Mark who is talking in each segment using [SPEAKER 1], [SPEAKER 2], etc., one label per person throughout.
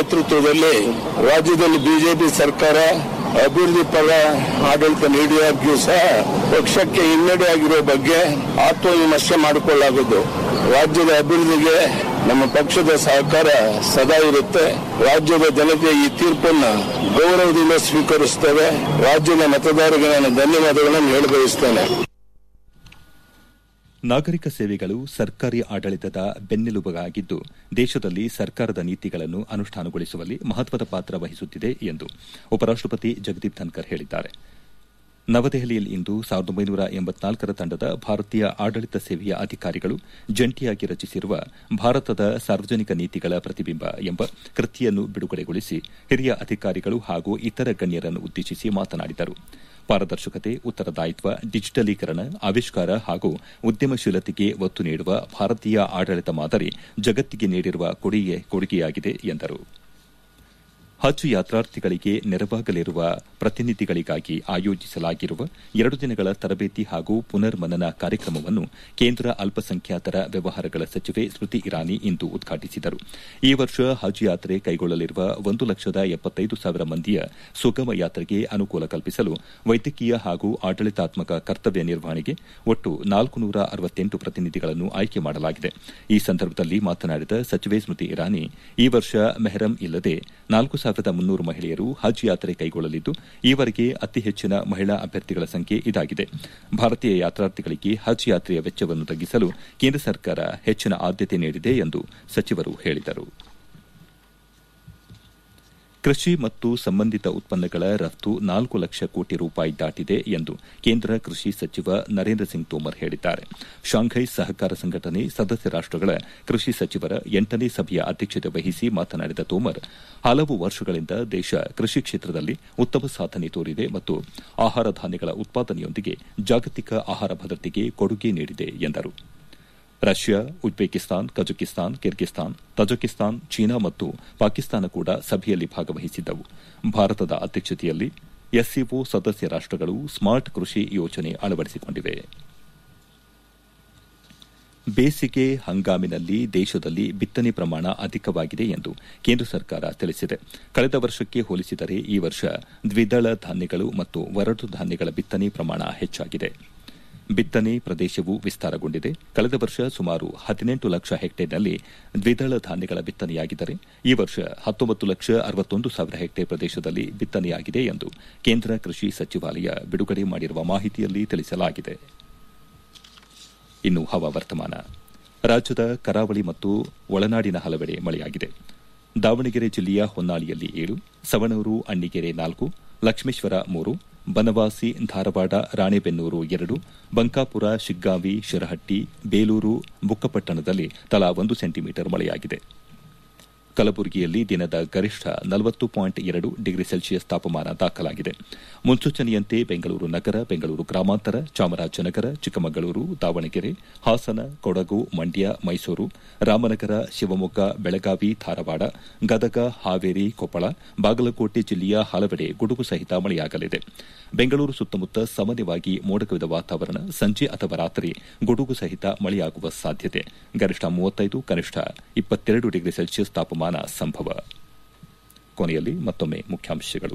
[SPEAKER 1] ನೇತೃತ್ವದಲ್ಲಿ ರಾಜ್ಯದಲ್ಲಿ ಬಿಜೆಪಿ ಸರ್ಕಾರ ಅಭಿವೃದ್ಧಿ ಪರ ಆಡಳಿತ ನೀಡಿದಾಗ್ಯೂ ಸಹ ಪಕ್ಷಕ್ಕೆ ಹಿನ್ನಡೆಯಾಗಿರುವ ಬಗ್ಗೆ ಆತ್ಮವಿಮರ್ಶೆ ಮಾಡಿಕೊಳ್ಳಲಾಗುವುದು ರಾಜ್ಯದ ಅಭಿವೃದ್ಧಿಗೆ ನಮ್ಮ ಪಕ್ಷದ ಸಹಕಾರ ಸದಾ ಇರುತ್ತೆ ರಾಜ್ಯದ ಜನತೆ ಈ ತೀರ್ಪನ್ನ ಗೌರವದಿಂದ ಸ್ವೀಕರಿಸುತ್ತೇವೆ ರಾಜ್ಯದ ಮತದಾರರಿಗೆ ನಾನು ಧನ್ಯವಾದಗಳನ್ನು ಹೇಳ ಬಯಸ್ತೇನೆ
[SPEAKER 2] ನಾಗರಿಕ ಸೇವೆಗಳು ಸರ್ಕಾರಿ ಆಡಳಿತದ ಬೆನ್ನೆಲುಬಾಗಿದ್ದು ದೇಶದಲ್ಲಿ ಸರ್ಕಾರದ ನೀತಿಗಳನ್ನು ಅನುಷ್ಠಾನಗೊಳಿಸುವಲ್ಲಿ ಮಹತ್ವದ ಪಾತ್ರ ವಹಿಸುತ್ತಿದೆ ಎಂದು ಉಪರಾಷ್ಟಪತಿ ಜಗದೀಪ್ ಧನ್ಕರ್ ಹೇಳಿದ್ದಾರೆ ನವದೆಹಲಿಯಲ್ಲಿಂದು ಸಾವಿರದ ಒಂಬೈನೂರ ಎಂಬತ್ನಾಲ್ಕರ ತಂಡದ ಭಾರತೀಯ ಆಡಳಿತ ಸೇವೆಯ ಅಧಿಕಾರಿಗಳು ಜಂಟಿಯಾಗಿ ರಚಿಸಿರುವ ಭಾರತದ ಸಾರ್ವಜನಿಕ ನೀತಿಗಳ ಪ್ರತಿಬಿಂಬ ಎಂಬ ಕೃತಿಯನ್ನು ಬಿಡುಗಡೆಗೊಳಿಸಿ ಹಿರಿಯ ಅಧಿಕಾರಿಗಳು ಹಾಗೂ ಇತರ ಗಣ್ಯರನ್ನು ಉದ್ದೇಶಿಸಿ ಮಾತನಾಡಿದರು ಪಾರದರ್ಶಕತೆ ಉತ್ತರದಾಯಿತ್ವ ಡಿಜಿಟಲೀಕರಣ ಆವಿಷ್ಕಾರ ಹಾಗೂ ಉದ್ಯಮಶೀಲತೆಗೆ ಒತ್ತು ನೀಡುವ ಭಾರತೀಯ ಆಡಳಿತ ಮಾದರಿ ಜಗತ್ತಿಗೆ ನೀಡಿರುವ ಕೊಡುಗೆಯಾಗಿದೆ ಎಂದರು ಹಜ್ ಯಾತ್ರಾರ್ಥಿಗಳಿಗೆ ನೆರವಾಗಲಿರುವ ಪ್ರತಿನಿಧಿಗಳಿಗಾಗಿ ಆಯೋಜಿಸಲಾಗಿರುವ ಎರಡು ದಿನಗಳ ತರಬೇತಿ ಹಾಗೂ ಪುನರ್ಮನನ ಕಾರ್ಯಕ್ರಮವನ್ನು ಕೇಂದ್ರ ಅಲ್ಪಸಂಖ್ಯಾತರ ವ್ಯವಹಾರಗಳ ಸಚಿವೆ ಸ್ಮೃತಿ ಇರಾನಿ ಇಂದು ಉದ್ಘಾಟಿಸಿದರು ಈ ವರ್ಷ ಹಜ್ ಯಾತ್ರೆ ಕೈಗೊಳ್ಳಲಿರುವ ಒಂದು ಲಕ್ಷದ ಎಪ್ಪತ್ತೈದು ಸಾವಿರ ಮಂದಿಯ ಸುಗಮ ಯಾತ್ರೆಗೆ ಅನುಕೂಲ ಕಲ್ಪಿಸಲು ವೈದ್ಯಕೀಯ ಹಾಗೂ ಆಡಳಿತಾತ್ಮಕ ಕರ್ತವ್ಯ ನಿರ್ವಹಣೆಗೆ ಒಟ್ಟು ನಾಲ್ಕು ನೂರ ಅರವತ್ತೆಂಟು ಪ್ರತಿನಿಧಿಗಳನ್ನು ಆಯ್ಕೆ ಮಾಡಲಾಗಿದೆ ಈ ಸಂದರ್ಭದಲ್ಲಿ ಮಾತನಾಡಿದ ಸಚಿವೆ ಸ್ಮೃತಿ ಇರಾನಿ ಈ ವರ್ಷ ಮೆಹರಂ ಇಲ್ಲದೆ ನಾಲ್ಕು ಸಾವಿರದ ಮುನ್ನೂರು ಮಹಿಳೆಯರು ಹಜ್ ಯಾತ್ರೆ ಕೈಗೊಳ್ಳಲಿದ್ದು ಈವರೆಗೆ ಅತಿ ಹೆಚ್ಚಿನ ಮಹಿಳಾ ಅಭ್ಯರ್ಥಿಗಳ ಸಂಖ್ಯೆ ಇದಾಗಿದೆ ಭಾರತೀಯ ಯಾತ್ರಾರ್ಥಿಗಳಿಗೆ ಹಜ್ ಯಾತ್ರೆಯ ವೆಚ್ಚವನ್ನು ತಗ್ಗಿಸಲು ಕೇಂದ್ರ ಸರ್ಕಾರ ಹೆಚ್ಚಿನ ಆದ್ಯತೆ ನೀಡಿದೆ ಎಂದು ಸಚಿವರು ಹೇಳಿದರು ಕೃಷಿ ಮತ್ತು ಸಂಬಂಧಿತ ಉತ್ಪನ್ನಗಳ ರಫ್ತು ನಾಲ್ಕು ಲಕ್ಷ ಕೋಟಿ ರೂಪಾಯಿ ದಾಟಿದೆ ಎಂದು ಕೇಂದ್ರ ಕೃಷಿ ಸಚಿವ ನರೇಂದ್ರ ಸಿಂಗ್ ತೋಮರ್ ಹೇಳಿದ್ದಾರೆ ಶಾಂಘೈ ಸಹಕಾರ ಸಂಘಟನೆ ಸದಸ್ಯ ರಾಷ್ಟಗಳ ಕೃಷಿ ಸಚಿವರ ಎಂಟನೇ ಸಭೆಯ ಅಧ್ಯಕ್ಷತೆ ವಹಿಸಿ ಮಾತನಾಡಿದ ತೋಮರ್ ಹಲವು ವರ್ಷಗಳಿಂದ ದೇಶ ಕೃಷಿ ಕ್ಷೇತ್ರದಲ್ಲಿ ಉತ್ತಮ ಸಾಧನೆ ತೋರಿದೆ ಮತ್ತು ಆಹಾರ ಧಾನ್ಯಗಳ ಉತ್ಪಾದನೆಯೊಂದಿಗೆ ಜಾಗತಿಕ ಆಹಾರ ಭದ್ರತೆಗೆ ಕೊಡುಗೆ ನೀಡಿದೆ ಎಂದರು Russia Uzbekistan Kazakhstan Kyrgyzstan Tajikistan China ಮತ್ತು ಪಾಕಿಸ್ತಾನ ಕೂಡ ಸಭೆಯಲ್ಲಿ ಭಾಗವಹಿಸಿದ್ದವು ಭಾರತದ ಅಧ್ಯಕ್ಷತೆಯಲ್ಲಿ ಎಸ್ಸಿಒ ಸದಸ್ಯ ರಾಷ್ಟಗಳು ಸ್ಮಾರ್ಟ್ ಕೃಷಿ ಯೋಜನೆ ಅಳವಡಿಸಿಕೊಂಡಿವೆ ಬೇಸಿಗೆ ಹಂಗಾಮಿನಲ್ಲಿ ದೇಶದಲ್ಲಿ ಬಿತ್ತನೆ ಪ್ರಮಾಣ ಅಧಿಕವಾಗಿದೆ ಎಂದು ಕೇಂದ್ರ ಸರ್ಕಾರ ತಿಳಿಸಿದೆ ಕಳೆದ ವರ್ಷಕ್ಕೆ ಹೋಲಿಸಿದರೆ ಈ ವರ್ಷ ದ್ವಿದಳ ಧಾನ್ಯಗಳು ಮತ್ತು ಒರಟು ಧಾನ್ಯಗಳ ಬಿತ್ತನೆ ಪ್ರಮಾಣ ಹೆಚ್ಚಾಗಿದೆ ಬಿತ್ತನೆ ಪ್ರದೇಶವು ವಿಸ್ತಾರಗೊಂಡಿದೆ ಕಳೆದ ವರ್ಷ ಸುಮಾರು ಹದಿನೆಂಟು ಲಕ್ಷ ಹೆಕ್ಟೇರ್ನಲ್ಲಿ ದ್ವಿದಳ ಧಾನ್ಯಗಳ ಬಿತ್ತನೆಯಾಗಿದ್ದರೆ ಈ ವರ್ಷ ಹತ್ತೊಂಬತ್ತು ಲಕ್ಷ ಅರವತ್ತೊಂದು ಸಾವಿರ ಹೆಕ್ಟೇರ್ ಪ್ರದೇಶದಲ್ಲಿ ಬಿತ್ತನೆಯಾಗಿದೆ ಎಂದು ಕೇಂದ್ರ ಕೃಷಿ ಸಚಿವಾಲಯ ಬಿಡುಗಡೆ ಮಾಡಿರುವ ಮಾಹಿತಿಯಲ್ಲಿ ತಿಳಿಸಲಾಗಿದೆ ಇನ್ನು ಹವಾವರ್ತಮಾನ ರಾಜ್ಯದ ಕರಾವಳಿ ಮತ್ತು ಒಳನಾಡಿನ ಹಲವೆಡೆ ಮಳೆಯಾಗಿದೆ ದಾವಣಗೆರೆ ಜಿಲ್ಲೆಯ ಹೊನ್ನಾಳಿಯಲ್ಲಿ ಏಳು ಸವಣೂರು ಅಣ್ಣಿಗೆರೆ ನಾಲ್ಕು ಲಕ್ಷ್ಮೇಶ್ವರ ಮೂರು ಬನವಾಸಿ ಧಾರವಾಡ ರಾಣೆಬೆನ್ನೂರು ಎರಡು ಬಂಕಾಪುರ ಶಿಗ್ಗಾವಿ ಶಿರಹಟ್ಟಿ ಬೇಲೂರು ಬುಕ್ಕಪಟ್ಟಣದಲ್ಲಿ ತಲಾ ಒಂದು ಸೆಂಟಿಮೀಟರ್ ಮಳೆಯಾಗಿದೆ ಕಲಬುರಗಿಯಲ್ಲಿ ದಿನದ ಗರಿಷ್ಠ ನಲವತ್ತು ಪಾಯಿಂಟ್ ಎರಡು ಡಿಗ್ರಿ ಸೆಲ್ಸಿಯಸ್ ತಾಪಮಾನ ದಾಖಲಾಗಿದೆ ಮುನ್ಸೂಚನೆಯಂತೆ ಬೆಂಗಳೂರು ನಗರ ಬೆಂಗಳೂರು ಗ್ರಾಮಾಂತರ ಚಾಮರಾಜನಗರ ಚಿಕ್ಕಮಗಳೂರು ದಾವಣಗೆರೆ ಹಾಸನ ಕೊಡಗು ಮಂಡ್ಯ ಮೈಸೂರು ರಾಮನಗರ ಶಿವಮೊಗ್ಗ ಬೆಳಗಾವಿ ಧಾರವಾಡ ಗದಗ ಹಾವೇರಿ ಕೊಪ್ಪಳ ಬಾಗಲಕೋಟೆ ಜಿಲ್ಲೆಯ ಹಲವೆಡೆ ಗುಡುಗು ಸಹಿತ ಮಳೆಯಾಗಲಿದೆ ಬೆಂಗಳೂರು ಸುತ್ತಮುತ್ತ ಸಾಮಾನ್ಯವಾಗಿ ಮೋಡಕವಿದ ವಾತಾವರಣ ಸಂಜೆ ಅಥವಾ ರಾತ್ರಿ ಗುಡುಗು ಸಹಿತ ಮಳೆಯಾಗುವ ಸಾಧ್ಯತೆ ಗರಿಷ್ಠ ಮೂವತ್ತೈದು ಕನಿಷ್ಠ ಇಪ್ಪತ್ತೆರಡು ಡಿಗ್ರಿ ಸೆಲ್ಸಿಯಸ್ ತಾಪಮಾನ ಸಂಭವ ಕೊನೆಯಲ್ಲಿ ಮತ್ತೊಮ್ಮೆ ಮುಖ್ಯಾಂಶಗಳು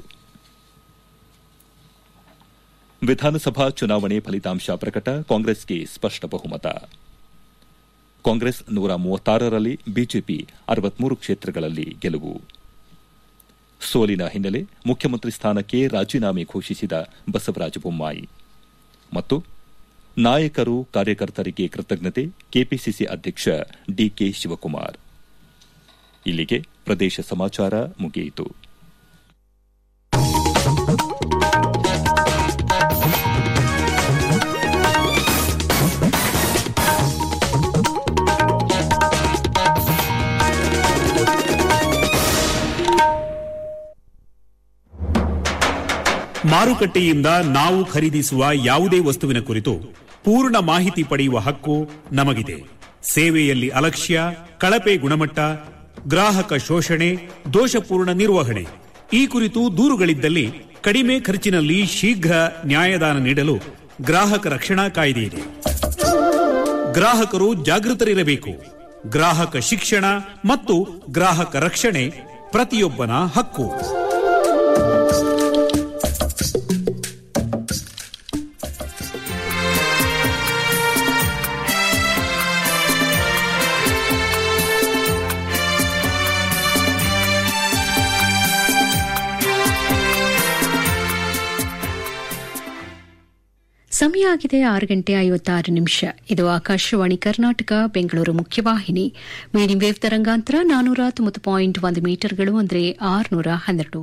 [SPEAKER 2] ವಿಧಾನಸಭಾ ಚುನಾವಣೆ ಫಲಿತಾಂಶ ಪ್ರಕಟ ಕಾಂಗ್ರೆಸ್ಗೆ ಸ್ಪಷ್ಟ ಬಹುಮತ ಕಾಂಗ್ರೆಸ್ ನೂರ ಮೂವತ್ತಾರರಲ್ಲಿ ಬಿಜೆಪಿ ಅರವತ್ಮೂರು ಕ್ಷೇತ್ರಗಳಲ್ಲಿ ಗೆಲುವು ಸೋಲಿನ ಹಿನ್ನೆಲೆ ಮುಖ್ಯಮಂತ್ರಿ ಸ್ಥಾನಕ್ಕೆ ರಾಜೀನಾಮೆ ಘೋಷಿಸಿದ ಬಸವರಾಜ ಬೊಮ್ಮಾಯಿ ಮತ್ತು ನಾಯಕರು ಕಾರ್ಯಕರ್ತರಿಗೆ ಕೃತಜ್ಞತೆ ಕೆಪಿಸಿಸಿ ಅಧ್ಯಕ್ಷ ಡಿಕೆ ಶಿವಕುಮಾರ್ ಇಲ್ಲಿಗೆ ಪ್ರದೇಶ ಸಮಾಚಾರ ಮುಗಿಯಿತು
[SPEAKER 3] ಮಾರುಕಟ್ಟೆಯಿಂದ ನಾವು ಖರೀದಿಸುವ ಯಾವುದೇ ವಸ್ತುವಿನ ಕುರಿತು ಪೂರ್ಣ ಮಾಹಿತಿ ಪಡೆಯುವ ಹಕ್ಕು ನಮಗಿದೆ ಸೇವೆಯಲ್ಲಿ ಅಲಕ್ಷ್ಯ ಕಳಪೆ ಗುಣಮಟ್ಟ ಗ್ರಾಹಕ ಶೋಷಣೆ ದೋಷಪೂರ್ಣ ನಿರ್ವಹಣೆ ಈ ಕುರಿತು ದೂರುಗಳಿದ್ದಲ್ಲಿ ಕಡಿಮೆ ಖರ್ಚಿನಲ್ಲಿ ಶೀಘ್ರ ನ್ಯಾಯದಾನ ನೀಡಲು ಗ್ರಾಹಕ ರಕ್ಷಣಾ ಕಾಯ್ದೆ ಇದೆ ಗ್ರಾಹಕರು ಜಾಗೃತರಿರಬೇಕು ಗ್ರಾಹಕ ಶಿಕ್ಷಣ ಮತ್ತು ಗ್ರಾಹಕ ರಕ್ಷಣೆ ಪ್ರತಿಯೊಬ್ಬನ ಹಕ್ಕು
[SPEAKER 4] ಸಮಯ ಆಗಿದೆ ಆರು ಗಂಟೆ ಐವತ್ತಾರು ನಿಮಿಷ ಇದು ಆಕಾಶವಾಣಿ ಕರ್ನಾಟಕ ಬೆಂಗಳೂರು ಮುಖ್ಯವಾಹಿನಿ ಮೀಡಿಯಂ ವೇವ್ ತರಂಗಾಂತರ ನಾನೂರ ತೊಂಬತ್ತು ಪಾಯಿಂಟ್ ಒಂದು ಮೀಟರ್ಗಳು ಅಂದರೆ ಆರುನೂರ ಹನ್ನೆರಡು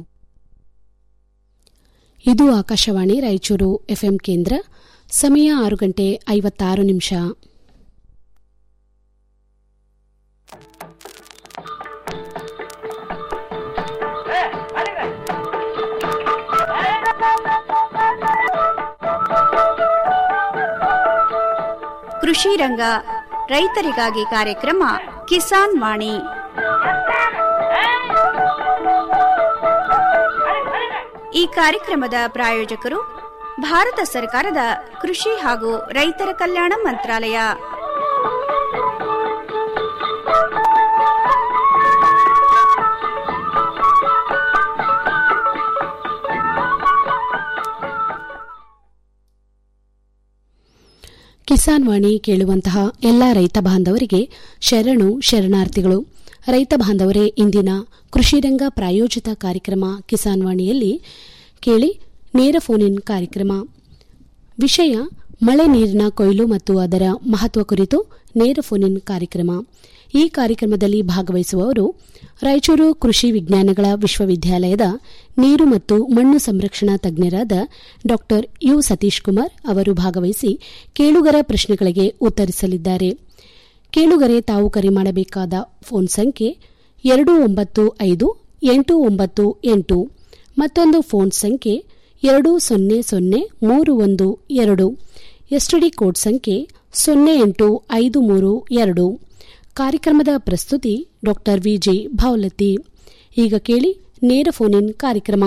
[SPEAKER 5] ಇದು ಆಕಾಶವಾಣಿ ರಾಯಚೂರು ಎಫ್ಎಂ ಕೇಂದ್ರ ಸಮಯ ಆರು ಗಂಟೆ ಐವತ್ತಾರು ನಿಮಿಷ
[SPEAKER 6] ಕೃಷಿ ರಂಗ ರೈತರಿಗಾಗಿ ಕಾರ್ಯಕ್ರಮ ಕಿಸಾನ್ ವಾಣಿ ಈ ಕಾರ್ಯಕ್ರಮದ ಪ್ರಾಯೋಜಕರು ಭಾರತ ಸರ್ಕಾರದ ಕೃಷಿ ಹಾಗೂ ರೈತರ ಕಲ್ಯಾಣ ಮಂತ್ರಾಲಯ
[SPEAKER 5] ಕಿಸಾನ್ ವಾಣಿ ಕೇಳುವಂತಹ ಎಲ್ಲ ರೈತ ಬಾಂಧವರಿಗೆ ಶರಣು ಶರಣಾರ್ಥಿಗಳು ರೈತ ಬಾಂಧವರೇ ಇಂದಿನ ಕೃಷಿರಂಗ ಪ್ರಾಯೋಜಿತ ಕಾರ್ಯಕ್ರಮ ಕಿಸಾನ್ ವಾಣಿಯಲ್ಲಿ ಕೇಳಿ ನೇರ ಫೋನ್ ಇನ್ ಕಾರ್ಯಕ್ರಮ ವಿಷಯ ಮಳೆ ನೀರಿನ ಕೊಯ್ಲು ಮತ್ತು ಅದರ ಮಹತ್ವ ಕುರಿತು ನೇರ ಫೋನ್ ಇನ್ ಕಾರ್ಯಕ್ರಮ ಈ ಕಾರ್ಯಕ್ರಮದಲ್ಲಿ ಭಾಗವಹಿಸುವವರು ರಾಯಚೂರು ಕೃಷಿ ವಿಜ್ಞಾನಗಳ ವಿಶ್ವವಿದ್ಯಾಲಯದ ನೀರು ಮತ್ತು ಮಣ್ಣು ಸಂರಕ್ಷಣಾ ತಜ್ಞರಾದ ಡಾ ಯು ಸತೀಶ್ ಕುಮಾರ್ ಅವರು ಭಾಗವಹಿಸಿ ಕೇಳುಗರ ಪ್ರಶ್ನೆಗಳಿಗೆ ಉತ್ತರಿಸಲಿದ್ದಾರೆ ಕೇಳುಗರೆ ತಾವು ಕರೆ ಮಾಡಬೇಕಾದ ಫೋನ್ ಸಂಖ್ಯೆ ಎರಡು ಒಂಬತ್ತು ಐದು ಎಂಟು ಒಂಬತ್ತು ಎಂಟು ಮತ್ತೊಂದು ಫೋನ್ ಸಂಖ್ಯೆ ಎರಡು ಸೊನ್ನೆ ಸೊನ್ನೆ ಮೂರು ಒಂದು ಎರಡು ಎಸ್ಟಿಡಿ ಕೋಡ್ ಸಂಖ್ಯೆ ಸೊನ್ನೆ ಎಂಟು ಐದು ಮೂರು ಎರಡು ಕಾರ್ಯಕ್ರಮದ ಪ್ರಸ್ತುತಿ ಡಾಕ್ಟರ್ ವಿಜಿ ಭಾವಲತಿ ಈಗ ಕೇಳಿ ನೇರ ಫೋನ್ ಇನ್ ಕಾರ್ಯಕ್ರಮ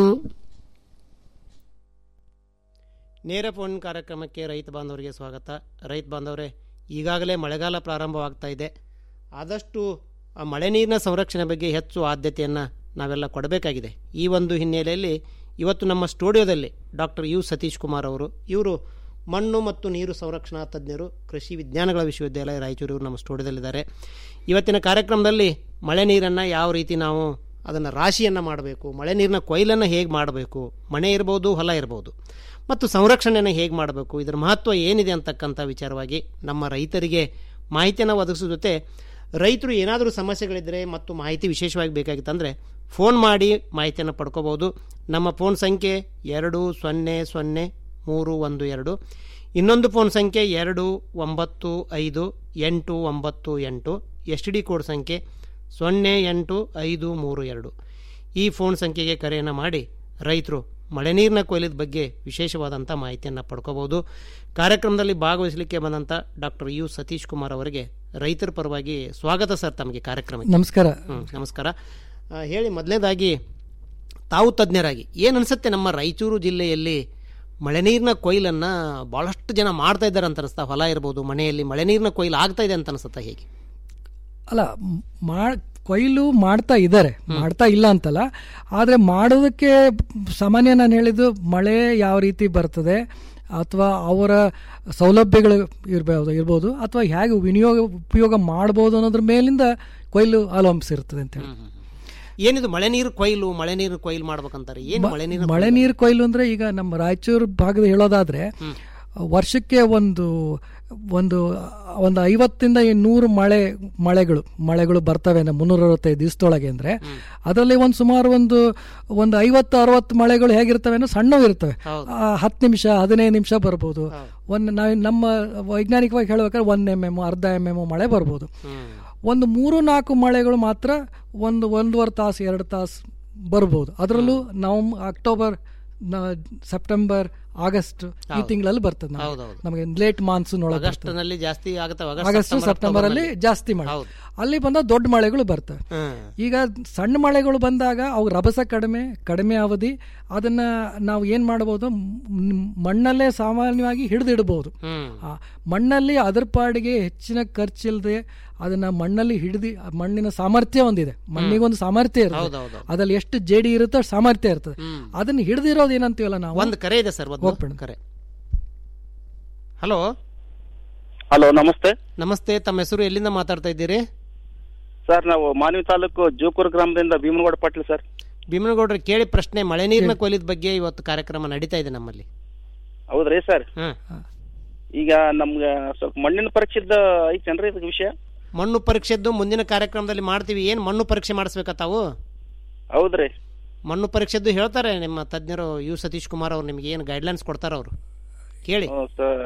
[SPEAKER 7] ನೇರ ಫೋನ್ ಕಾರ್ಯಕ್ರಮಕ್ಕೆ ರೈತ ಬಾಂಧವರಿಗೆ ಸ್ವಾಗತ ರೈತ ಬಾಂಧವರೇ ಈಗಾಗಲೇ ಮಳೆಗಾಲ ಪ್ರಾರಂಭವಾಗ್ತಾ ಇದೆ ಆದಷ್ಟು ಆ ಮಳೆ ನೀರಿನ ಸಂರಕ್ಷಣೆ ಬಗ್ಗೆ ಹೆಚ್ಚು ಆದ್ಯತೆಯನ್ನು ನಾವೆಲ್ಲ ಕೊಡಬೇಕಾಗಿದೆ ಈ ಒಂದು ಹಿನ್ನೆಲೆಯಲ್ಲಿ ಇವತ್ತು ನಮ್ಮ ಸ್ಟುಡಿಯೋದಲ್ಲಿ ಡಾಕ್ಟರ್ ಯು ಸತೀಶ್ ಕುಮಾರ್ ಅವರು ಇವರು ಮಣ್ಣು ಮತ್ತು ನೀರು ಸಂರಕ್ಷಣಾ ತಜ್ಞರು ಕೃಷಿ ವಿಜ್ಞಾನಗಳ ವಿಶ್ವವಿದ್ಯಾಲಯ ರಾಯಚೂರು ಇವರು ನಮ್ಮ ಸ್ಟುಡಿಯೋದಲ್ಲಿದ್ದಾರೆ ಇವತ್ತಿನ ಕಾರ್ಯಕ್ರಮದಲ್ಲಿ ಮಳೆ ನೀರನ್ನು ಯಾವ ರೀತಿ ನಾವು ಅದನ್ನು ರಾಶಿಯನ್ನು ಮಾಡಬೇಕು ಮಳೆ ನೀರಿನ ಕೊಯ್ಲನ್ನು ಹೇಗೆ ಮಾಡಬೇಕು ಮನೆ ಇರ್ಬೋದು ಹೊಲ ಇರ್ಬೋದು ಮತ್ತು ಸಂರಕ್ಷಣೆಯನ್ನು ಹೇಗೆ ಮಾಡಬೇಕು ಇದರ ಮಹತ್ವ ಏನಿದೆ ಅಂತಕ್ಕಂಥ ವಿಚಾರವಾಗಿ ನಮ್ಮ ರೈತರಿಗೆ ಮಾಹಿತಿಯನ್ನು ಒದಗಿಸೋ ಜೊತೆ ರೈತರು ಏನಾದರೂ ಸಮಸ್ಯೆಗಳಿದ್ದರೆ ಮತ್ತು ಮಾಹಿತಿ ವಿಶೇಷವಾಗಿ ಬೇಕಾಗಿತ್ತಂದರೆ ಫೋನ್ ಮಾಡಿ ಮಾಹಿತಿಯನ್ನು ಪಡ್ಕೋಬೋದು ನಮ್ಮ ಫೋನ್ ಸಂಖ್ಯೆ ಎರಡು ಸೊನ್ನೆ ಸೊನ್ನೆ ಮೂರು ಒಂದು ಎರಡು ಇನ್ನೊಂದು ಫೋನ್ ಸಂಖ್ಯೆ ಎರಡು ಒಂಬತ್ತು ಐದು ಎಂಟು ಒಂಬತ್ತು ಎಂಟು ಎಸ್ ಡಿ ಕೋಡ್ ಸಂಖ್ಯೆ ಸೊನ್ನೆ ಎಂಟು ಐದು ಮೂರು ಎರಡು ಈ ಫೋನ್ ಸಂಖ್ಯೆಗೆ ಕರೆಯನ್ನು ಮಾಡಿ ರೈತರು ಮಳೆ ನೀರಿನ ಕೊಯ್ಲದ ಬಗ್ಗೆ ವಿಶೇಷವಾದಂಥ ಮಾಹಿತಿಯನ್ನು ಪಡ್ಕೋಬಹುದು ಕಾರ್ಯಕ್ರಮದಲ್ಲಿ ಭಾಗವಹಿಸಲಿಕ್ಕೆ ಬಂದಂಥ ಡಾಕ್ಟರ್ ಯು ಸತೀಶ್ ಕುಮಾರ್ ಅವರಿಗೆ ರೈತರ ಪರವಾಗಿ ಸ್ವಾಗತ ಸರ್ ತಮಗೆ ಕಾರ್ಯಕ್ರಮಕ್ಕೆ
[SPEAKER 8] ನಮಸ್ಕಾರ
[SPEAKER 7] ಹ್ಮ್, ನಮಸ್ಕಾರ ಆ, ಹೇಳಿ ಮೊದಲನೇದಾಗಿ ತಾವು ತಜ್ಞರಾಗಿ ಏನು ಅನಿಸುತ್ತೆ ನಮ್ಮ ರಾಯಚೂರು ಜಿಲ್ಲೆಯಲ್ಲಿ ಮಳೆ ನೀರಿನ ಕೊಯ್ಲನ್ನು ಭಾಳಷ್ಟು ಜನ ಮಾಡ್ತಾ ಇದ್ದಾರೆ ಅಂತ ಅನಿಸ್ತಾ ಹೊಲ ಇರ್ಬೋದು ಮನೆಯಲ್ಲಿ ಮಳೆ ನೀರಿನ ಕೊಯ್ಲು ಆಗ್ತಾ ಇದೆ ಅಂತ ಅನಿಸುತ್ತಾ ಹೇಗೆ
[SPEAKER 8] ಅಲ್ಲ ಮ್- ಮಾ ಕೊಯ್ಲು ಮಾಡ್ತಾ ಇದ್ದಾರೆ ಮಾಡ್ತಾ ಇಲ್ಲ ಅಂತಲ್ಲ ಆದರೆ ಮಾಡೋದಕ್ಕೆ ಸಾಮಾನ್ಯ ನಾನು ಹೇಳಿದ್ದು ಮಳೆ ಯಾವ ರೀತಿ ಬರ್ತದೆ ಅಥವಾ ಅವರ ಸೌಲಭ್ಯಗಳು ಇರ್ಬೋದು ಇರ್ಬೋದು ಅಥವಾ ಹೇಗೆ ವಿನಿಯೋಗ ಉಪಯೋಗ ಮಾಡ್ಬೋದು ಅನ್ನೋದ್ರ ಮೇಲಿಂದ ಕೊಯ್ಲು ಅವಲಂಬಿಸಿರ್ತದೆ ಅಂತ ಹೇಳಿ
[SPEAKER 7] ಏನಿದು ಮಳೆ ನೀರು ಕೊಯ್ಲು ಮಳೆ ನೀರು ಕೊಯ್ಲು ಮಾಡ್ಬೇಕಂತಾರೆ ಏನು ಮಳೆ ನೀರು
[SPEAKER 8] ಮಳೆ ನೀರು ಕೊಯ್ಲು ಅಂದ್ರೆ ಈಗ ನಮ್ಮ ರಾಯಚೂರು ಭಾಗದ ಹೇಳೋದಾದ್ರೆ ವರ್ಷಕ್ಕೆ ಒಂದು ಒಂದು ಒಂದು ಐವತ್ತಿಂದ ನೂರು ಮಳೆ ಮಳೆಗಳು ಮಳೆಗಳು ಬರ್ತವೆ ನಮ್ಮ ಮುನ್ನೂರ ಅರವತ್ತೈದು ದಿವಸದೊಳಗೆ ಅಂದ್ರೆ ಅದರಲ್ಲಿ ಒಂದು ಸುಮಾರು ಒಂದು ಒಂದು ಐವತ್ತು ಅರವತ್ತು ಮಳೆಗಳು ಹೇಗಿರ್ತವೆ ಅಂದ್ರೆ ಸಣ್ಣವು ಇರ್ತವೆ ಆ, ಹತ್ತು ನಿಮಿಷ ಹದಿನೈದು ನಿಮಿಷ ಬರ್ಬೋದು ಒಂದು ನಾವು ನಮ್ಮ ವೈಜ್ಞಾನಿಕವಾಗಿ ಹೇಳ್ಬೇಕಾದ್ರೆ ಒಂದು ಎಮ್ ಎಮ್ ಅರ್ಧ ಎಮ್ ಎಮ್ ಮಳೆ ಬರ್ಬೋದು ಒಂದು ಮೂರು ನಾಲ್ಕು ಮಳೆಗಳು ಮಾತ್ರ ಒಂದು ಒಂದೂವರೆ ತಾಸು ಎರಡು ತಾಸು ಬರ್ಬೋದು ಅದರಲ್ಲೂ ನವಂಬರ್ ಅಕ್ಟೋಬರ್ ನ- ಸೆಪ್ಟೆಂಬರ್ ಆಗಸ್ಟ್ ಈ ತಿಂಗಳಲ್ಲಿ ಬರ್ತದೆ ನಮ್ಗೆ.
[SPEAKER 7] ಹೌದೌದು.
[SPEAKER 8] ನಮಗೆ ಲೇಟ್ ಮಾನ್ಸೂನ್ ಒಳಗೆ
[SPEAKER 7] ಆಗಸ್ಟ್ ನಲ್ಲಿ ಜಾಸ್ತಿ ಆಗುತ್ತೆ
[SPEAKER 8] ಆಗಸ್ಟ್ ಸೆಪ್ಟೆಂಬರ್ ಅಲ್ಲಿ ಜಾಸ್ತಿ ಮಳೆ
[SPEAKER 7] ಹೌದು.
[SPEAKER 8] ಅಲ್ಲಿ ಬಂದ ದೊಡ್ಡ ಮಳೆಗಳು ಬರ್ತವೆ ಈಗ ಸಣ್ಣ ಮಳೆಗಳು ಬಂದಾಗ ಅವು ರಭಸ ಕಡಿಮೆ ಕಡಿಮೆ ಅವಧಿ ಅದನ್ನ ನಾವು ಏನ್ ಮಾಡಬಹುದು ಮ್- ಮಣ್ಣಲ್ಲೇ ಸಾಮಾನ್ಯವಾಗಿ ಹಿಡಿದಿಡಬಹುದು ಆ, ಮಣ್ಣಲ್ಲಿ ಅದರ ಪಾಡಿಗೆ ಹೆಚ್ಚಿನ ಖರ್ಚಿಲ್ಲದೆ ಅದನ್ನ ಮಣ್ಣಲ್ಲಿ ಹಿಡಿದು ಮಣ್ಣಿನ ಸಾಮರ್ಥ್ಯ ಒಂದಿದೆ ಮಣ್ಣಿಗೊಂದು ಸಾಮರ್ಥ್ಯ ಇರುತ್ತೆ
[SPEAKER 7] ಹೌದೌದು.
[SPEAKER 8] ಅದ್ರಲ್ಲಿ ಎಷ್ಟು ಜೇಡಿ ಇರುತ್ತೋ ಅಷ್ಟು ಸಾಮರ್ಥ್ಯ ಇರ್ತದೆ ಅದನ್ನ ಹಿಡಿದಿರೋದು ಏನಂತೀವಲ್ಲ ನಾವು
[SPEAKER 7] ಒಂದು ಕರೆ ಇದೆ ಸರ್ ಒಂದು
[SPEAKER 8] ಹೋಗ್ಬಿಡು.
[SPEAKER 7] ಕರೆ ಹಲೋ
[SPEAKER 9] ಹಲೋ ನಮಸ್ತೆ
[SPEAKER 7] ನಮಸ್ತೆ ತಮ್ಮ ಹೆಸರು ಎಲ್ಲಿಂದ ಮಾತಾಡ್ತಾ ಇದ್ದೀರಿ
[SPEAKER 9] ಸರ್ ನಾವು ಮಾನವಿ ತಾಲೂಕು ಜೋಕೂರು ಗ್ರಾಮದಿಂದ ಭೀಮನಗೌಡ ಪಾಟೀಲ್ ಸರ್
[SPEAKER 7] ಭೀಮನಗೌಡ್ರು ಕೇಳಿ ಪ್ರಶ್ನೆ ಮಳೆ ನೀರಿನ ಕೊಯ್ಲಿದ ಬಗ್ಗೆ ಇವತ್ತು ಕಾರ್ಯಕ್ರಮ ನಡೀತಾ ಇದೆ ನಮ್ಮಲ್ಲಿ
[SPEAKER 9] ಹೌದ್ರಿ ಸರ್
[SPEAKER 7] ಹ್ಮ್.
[SPEAKER 9] ಈಗ ನಮ್ಗೆ ಸ್ವಲ್ಪ ಮಣ್ಣಿನ ಪರೀಕ್ಷೆದ ಐತೇನ್ರಿ ಇದಕ್ಕೆ ವಿಷಯ
[SPEAKER 7] ಮಣ್ಣು ಪರೀಕ್ಷೆದ್ದು ಮುಂದಿನ ಕಾರ್ಯಕ್ರಮದಲ್ಲಿ ಮಾಡ್ತೀವಿ ಏನು ಮಣ್ಣು ಪರೀಕ್ಷೆ ಮಾಡಿಸ್ಬೇಕಾ ತಾವು
[SPEAKER 9] ಹೌದ್ರಿ
[SPEAKER 7] ಮಣ್ಣು ಪರೀಕ್ಷೆದ್ದು ಹೇಳ್ತಾರೆ ನಿಮ್ಮ ತಜ್ಞರು ಯು ಸತೀಶ್ ಕುಮಾರ್ ಅವ್ರು ನಿಮ್ಗೆ ಏನು ಗೈಡ್ಲೈನ್ಸ್ ಕೊಡ್ತಾರ ಅವರು ಕೇಳಿ
[SPEAKER 9] ಹ್ಮ್, ಸರ್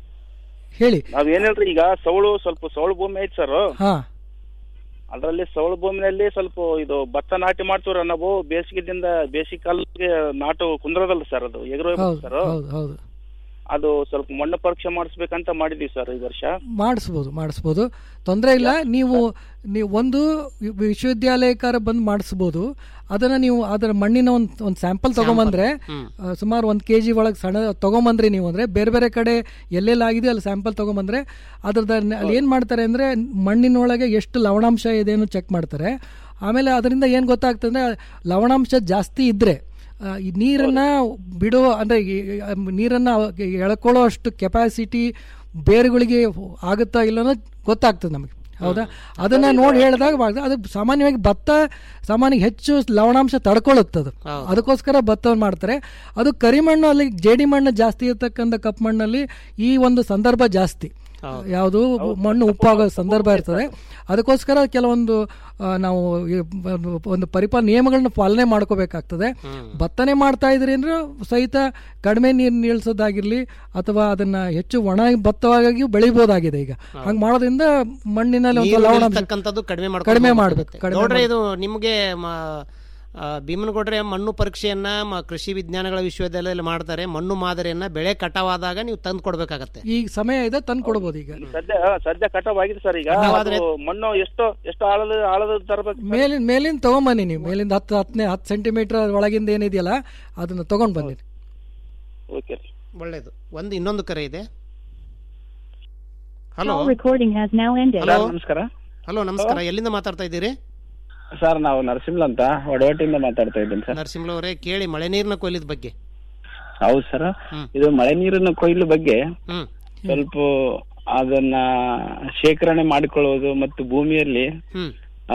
[SPEAKER 8] ಹೇಳಿ
[SPEAKER 9] ನಾವ್ ಏನಿಲ್ರಿ ಈಗ ಸೌಳು ಸ್ವಲ್ಪ ಸೌಳು ಭೂಮಿ ಐತಿ ಸರ್
[SPEAKER 8] ಹಾ
[SPEAKER 9] ಅದರಲ್ಲಿ ಸೌಳು ಭೂಮಿನಲ್ಲಿ ಸ್ವಲ್ಪ ಇದು ಭತ್ತ ನಾಟಿ ಮಾಡ್ತೀವ್ರ ನಾವು ಬೇಸಿಗೆದಿಂದ ಬೇಸಿಗೆ ಕಾಲಕ್ಕೆ ನಾಟು ಕುಂದ್ರದಲ್ಲ ಸರ್ ಅದು ಎಗರೋ
[SPEAKER 8] ಹೌದು
[SPEAKER 9] ಸರ್
[SPEAKER 8] ಹೌದು ಹೌದು
[SPEAKER 9] ಅದು ಸ್ವಲ್ಪ ಮಣ್ಣು ಪರೀಕ್ಷೆ ಮಾಡಿಸ್ಬೇಕಂತ ಮಾಡಿದೀವಿ ಸರ್ ಈ ವರ್ಷ
[SPEAKER 8] ಮಾಡಿಸ್ಬೋದು ಮಾಡಿಸ್ಬೋದು ತೊಂದರೆ ಇಲ್ಲ ನೀವು ನೀವು ಒಂದು ವಿಶ್ವವಿದ್ಯಾಲಯಕಾರ ಬಂದು ಮಾಡಿಸ್ಬೋದು ಅದನ್ನ ನೀವು ಅದರ ಮಣ್ಣಿನ ಒಂದು ಒಂದು ಸ್ಯಾಂಪಲ್ ತಗೊಂಬಂದ್ರೆ ಆ, ಸುಮಾರು ಒಂದು ಕೆ ಜಿ ಒಳಗೆ ಸಣ್ಣ ತಗೊಂಬಂದ್ರಿ ನೀವು ಅಂದ್ರೆ ಬೇರೆ ಬೇರೆ ಕಡೆ ಎಲ್ಲೆಲ್ಲಿ ಆಗಿದೆ ಅಲ್ಲಿ ಸ್ಯಾಂಪಲ್ ತಗೊಂಬಂದ್ರೆ ಅದ್ರದ್ದು ಅಲ್ಲಿ ಏನು ಮಾಡ್ತಾರೆ ಅಂದ್ರೆ ಮಣ್ಣಿನೊಳಗೆ ಎಷ್ಟು ಲವಣಾಂಶ ಇದೆ ಅನ್ನೋ ಚೆಕ್ ಮಾಡ್ತಾರೆ ಆಮೇಲೆ ಅದರಿಂದ ಏನು ಗೊತ್ತಾಗ್ತದೆ ಅಂದ್ರೆ ಲವಣಾಂಶ ಜಾಸ್ತಿ ಇದ್ರೆ ಆ, ಈ ನೀರನ್ನ ಬಿಡೋ ಅಂದ್ರೆ ಈ, ಆ, ನೀರನ್ನ ಎಳ್ಕೊಳ್ಳೋ ಅಷ್ಟು ಕೆಪಾಸಿಟಿ ಬೇರುಗಳಿಗೆ ಆಗುತ್ತಾ ಇಲ್ಲ ಅನ್ನೋದು ಗೊತ್ತಾಗ್ತದೆ ನಮಗೆ ಹೌದಾ ಅದನ್ನ ನೋಡಿ ಹೇಳಿದಾಗ ಮಾಡ್ದೆ. ಅದು ಸಾಮಾನ್ಯವಾಗಿ ಭತ್ತ ಸಾಮಾನ್ಯ ಹೆಚ್ಚು ಲವಣಾಂಶ ತಡ್ಕೊಳ್ಳುತ್ತದು ಅದಕ್ಕೋಸ್ಕರ ಭತ್ತವನ್ನು ಮಾಡ್ತಾರೆ ಅದು ಕರಿಮಣ್ಣು ಅಲ್ಲಿ ಜೇಡಿ ಮಣ್ಣು ಜಾಸ್ತಿ ಇರ್ತಕ್ಕಂಥ ಕಪ್ಪು ಮಣ್ಣಲ್ಲಿ ಈ ಒಂದು ಸಂದರ್ಭ ಜಾಸ್ತಿ ಯಾವುದು ಮಣ್ಣು ಉಪ್ಪಾಗೋ ಸಂದರ್ಭ ಇರ್ತದೆ ಅದಕ್ಕೋಸ್ಕರ ಕೆಲವೊಂದು ಆ, ನಾವು ಈ ಒಂದು- ಒಂದು ಪರಿಪಾಲ ನಿಯಮಗಳನ್ನ ಪಾಲನೆ ಮಾಡ್ಕೋಬೇಕಾಗ್ತದೆ ಭತ್ತನೆ ಮಾಡ್ತಾ ಇದ್ರಿ ಅಂದ್ರೆ ಸಹಿತ ಕಡಿಮೆ ನೀರು ನಿಲ್ಸೋದಾಗಿರ್ಲಿ ಅಥವಾ ಅದನ್ನ ಹೆಚ್ಚು ಒಣ ಭತ್ತವಾಗಿ ಬೆಳಿಬೋದಾಗಿದೆ ಈಗ ಹಂಗ್ ಮಾಡೋದ್ರಿಂದ ಮಣ್ಣಿನಲ್ಲಿ ಒಂದು
[SPEAKER 7] ನೀರು
[SPEAKER 8] ಲವಣಾಂಶ
[SPEAKER 7] ನಿಲ್ತಕ್ಕಂಥದ್ದು ಕಡಿಮೆ ಮಾಡ್ಕೊಂಡು
[SPEAKER 8] ಕಡಿಮೆ
[SPEAKER 7] ಹೋಗ್ಬೇಕಾಗತ್ತೆ.
[SPEAKER 8] ಮಾಡ್ಬೇಕು, ಕಡಿಮೆ
[SPEAKER 7] ನೋಡ್ರಿ ಇದು ನಿಮಗೆ ಮ- ಆ, ಭೀಮನಗೌಡ್ರೆ ಮಣ್ಣು ಪರೀಕ್ಷೆಯನ್ನ ಮ- ಕೃಷಿ ವಿಜ್ಞಾನಗಳ ವಿಶ್ವವಿದ್ಯಾಲಯದಲ್ಲಿ ಮಾಡ್ತಾರೆ ಮಣ್ಣು ಮಾದರಿಯನ್ನ ಬೆಳೆ ಕಟಾವಾದಾಗ ನೀವು ತಂದು ಕೊಡ್ಬೇಕಾಗತ್ತೆ
[SPEAKER 8] ಈಗ ಸಮಯ ಇದೆ ತಂದು ಕೊಡ್ಬೋದು ಈಗ
[SPEAKER 9] ಸದ್ಯ ಸದ್ಯ ಕಟಾವ್ ಆಗಿದೆ ಸರ್ ಈಗ
[SPEAKER 7] ಕಟಾವಾದ್ರೆ-
[SPEAKER 9] ಅದು ಮಣ್ಣು ಎಷ್ಟು ಎಷ್ಟು ಆಳದ ಆಳದ ತರಬೇಕು
[SPEAKER 8] ಮೇಲಿನ ಮೇಲಿಂದ ತಗೊಂಬನ್ನಿ ನೀವು ಮೇಲಿಂದ ಹತ್ತು ಹತ್ತನೇ ಹತ್ತು ಸೆಂಟಿಮೀಟರ್ ಒಳಗಿಂದ ಏನಿದೆಯಲ್ಲ ಅದನ್ನ ತಗೊಂಡ್ ಬನ್ನಿ
[SPEAKER 9] ಓಕೆ
[SPEAKER 7] ಒಳ್ಳೇದು ಒಂದು ಇನ್ನೊಂದು ಕರೆ ಇದೆ hello
[SPEAKER 10] Call recording has now ended.
[SPEAKER 7] Hello
[SPEAKER 11] ನಮಸ್ಕಾರ
[SPEAKER 7] ಹಲೋ ನಮಸ್ಕಾರ ಎಲ್ಲಿಂದ ಮಾತಾಡ್ತಾ ಇದ್ದೀರಿ
[SPEAKER 11] ಸರ್ ನಾವು ನರಸಿಂಹಲ್ ಅಂತ ಒಡವಟ್ಟಿಯಿಂದ ಮಾತಾಡ್ತಾ ಇದ್ದೀನಿ ಸರ್
[SPEAKER 7] ನರಸಿಂಹ ಅವರೇ ಕೇಳಿ ಮಳೆ ನೀರಿನ ಕೊಯ್ಲಿದ ಬಗ್ಗೆ
[SPEAKER 11] ಹೌದು ಸರ್
[SPEAKER 7] ಹ್ಮ್.
[SPEAKER 11] ಇದು ಮಳೆ ನೀರಿನ ಕೊಯ್ಲು ಬಗ್ಗೆ
[SPEAKER 7] ಹ್ಮ್
[SPEAKER 11] ಸ್ವಲ್ಪ ಅದನ್ನ ಶೇಖರಣೆ ಮಾಡಿಕೊಳ್ಳುವುದು ಮತ್ತು ಭೂಮಿಯಲ್ಲಿ
[SPEAKER 7] ಹ್ಮ್
[SPEAKER 11] ಆ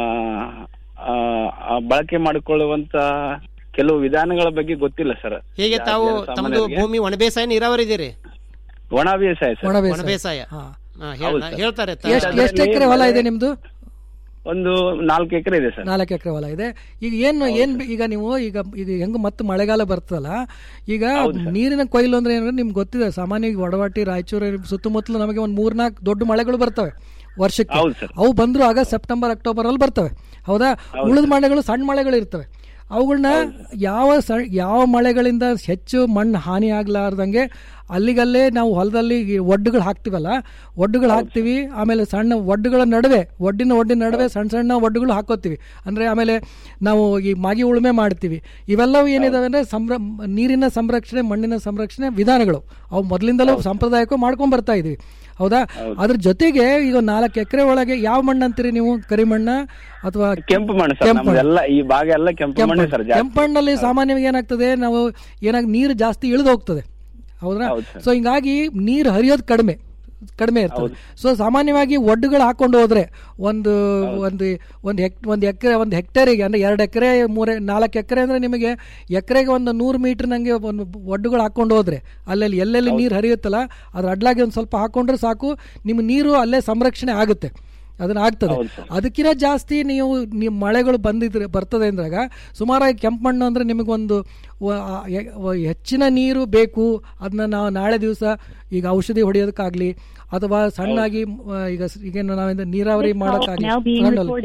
[SPEAKER 11] ಆ, ಆ ಬಳಕೆ ಮಾಡಿಕೊಳ್ಳುವಂತ ಕೆಲವು ವಿಧಾನಗಳ ಬಗ್ಗೆ ಗೊತ್ತಿಲ್ಲ ಸರ್
[SPEAKER 7] ಹೇಗೆ ತಾವು ತಮ್ಮದು ಭೂಮಿ ಒಣ ಬೇಸಾಯ ನೀರಾವರಿ ಇದೀರಿ
[SPEAKER 11] ಒಣ ಬೇಸಾಯ ಸರ್
[SPEAKER 8] ಒಣ
[SPEAKER 7] ಒಣ
[SPEAKER 8] ಬೇಸಾಯ
[SPEAKER 7] ಬೇಸಾಯ
[SPEAKER 8] ಹಾ.
[SPEAKER 7] ಹಾ, ಹೇಳ್-
[SPEAKER 11] ಹೌದು ಸರ್.
[SPEAKER 7] ಹೇಳ್ತಾರೆ
[SPEAKER 8] ಎಷ್ಟು ಎಷ್ಟು ಎಕರೆ ಹೊಲ ಇದೆ ನಿಮ್ದು
[SPEAKER 11] ಒಂದು ನಾಲ್ಕು ಎಕರೆ ಇದೆ ಸರ್
[SPEAKER 8] ನಾಲ್ಕು ಎಕರೆ ಹೊಲ ಇದೆ ಈಗ ಏನು ಏನ್ ಬಿ- ಈಗ ನೀವು ಈಗ ಈಗ ಹೆಂಗ್ ಮತ್ತೆ ಮಳೆಗಾಲ ಬರ್ತದಲ್ಲ ಈಗ ನೀರಿನ ಕೊಯ್ಲು ಅಂದ್ರೆ ಏನಂದ್ರೆ ನಿಮ್ಗೆ ಗೊತ್ತಿದೆ ಸಾಮಾನ್ಯವಾಗಿ ವಡವಾಟಿ ರಾಯಚೂರು ಸುತ್ತಮುತ್ತಲು ನಮಗೆ ಒಂದು ಮೂರ್ನಾಲ್ಕು ದೊಡ್ಡ ಮಳೆಗಳು ಬರ್ತವೆ ವರ್ಷಕ್ಕೆ
[SPEAKER 11] ಹೌದು ಸರ್.
[SPEAKER 8] ಅವು ಬಂದ್ರು ಆಗ ಸೆಪ್ಟೆಂಬರ್ ಅಕ್ಟೋಬರ್ ಅಲ್ಲಿ ಬರ್ತವೆ ಹೌದಾ ಉಳಿದ ಮಳೆಗಳು ಸಣ್ಣ ಮಳೆಗಳು ಇರ್ತವೆ ಅವುಗಳನ್ನ ಯಾವ ಸ ಯಾವ ಮಳೆಗಳಿಂದ ಹೆಚ್ಚು ಮಣ್ಣು ಹಾನಿ ಆಗ್ಲಾರ್ದಂಗೆ ಅಲ್ಲಿಗಲ್ಲೇ ನಾವು ಹೊಲದಲ್ಲಿ ಈ ಒಡ್ಡುಗಳು ಹಾಕ್ತಿವಲ್ಲ ಒಡ್ಡುಗಳು ಹಾಕ್ತಿವಿ ಆಮೇಲೆ ಸಣ್ಣ ಒಡ್ಡುಗಳ ನಡುವೆ ಒಡ್ಡಿನ ಒಡ್ಡಿನ ನಡುವೆ ಸಣ್ಣ ಸಣ್ಣ ಒಡ್ಡುಗಳು ಹಾಕೋತೀವಿ ಅಂದ್ರೆ ಆಮೇಲೆ ನಾವು ಈ ಮಾಗಿ ಉಳುಮೆ ಮಾಡ್ತೀವಿ ಇವೆಲ್ಲವೂ ಏನಿದಾವೆ ಅಂದ್ರೆ ಸಂರ ನೀರಿನ ಸಂರಕ್ಷಣೆ ಮಣ್ಣಿನ ಸಂರಕ್ಷಣೆ ವಿಧಾನಗಳು ಅವು ಮೊದಲಿಂದಲೂ ಸಾಂಪ್ರದಾಯಿಕ ಮಾಡ್ಕೊಂಡ್ ಬರ್ತಾ ಇದೀವಿ ಹೌದಾ ಅದ್ರ ಜೊತೆಗೆ ಈಗ ನಾಲ್ಕು ಎಕರೆ ಒಳಗೆ ಯಾವ ಮಣ್ಣು ಅಂತೀರಿ ನೀವು ಕರಿಮಣ್ಣ ಅಥವಾ
[SPEAKER 11] ಕೆಂಪು ಮಣ್ಣು ಸರ್
[SPEAKER 8] ಕೆಂಪು ಮಣ್ಣು.
[SPEAKER 11] ನಮ್ದೆಲ್ಲ ಈ ಭಾಗ ಎಲ್ಲ ಕೆಂಪು ಮಣ್ಣು ಸರ್ ಜಾಸ್ತಿ
[SPEAKER 8] ಕೆಂಪಣ್ಣಲ್ಲಿ ಸಾಮಾನ್ಯವಾಗಿ ಏನಾಗ್ತದೆ ನಾವು ಏನಾಗ ನೀರು ಜಾಸ್ತಿ ಇಳಿದು ಹೋಗ್ತದೆ ಹೌದಾ
[SPEAKER 11] ಹೌದು ಸರ್.
[SPEAKER 8] ಸೊ ಹಿಂಗಾಗಿ ನೀರು ಹರಿಯೋದು ಕಡಿಮೆ ಕಡಿಮೆ ಇರ್ತದೆ ಸೊ ಸಾಮಾನ್ಯವಾಗಿ ಒಡ್ಡುಗಳು ಹಾಕೊಂಡು ಹೋದ್ರೆ ಒಂದು ಒಂದು ಒಂದು ಹೆಕ್ ಒಂದು ಎಕರೆ ಒಂದು ಹೆಕ್ಟೇರಿಗೆ ಅಂದ್ರೆ ಎರಡು ಎಕರೆ ಮೂರೇ ನಾಲ್ಕು ಎಕರೆ ಅಂದ್ರೆ ನಿಮಗೆ ಎಕರೆಗೆ ಒಂದು ನೂರು ಮೀಟರ್ ನಂಗೆ ಒಂದು ಒಡ್ಡುಗಳು ಹಾಕೊಂಡು ಹೋದ್ರೆ ಅಲ್ಲಲ್ಲಿ ಎಲ್ಲೆಲ್ಲಿ ನೀರು ಹರಿಯುತ್ತಲ್ಲ ಅದ್ರ ಅಡ್ಲಾಗಿ ಒಂದು ಸ್ವಲ್ಪ ಹಾಕೊಂಡ್ರೆ ಸಾಕು ನಿಮ್ಮ ನೀರು ಅಲ್ಲೇ ಸಂರಕ್ಷಣೆ ಆಗುತ್ತೆ ಅದನ್ನ ಆಗ್ತದೆ ಅದಕ್ಕಿಂತ ಜಾಸ್ತಿ ನೀವು ನಿಮ್ಮ ಮಳೆಗಳು ಬಂದಿದ್ರೆ ಬರ್ತದೆ ಅಂದಾಗ ಸುಮಾರಾಗಿ ಕೆಂಪು ಮಣ್ಣು ಅಂದ್ರೆ ನಿಮಗೊಂದು ವ- ಆ ಎ- ವ- ಹೆಚ್ಚಿನ ನೀರು ಬೇಕು ಅದನ್ನ ನಾವು ನಾಳೆ ದಿವಸ ಈಗ ಔಷಧಿ ಹೊಡೆಯೋದಕ್ಕಾಗ್ಲಿ ಅಥವಾ ಸಣ್ಣಾಗಿ ಮ, ಈಗ ಸ್- ಈಗೇನು ನಾವಿಂದ ನೀರಾವರಿ
[SPEAKER 10] This call is
[SPEAKER 8] ಮಾಡೋಕ್ಕಾಗ್ಲಿ
[SPEAKER 10] now being
[SPEAKER 8] ಸಣ್ಣಲ್ಲಿ.
[SPEAKER 10] recorded.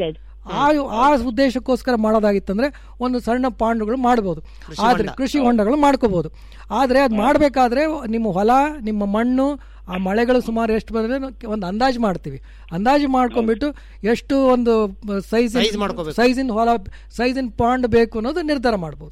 [SPEAKER 8] ಆ ಆ ಉದ್ದೇಶಕ್ಕೋಸ್ಕರ ಮಾಡೋದಾಗಿತ್ತಂದ್ರೆ ಒಂದು ಸಣ್ಣ ಪಾಂಡುಗಳು ಮಾಡಬಹುದು ಆದ್ರೆ ಕೃಷಿ ಹೊಂಡಗಳು ಮಾಡ್ಕೋಬಹುದು ಆದ್ರೆ ಅದು ಮಾಡಬೇಕಾದ್ರೆ ನಿಮ್ಮ ಹೊಲ ನಿಮ್ಮ ಮಣ್ಣು ಆ ಮಳೆಗಳು ಸುಮಾರು ಎಷ್ಟು ಬಂದ್ರೆ ಒಂದು ಅಂದಾಜು ಮಾಡ್ತೀವಿ ಅಂದಾಜು ಮಾಡ್ಕೊಂಡ್ಬಿಟ್ಟು ಎಷ್ಟು ಒಂದು ಸೈಜ್
[SPEAKER 7] Size ಮಾಡ್ಕೋಬೇಕು.
[SPEAKER 8] ಸೈಜಿನ ಹೊಲ ಸೈಜಿನ ಪಾಂಡ್ ಬೇಕು ಅನ್ನೋದು ನಿರ್ಧಾರ ಮಾಡ್ಬೋದು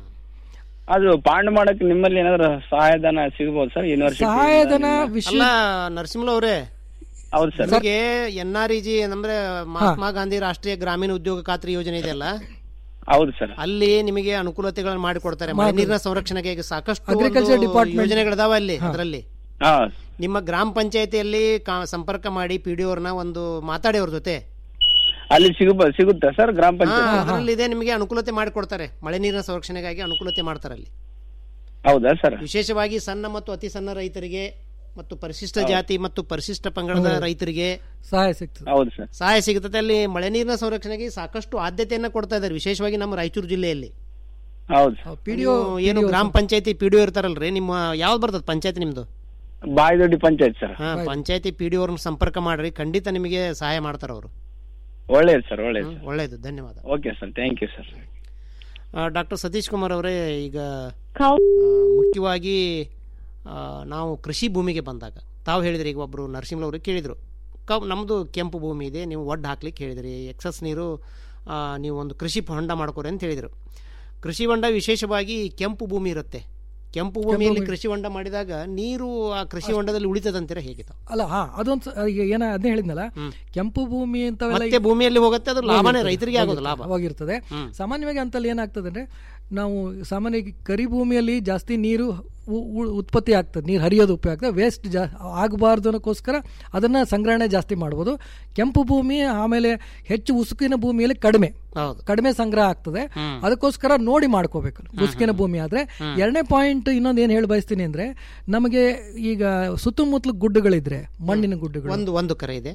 [SPEAKER 11] ಅದು ಪಾಂಡ್ ಮಾಡಕ್ ನಿಮ್ಮಲ್ಲಿ ಏನಾದ್ರು ಸಹಾಯಧನ ಸಿಗಬಹುದು ಸರ್ ಯೂನಿವರ್ಸಿಟಿ
[SPEAKER 8] ಸಹಾಯಧನ ವಿಷಯ
[SPEAKER 7] ಅಲ್ಲ ನರಸಿಂಹಲ ಅವರೇ
[SPEAKER 11] ಹೌದು ಸರ್
[SPEAKER 7] ನಿಮಗೆ ಎನ್ ಆರ್ ಇ ಜಿ ಅಂದ್ರೆ ಮಹಾತ್ಮ ಗಾಂಧಿ ರಾಷ್ಟ್ರೀಯ ಗ್ರಾಮೀಣ ಉದ್ಯೋಗ ಖಾತ್ರಿ ಯೋಜನೆ ಇದೆಯಲ್ಲ
[SPEAKER 11] ಹೌದು ಸರ್
[SPEAKER 7] ಅಲ್ಲಿ ನಿಮಗೆ ಅನುಕೂಲತೆಗಳನ್ನು ಮಾಡಿಕೊಡ್ತಾರೆ ಮಳೆ ನೀರಿನ ಸಂರಕ್ಷಣೆಗೆ ಈಗ ಸಾಕಷ್ಟು
[SPEAKER 8] Agriculture
[SPEAKER 7] ಒಂದು
[SPEAKER 8] department.
[SPEAKER 7] ಯೋಜನೆಗಳಿದಾವ ಅಲ್ಲಿ ಅದರಲ್ಲಿ
[SPEAKER 11] ಹಾ
[SPEAKER 7] ನಿಮ್ಮ ಗ್ರಾಮ ಪಂಚಾಯತಿಯಲ್ಲಿ ಕಾ- ಸಂಪರ್ಕ ಮಾಡಿ ಪಿ ಡಿ ಅವ್ರನ್ನ ಒಂದು ಮಾತಾಡಿ ಅವ್ರ ಜೊತೆ
[SPEAKER 11] ಅಲ್ಲಿ ಸಿಗ ಸಿಗುತ್ತಾ ಸರ್ ಗ್ರಾಮ ಪಂಚಾಯತ್
[SPEAKER 7] ಅದರಲ್ಲಿ ಇದೆ ನಿಮಗೆ ಅನುಕೂಲತೆ ಮಾಡಿಕೊಡ್ತಾರೆ ಮಳೆ ನೀರಿನ ಸಂರಕ್ಷಣೆಗಾಗಿ ಅನುಕೂಲತೆ ಮಾಡ್ತಾರೆ ಅಲ್ಲಿ
[SPEAKER 11] ಹೌದಾ ಸರ್
[SPEAKER 7] ವಿಶೇಷವಾಗಿ ಸಣ್ಣ ಮತ್ತು ಅತಿ ಸಣ್ಣ ರೈತರಿಗೆ ಮತ್ತು ಪರಿಶಿಷ್ಟ ಜಾತಿ ಮತ್ತು ಪರಿಶಿಷ್ಟ ಪಂಗಡದ ರೈತರಿಗೆ
[SPEAKER 8] ಸಹಾಯ ಸಿಗ್ತದೆ
[SPEAKER 11] ಹೌದು ಸರ್
[SPEAKER 7] ಸಹಾಯ ಸಿಗುತ್ತದೆ ಅಲ್ಲಿ ಮಳೆ ನೀರಿನ ಸಂರಕ್ಷಣೆಗೆ ಸಾಕಷ್ಟು ಆದ್ಯತೆಯನ್ನ ಕೊಡ್ತಾ ಇದ್ದಾರೆ ವಿಶೇಷವಾಗಿ ನಮ್ಮ ರಾಯಚೂರು ಜಿಲ್ಲೆಯಲ್ಲಿ
[SPEAKER 11] ಹೌದು ಸರ್
[SPEAKER 8] ಪಿಡಿಒ
[SPEAKER 7] ನೀವು ಏನು ಗ್ರಾಮ ಪಂಚಾಯತಿ ಪಿ ಡಿ ಇರ್ತಾರಲ್ರಿ ನಿಮ್ಮ ಯಾವ್ದು ಬರ್ತದೆ ಪಂಚಾಯತಿ ನಿಮ್ದು
[SPEAKER 11] ಬಾಯಿದೊಡ್ಡಿ ಪಂಚಾಯತ್ ಸರ್
[SPEAKER 7] ಹಾ ಪಂಚಾಯತಿ ಪಿ ಡಿ ಅವ್ರನ್ನ ಸಂಪರ್ಕ ಮಾಡ್ರಿ ಖಂಡಿತ ನಿಮಗೆ ಸಹಾಯ ಮಾಡ್ತಾರೆ ಅವರು
[SPEAKER 11] ಒಳ್ಳೇದು ಸರ್ ಒಳ್ಳೇದು ಸರ್
[SPEAKER 7] ಒಳ್ಳೇದು ಧನ್ಯವಾದ
[SPEAKER 11] okay sir thank you sir
[SPEAKER 7] doctor Satish Kumar ಅವರೇ ಈಗ ಆ, ಮುಖ್ಯವಾಗಿ ಆ, ನಾವು ಕೃಷಿ ಭೂಮಿಗೆ ಬಂದಾಗ ತಾವು ಹೇಳಿದ್ರಿ ಈಗ ಒಬ್ಬರು ನರಸಿಂಹರವರು ಕೇಳಿದರು ಕ ನಮ್ಮದು ಕೆಂಪು ಭೂಮಿ ಇದೆ ನೀವು ಒಡ್ಡು ಹಾಕ್ಲಿಕ್ಕೆ ಹೇಳಿದ್ರಿ ಎಕ್ಸಸ್ ನೀರು ಆ, ನೀವು ಒಂದು ಕೃಷಿ ಹೊಂಡ ಮಾಡ್ಕೊರಿ ಅಂತ ಹೇಳಿದರು ಕೃಷಿ ಹೊಂಡ ವಿಶೇಷವಾಗಿ ಕೆಂಪು ಭೂಮಿ ಇರುತ್ತೆ ಕೆಂಪು ಭೂಮಿಯಲ್ಲಿ ಕೃಷಿ ಹೊಂಡ ಮಾಡಿದಾಗ ನೀರು ಆ ಕೃಷಿ ಹೊಂಡದಲ್ಲಿ ಉಳಿತದಂತೀರ ಹೇಗೆ ತಾವು?
[SPEAKER 8] ಅಲ್ಲ ಹಾ ಅದೊಂದು ಸ- ಈಗ ಏನ ಅದನ್ನೇ ಹೇಳಿದ್ನಲ್ಲ ಕೆಂಪು ಭೂಮಿ ಅಂತವೆಲ್ಲ
[SPEAKER 7] ಮತ್ತೆ ಭೂಮಿಯಲ್ಲಿ ಹೋಗುತ್ತೆ ಅದು ಲಾಭನೇ
[SPEAKER 8] ಹೋಗಿರ್ತದೆ,
[SPEAKER 7] ರೈತರಿಗೆ ಆಗೋದು ಲಾಭ
[SPEAKER 8] ಹೋಗಿರ್ತದೆ ಸಾಮಾನ್ಯವಾಗಿ ಅಂತಲ್ಲಿ ಏನಾಗ್ತದೆ ಅಂದ್ರೆ ನಾವು ಸಾಮಾನ್ಯವಾಗಿ ಕರಿ ಭೂಮಿಯಲ್ಲಿ ಜಾಸ್ತಿ ನೀರು ಉ- ಉ- ಉತ್ಪತ್ತಿ ಆಗ್ತದೆ ನೀರು ಹರಿಯೋದು ಉಪಯೋಗ ಆಗ್ತದೆ ವೇಸ್ಟ್ ಜಾ ಆಗಬಾರ್ದು ಅನ್ನೋಕ್ಕೋಸ್ಕರ ಅದನ್ನ ಸಂಗ್ರಹಣೆ ಜಾಸ್ತಿ ಮಾಡ್ಬೋದು ಕೆಂಪು ಭೂಮಿ ಆಮೇಲೆ ಹೆಚ್ಚು ಉಸುಕಿನ ಭೂಮಿಯಲ್ಲಿ ಕಡಿಮೆ
[SPEAKER 7] ಹೌದು
[SPEAKER 8] ಕಡಿಮೆ ಸಂಗ್ರಹ ಆಗ್ತದೆ ಅದಕ್ಕೋಸ್ಕರ ನೋಡಿ ಮಾಡ್ಕೋಬೇಕು ಉಸುಕಿನ ಭೂಮಿ ಆದ್ರೆ ಎರಡನೇ ಪಾಯಿಂಟ್ ಇನ್ನೊಂದು ಏನ್ ಹೇಳಿ ಬಯಸ್ತೀನಿ ಅಂದ್ರೆ ನಮಗೆ ಈಗ ಸುತ್ತಮುತ್ತಲು ಗುಡ್ಡಗಳಿದ್ರೆ ಮಣ್ಣಿನ ಗುಡ್ಡಗಳು
[SPEAKER 7] ಒಂದು ಒಂದು ಕರೆ ಇದೆ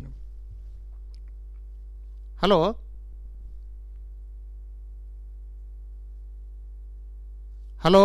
[SPEAKER 7] ಹಲೋ ಹಲೋ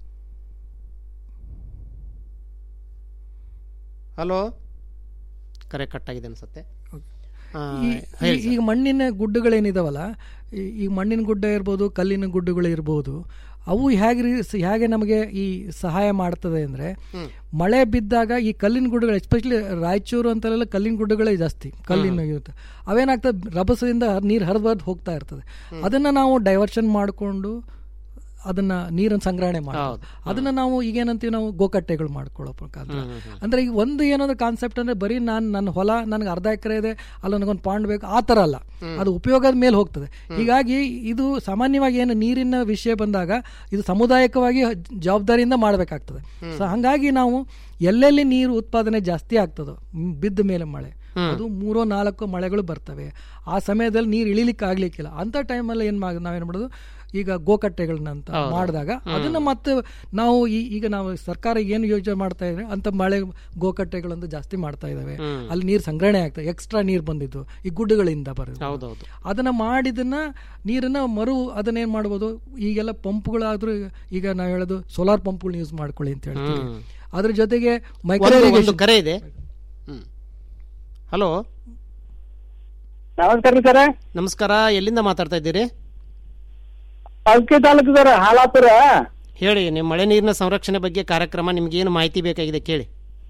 [SPEAKER 7] ಹಲೋ ಕರೆ ಕಟ್ಟಾಗಿದೆ ಅನ್ಸುತ್ತೆ ಆ,
[SPEAKER 8] ಈ-
[SPEAKER 7] ಹೇಳಿ
[SPEAKER 8] ಈ- ಈಗ ಮಣ್ಣಿನ ಗುಡ್ಡಗಳೇನಿದಾವಲ್ಲ ಈ- ಈಗ ಮಣ್ಣಿನ ಗುಡ್ಡ ಇರ್ಬೋದು ಕಲ್ಲಿನ ಗುಡ್ಡಗಳು ಇರ್ಬೋದು ಅವು ಹೇಗೆ ರೀ- ಹೇಗೆ ನಮಗೆ ಈ ಸಹಾಯ ಮಾಡ್ತದೆ ಅಂದ್ರೆ ಮಳೆ ಬಿದ್ದಾಗ ಈ ಕಲ್ಲಿನ ಗುಡ್ಡಗಳು ಎಸ್ಪೆಷಲಿ ರಾಯಚೂರು ಅಂತಲೆಲ್ಲ ಕಲ್ಲಿನ ಗುಡ್ಡಗಳೇ ಜಾಸ್ತಿ ಕಲ್ಲಿನ ಇರುತ್ತೆ ಅವೇನಾಗ್ತದೆ ರಭಸದಿಂದ ನೀರು ಹರಿದು ಹೋಗ್ತಾ ಇರ್ತದೆ ಅದನ್ನ ನಾವು ಡೈವರ್ಷನ್ ಮಾಡಿಕೊಂಡು ಅದನ್ನ ನೀರನ್ನು ಸಂಗ್ರಹಣೆ ಮಾಡಿ ಅದನ್ನ ನಾವು ಈಗೇನಂತೀವಿ ನಾವು ಗೋಕಟ್ಟೆಗಳು ಮಾಡ್ಕೊಳ್ಳೋ ಮುಖಾಂತರ ಅಂದ್ರೆ ಈಗ ಒಂದು ಏನಾದ್ರು ಕಾನ್ಸೆಪ್ಟ್ ಅಂದ್ರೆ ಬರೀ ನಾನು ನನ್ನ ಹೊಲ ನನಗೆ ಅರ್ಧ ಎಕರೆ ಇದೆ ಅಲ್ಲ ನನಗೊಂದು ಪಾಂಡ್ ಬೇಕು ಆ ತರ ಅಲ್ಲ ಅದು ಉಪಯೋಗದ ಮೇಲೆ ಹೋಗ್ತದೆ ಹೀಗಾಗಿ ಇದು ಸಾಮಾನ್ಯವಾಗಿ ಏನು ನೀರಿನ ವಿಷಯ ಬಂದಾಗ ಇದು ಸಮುದಾಯಿಕವಾಗಿ ಜವಾಬ್ದಾರಿಯಿಂದ ಮಾಡಬೇಕಾಗ್ತದೆ ಸೊ ಹಂಗಾಗಿ ನಾವು ಎಲ್ಲೆಲ್ಲಿ ನೀರು ಉತ್ಪಾದನೆ ಜಾಸ್ತಿ ಆಗ್ತದೋ ಮ್, ಬಿದ್ದ ಮೇಲೆ ಮಳೆ ಅದು ಮೂರೋ ನಾಲ್ಕು ಮಳೆಗಳು ಬರ್ತವೆ ಆ ಸಮಯದಲ್ಲಿ ನೀರು ಇಳಿಲಿಕ್ಕೆ ಆಗ್ಲಿಕ್ಕಿಲ್ಲ ಅಂತ ಟೈಮಲ್ಲಿ ಏನ್ ಮಾಡ್ ನಾವೇನ್ ಮಾಡೋದು ಈಗ ಗೋಕಟ್ಟೆಗಳನ್ನ ಅಂತ ಮಾಡಿದಾಗ ಅದನ್ನ ಮತ್ತೆ ನಾವು ಈ- ಈಗ ನಾವು ಸರ್ಕಾರ ಏನು ಯೋಜನೆ ಮಾಡ್ತಾ ಇದ್ರೆ ಅಂತ ಮಳೆ ಗೋಕಟ್ಟೆಗಳಂತ ಜಾಸ್ತಿ ಮಾಡ್ತಾ ಇದಾವೆ ಅಲ್ಲಿ ನೀರು ಸಂಗ್ರಹಣೆ ಆಗ್ತದೆ ಎಕ್ಸ್ಟ್ರಾ ನೀರು ಬಂದಿದ್ದು ಈ ಗುಡ್ಡಗಳಿಂದ ಬರೋದು
[SPEAKER 7] ಹೌದೌದು
[SPEAKER 8] ಅದನ್ನ ಮಾಡಿದನ್ನ ನೀರನ್ನ ಮರು ಅದನ್ನ ಏನ್ ಮಾಡ್ಬೋದು ಈಗೆಲ್ಲ ಪಂಪ್ಗಳಾದ್ರೂ ಈಗ ನಾವು ಹೇಳೋದು ಸೋಲಾರ್ ಪಂಪ್ಗಳನ್ನ ಯೂಸ್ ಮಾಡ್ಕೊಳ್ಳಿ ಅಂತ ಹೇಳ್ತೀವಿ ಅದ್ರ ಜೊತೆಗೆ ಮೈಕ್ರೋ
[SPEAKER 7] ಒಂದು- ಒಂದು
[SPEAKER 8] ಇರಿಗೇಷನ್
[SPEAKER 7] ಕರೆ ಇದೆ ಹ್ಮ್ ಹಲೋ
[SPEAKER 10] ನಮಸ್ಕಾರ ಸರ
[SPEAKER 7] ನಮಸ್ಕಾರ ಎಲ್ಲಿಂದ ಮಾತಾಡ್ತಾ ಇದ್ದೀರಿ
[SPEAKER 10] ಅಲ್ಕಿ ತಾಲೂಕು ಸರ್ ಹಾಲಾಪುರ
[SPEAKER 7] ಹೇಳಿ ನಿಮ್ಮ ಮಳೆ ನೀರಿನ ಸಂರಕ್ಷಣೆ ಬಗ್ಗೆ ಕಾರ್ಯಕ್ರಮ ನಿಮ್ಗೆ ಏನು ಮಾಹಿತಿ ಬೇಕಾಗಿದೆ ಕೇಳಿ